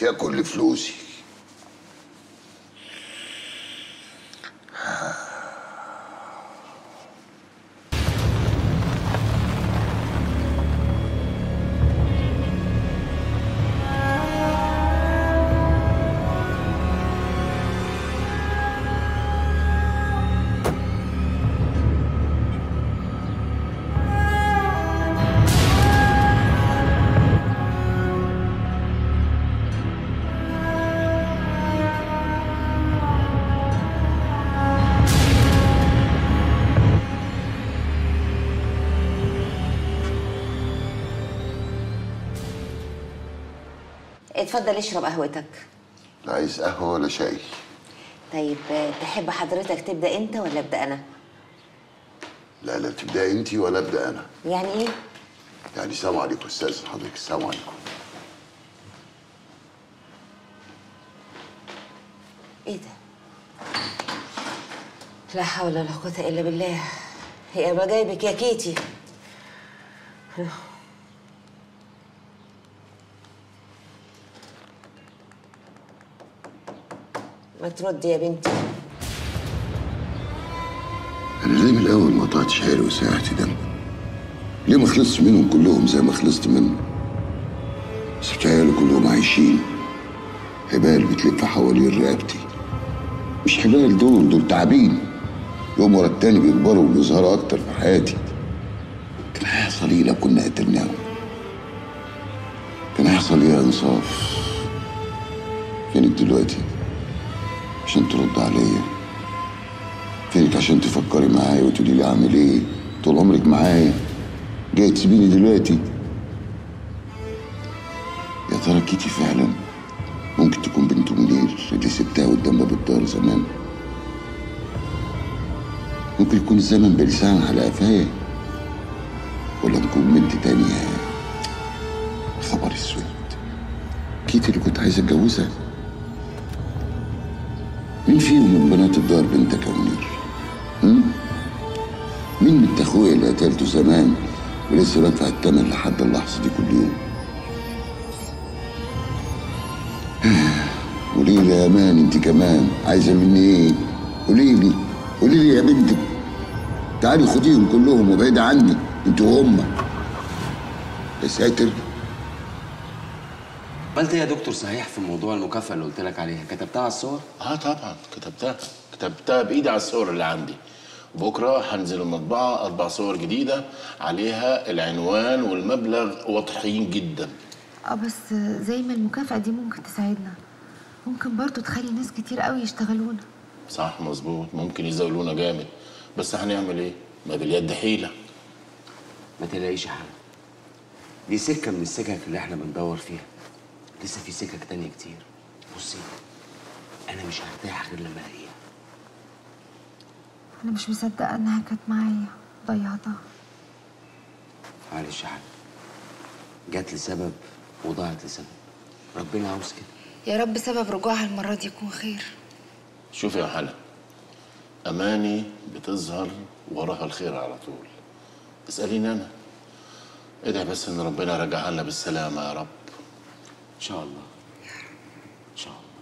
فيها كل فلوسي اتفضل اشرب قهوتك لا عايز قهوه ولا شاي طيب آه، تحب حضرتك تبدا انت ولا ابدا انا لا لا تبدأ انت ولا ابدا انا يعني ايه يعني السلام عليكم استاذ حضرتك السلام عليكم ايه ده لا حول ولا قوه الا بالله هي ما جايبك يا كيتي ما تردي يا بنتي انا ليه من الاول ما قطعتش عيالي وساعتي دم ليه ما خلصتش منهم كلهم زي ما خلصت منه سبت عيالي كلهم عايشين حبال بتلف حوالين رقبتي مش حبال دول دول تعابين يوم ورا التاني بيكبروا وبيظهروا اكتر في حياتي كان هيحصل ايه لو كنا قتلناهم كان هيحصل ايه يا انصاف فينك دلوقتي عشان ترد عليا فينك عشان تفكري معايا وتقولي لي اعمل ايه طول عمرك معايا جاي تسيبيني دلوقتي يا ترى كيتي فعلا ممكن تكون بنت منير اللي سبتها قدام باب الدار زمان ممكن يكون الزمن بلسان على قفايا ولا نكون بنت تانية خبر اسود كيتي اللي كنت عايز اتجوزها مين فيهم من بنات الدار بنتك يا منير؟ هم؟ مين بنت اخويا اللي قتلته زمان ولسه بدفع الثمن لحد اللحظه دي كل يوم؟ قولي لي يا مان انت كمان عايزه مني ايه؟ قولي لي قولي لي يا بنتي تعالي خديهم كلهم وبعيد عني انت وهم يا ساتر عملت ايه يا دكتور صحيح في موضوع المكافأة اللي قلت لك عليها كتبتها على الصور؟ اه طبعا كتبتها كتبتها بايدي على الصور اللي عندي بكره هنزل المطبعه اطبع صور جديده عليها العنوان والمبلغ واضحين جدا اه بس زي ما المكافأة دي ممكن تساعدنا ممكن برضو تخلي ناس كتير قوي يشتغلونا صح مظبوط ممكن يزاولونا جامد بس هنعمل ايه ما باليد حيله ما تلاقيش حل دي سكة من السكك اللي احنا بندور فيها لسه في سكك تانية كتير بصي انا مش هرتاح غير لما الاقيها انا مش مصدقة انها كانت معايا ضيعتها معلش يا حاج جات لسبب وضاعت لسبب ربنا عاوز كده يا رب سبب رجوعها المرة دي يكون خير شوف يا حلا اماني بتظهر وراها الخير على طول اساليني انا ادعي بس ان ربنا يرجعها لنا بالسلامه يا رب ان شاء الله ان شاء الله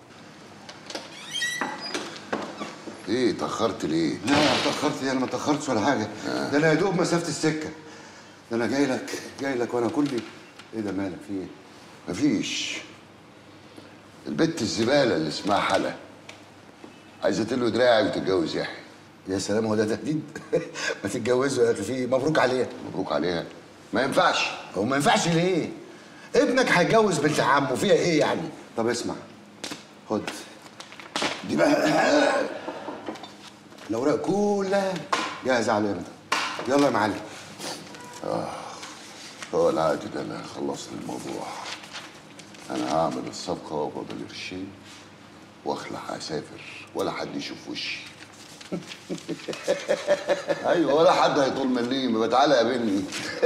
ايه اتاخرت ليه؟ لا اتأخرت انا ما اتأخرتش ولا حاجة ده انا يا دوب مسافة السكة ده انا جاي لك جاي لك وانا كلي ايه ده مالك في ايه؟ مفيش البت الزباله اللي اسمها حلا عايزه تلوي دراعي وتتجوز يحيى يا سلام هو ده تهديد ما تتجوزوا يا اخي في إيه؟ مبروك عليها مبروك عليها ما ينفعش هو ما ينفعش ليه؟ ابنك هيتجوز بنت عمه فيها ايه يعني؟ طب اسمع خد دي بقى الاوراق كلها جاهزه على امتى يلا يا معلم اه هو العقد ده اللي هيخلص لي الموضوع انا هعمل الصفقه واقبض القرشين واخلع اسافر ولا حد يشوف وشي ايوه ولا حد هيطول مني ما تعالى قابلني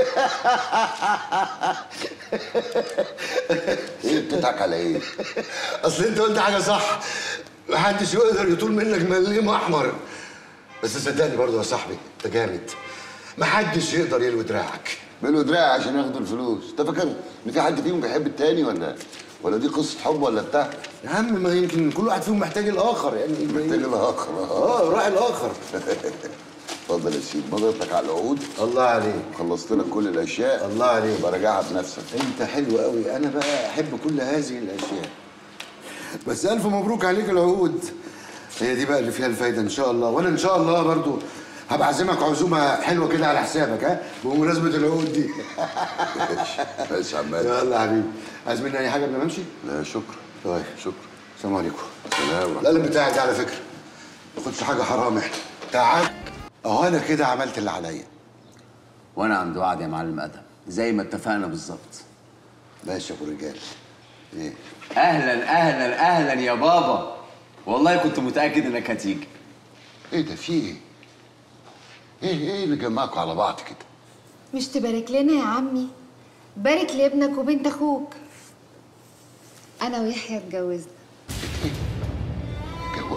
ايه بتضحك على ايه؟ اصل انت قلت حاجه صح محدش يقدر يطول منك مليم احمر بس صدقني برضه يا صاحبي انت جامد محدش يقدر يلوي دراعك ملوا دراعي عشان ياخدوا الفلوس انت فاكر ان في حد فيهم بيحب التاني ولا ولا دي قصه حب ولا بتاع يا عم ما يمكن كل واحد فيهم محتاج الاخر يعني محتاج الاخر اه راعي الاخر اتفضل يا سيدي مضيتك على العقود الله عليك خلصت لك كل الاشياء الله عليك براجعها بنفسك انت حلو قوي انا بقى احب كل هذه الاشياء بس الف مبروك عليك العقود هي دي بقى اللي فيها الفايده ان شاء الله وانا ان شاء الله برضو هبقى اعزمك عزومه حلوه كده على حسابك ها بمناسبه العقود دي ماشي يا عماد يلا يا حبيبي عايز مني اي حاجه قبل ما امشي؟ لا شكرا طيب شكرا السلام عليكم سلام القلم بتاعك ده على فكره ما تاخدش حاجه حرام احنا تعال اهو انا كده عملت اللي عليا وانا عند وعد يا معلم ادم زي ما اتفقنا بالظبط ماشي يا ابو رجال ايه اهلا اهلا اهلا يا بابا والله كنت متاكد انك هتيجي ايه ده في ايه؟ ايه ايه اللي جمعكم على بعض كده؟ مش تبارك لنا يا عمي بارك لابنك وبنت اخوك انا ويحيى اتجوزنا جو...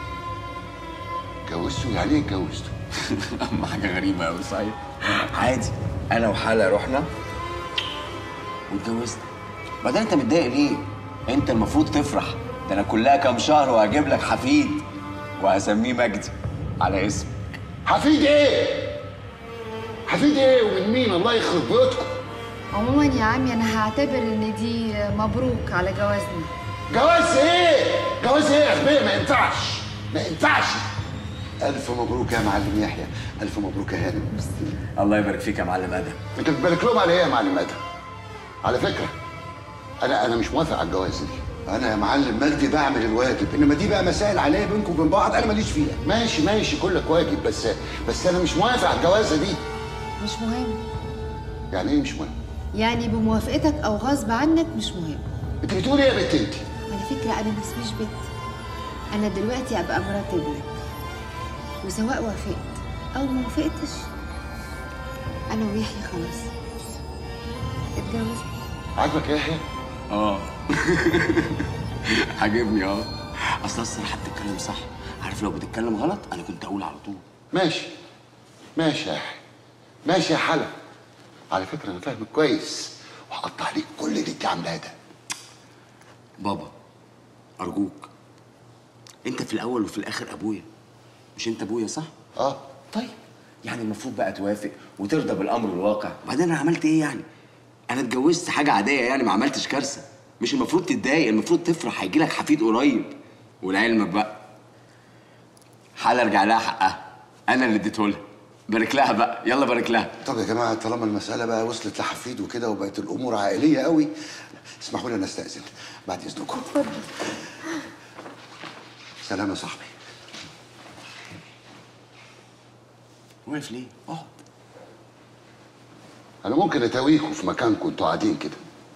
جوزتوا يعني ايه جوزتوا؟ اما حاجه غريبه قوي صحيح عادي انا وحلا رحنا واتجوزنا بعدين انت متضايق ليه انت المفروض تفرح ده انا كلها كام شهر وهجيب لك حفيد وهسميه مجدي على اسم حفيد ايه؟ حفيد ايه ومن مين الله يخرب بيوتكم؟ عموما يا عمي انا هعتبر ان دي مبروك على جوازنا جواز ايه؟ جواز ايه يا اخبيه ما ينفعش ما ينفعش الف مبروك يا معلم يحيى الف مبروك يا هانم الله يبارك فيك يا معلم ادم انت بتبارك لهم على ايه يا معلم ادم؟ على فكره انا انا مش موافق على الجوازه دي انا يا معلم مجدي بعمل الواجب انما دي بقى مسائل عليا بينكم وبين بعض انا ماليش فيها ماشي ماشي كلك واجب بس بس انا مش موافق على الجوازه دي مش مهم يعني ايه مش مهم؟ يعني بموافقتك او غصب عنك مش مهم انت بتقولي ايه يا بنت انت؟ على فكره انا ما اسميش بنت انا دلوقتي ابقى مرات ابنك وسواء وافقت او ما وافقتش انا ويحيى خلاص اتجوزنا عاجبك يا يحيى؟ اه عاجبني اه اصل الصراحه بتتكلم صح عارف لو بتتكلم غلط انا كنت اقول على طول ماشي ماشي يا يحيى ماشي يا حلا على فكره انا فاهمك كويس وهقطع عليك كل اللي انت عاملاه ده بابا ارجوك انت في الاول وفي الاخر ابويا مش انت ابويا صح اه طيب يعني المفروض بقى توافق وترضى بالامر الواقع بعدين انا عملت ايه يعني انا اتجوزت حاجه عاديه يعني ما عملتش كارثه مش المفروض تتضايق المفروض تفرح هيجي لك حفيد قريب ولعلمك بقى حاله ارجع لها حقها انا اللي اديته لها بارك لها بقى يلا بارك لها طب يا جماعه طالما المساله بقى وصلت لحفيد وكده وبقت الامور عائليه قوي اسمحوا لي انا استاذن بعد اذنكم اتفضل سلام يا صاحبي واقف ليه؟ اقعد انا ممكن اتاويكوا في مكانكم انتوا قاعدين كده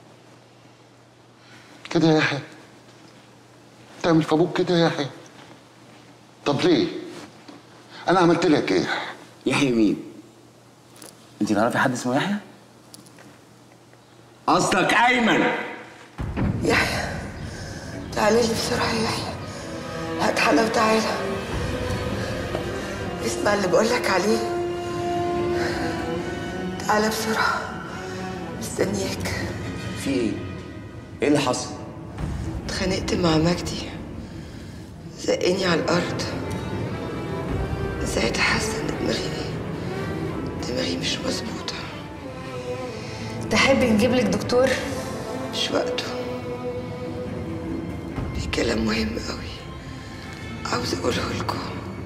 كده يا يحيى تعمل في ابوك كده يا يحيى طب ليه انا عملت لك ايه يحيى مين انت تعرفي حد اسمه يحيى قصدك ايمن يحيى تعالي لي بسرعة يا يحيى هات حلا وتعالى اسمع اللي بقولك عليه تعالى بسرعة مستنياك في ايه ايه اللي حصل اتخانقت مع مجدي زقني على الأرض ساعتها حاسة إن دماغي دماغي مش مظبوطة تحب نجيب لك دكتور مش وقته في كلام مهم قوي عاوزة أقوله لكم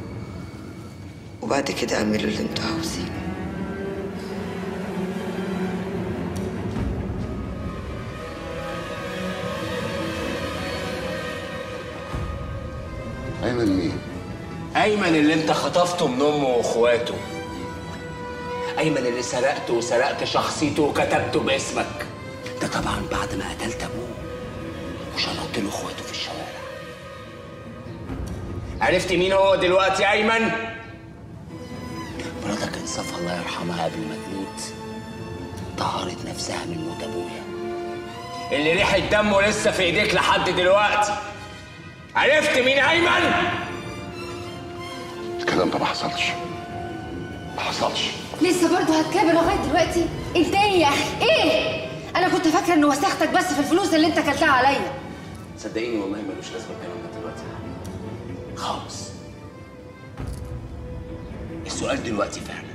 وبعد كده اعملوا اللي انتوا عاوزينه ايمن مين؟ ايمن اللي انت خطفته من امه واخواته ايمن اللي سرقته وسرقت شخصيته وكتبته باسمك ده طبعا بعد ما قتلت ابوه وشنطت له اخواته في الشوارع عرفت مين هو دلوقتي ايمن مراتك انصاف الله يرحمها قبل ما تموت طهرت نفسها من موت ابويا اللي ريحه دمه لسه في ايديك لحد دلوقتي عرفت مين ايمن الكلام ده ما حصلش ما حصلش لسه برضه هتكابر لغايه دلوقتي انت ايه يا اخي ايه انا كنت كنت فاكره ان وسختك بس في الفلوس اللي انت كلتها عليا صدقيني والله ملوش لازمه الكلام ده دلوقتي يا حبيبي خالص السؤال دلوقتي فعلا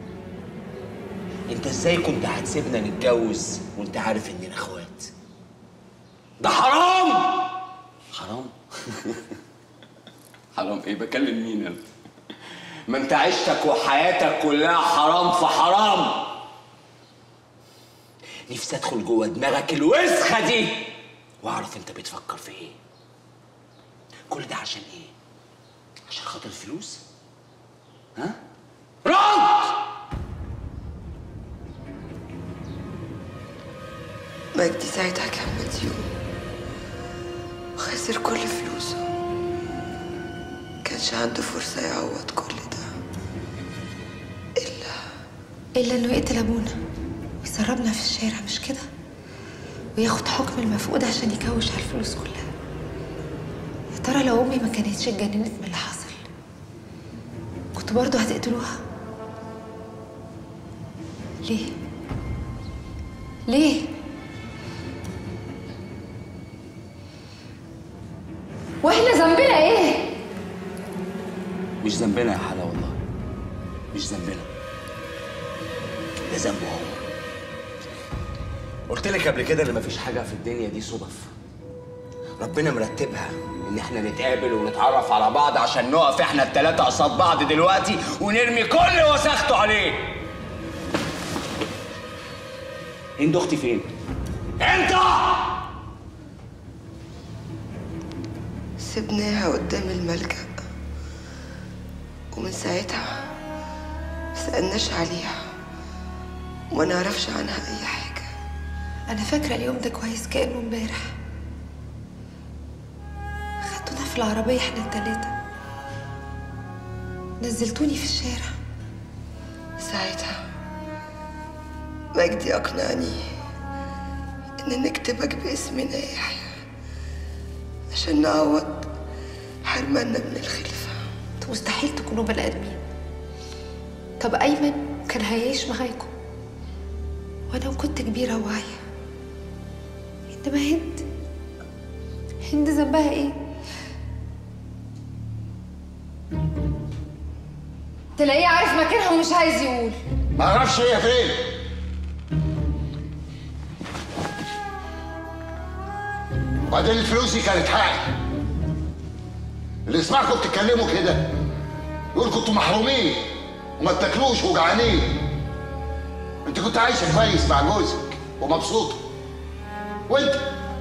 انت ازاي كنت هتسيبنا نتجوز وانت عارف اننا اخوات ده حرام حرام حرام ايه بكلم مين انا ما انت عيشتك وحياتك كلها حرام في حرام نفسي ادخل جوه دماغك الوسخه دي واعرف انت بتفكر في ايه كل ده عشان ايه عشان خاطر الفلوس ها رد مجدي ساعتها كان مديون وخسر كل فلوسه كانش عنده فرصة يعوض كل ده الا انه يقتل ابونا ويسربنا في الشارع مش كده وياخد حكم المفقود عشان يكوش على الفلوس كلها يا ترى لو امي ما كانتش اتجننت من اللي حصل كنتوا برضه هتقتلوها ليه ليه واحنا ذنبنا ايه مش ذنبنا يا حلا والله مش ذنبنا ده ذنبه هو قلت لك قبل كده ان مفيش حاجه في الدنيا دي صدف ربنا مرتبها ان احنا نتقابل ونتعرف على بعض عشان نقف احنا التلاتة قصاد بعض دلوقتي ونرمي كل وساخته عليه هند اختي فين انت سبناها قدام الملجأ ومن ساعتها مسألناش عليها وما نعرفش عنها أي حاجة انا فاكره اليوم ده كويس كانه امبارح خدتونا في العربيه احنا التلاته نزلتوني في الشارع ساعتها مجدي أقنعني إن نكتبك باسمنا يا يحيى عشان نعوض حرمنا من الخلفة انتوا مستحيل تكونوا بني ادمين طب ايمن كان هيعيش معاكم وانا كنت كبيره وواعيه انما هند هند ذنبها ايه تلاقيه عارف مكانها ومش عايز يقول ما اعرفش هي فين وبعدين الفلوس دي كانت حقي اللي يسمعكم بتتكلموا كده يقول كنتوا محرومين وما بتاكلوش وجعانين انت كنت عايشه كويس مع جوزك ومبسوطه وانت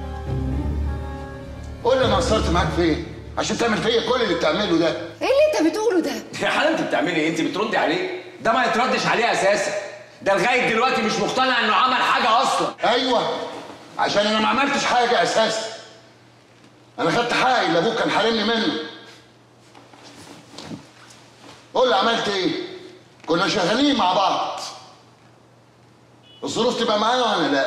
قول لي انا قصرت معاك فين عشان تعمل فيا كل اللي بتعمله ده ايه اللي انت بتقوله ده يا حلا انت بتعملي ايه انت بتردي عليه ده ما يتردش عليه اساسا ده لغايه دلوقتي مش مقتنع انه عمل حاجه اصلا ايوه عشان انا ما عملتش حاجه اساسا انا خدت حقي اللي ابوك كان حارمني منه قول لي عملت ايه كنا شغالين مع بعض الظروف تبقى معايا وانا لا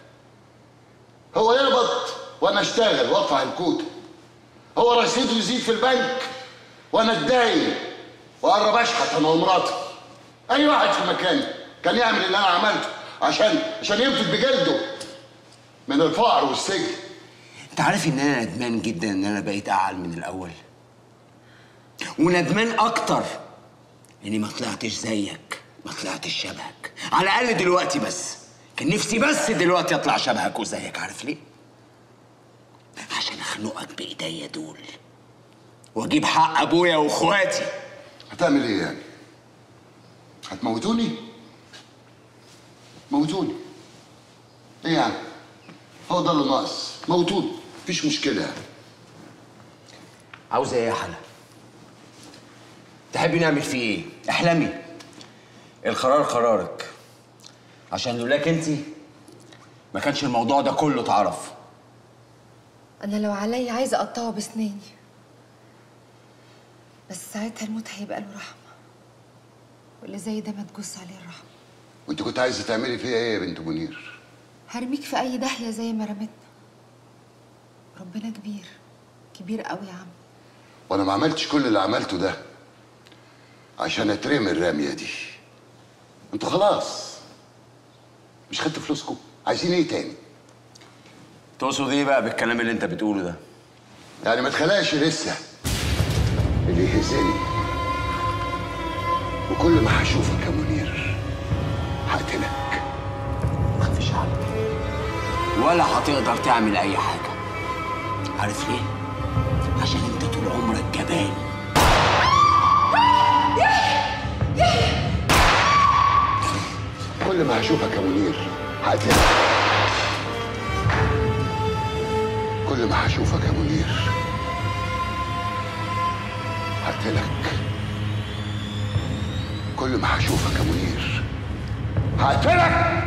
هو يقبض وانا اشتغل وادفع الكوت هو رصيده يزيد في البنك وانا اتداين واقرب اشحت انا ومراتي اي واحد في مكاني كان يعمل اللي انا عملته عشان عشان ينفذ بجلده من الفقر والسجن انت عارف ان انا ندمان جدا ان انا بقيت اعقل من الاول وندمان اكتر اني ما طلعتش زيك ما طلعتش شبهك على الاقل دلوقتي بس كان نفسي بس دلوقتي اطلع شبهك وزيك عارف ليه عشان اخنقك بايديا دول واجيب حق ابويا واخواتي هتعمل ايه يعني هتموتوني موتوني ايه يعني هو ده اللي ناقص موتوني مفيش مشكله يعني عاوزه ايه يا حلا تحبي نعمل فيه ايه احلمي القرار قرارك عشان لولاك انت ما كانش الموضوع ده كله اتعرف انا لو عليا عايزه اقطعه بسناني بس ساعتها الموت هيبقى له رحمه واللي زي ده ما تجوز عليه الرحمه وانت كنت عايزه تعملي فيها ايه يا بنت منير هرميك في اي داهيه زي ما رمتنا ربنا كبير كبير قوي يا عم وانا ما عملتش كل اللي عملته ده عشان اترمي الرميه دي انتوا خلاص مش خدتوا فلوسكم عايزين ايه تاني تقصد ايه بقى بالكلام اللي انت بتقوله ده يعني ما اتخلقش لسه اللي يهزني وكل ما هشوفك يا منير هقتلك ما تخافش عني ولا هتقدر تعمل اي حاجه عارف ليه عشان انت طول عمرك جبان كل ما هشوفك يا منير هقتلك كل ما هشوفك يا منير هقتلك كل ما هشوفك يا منير هقتلك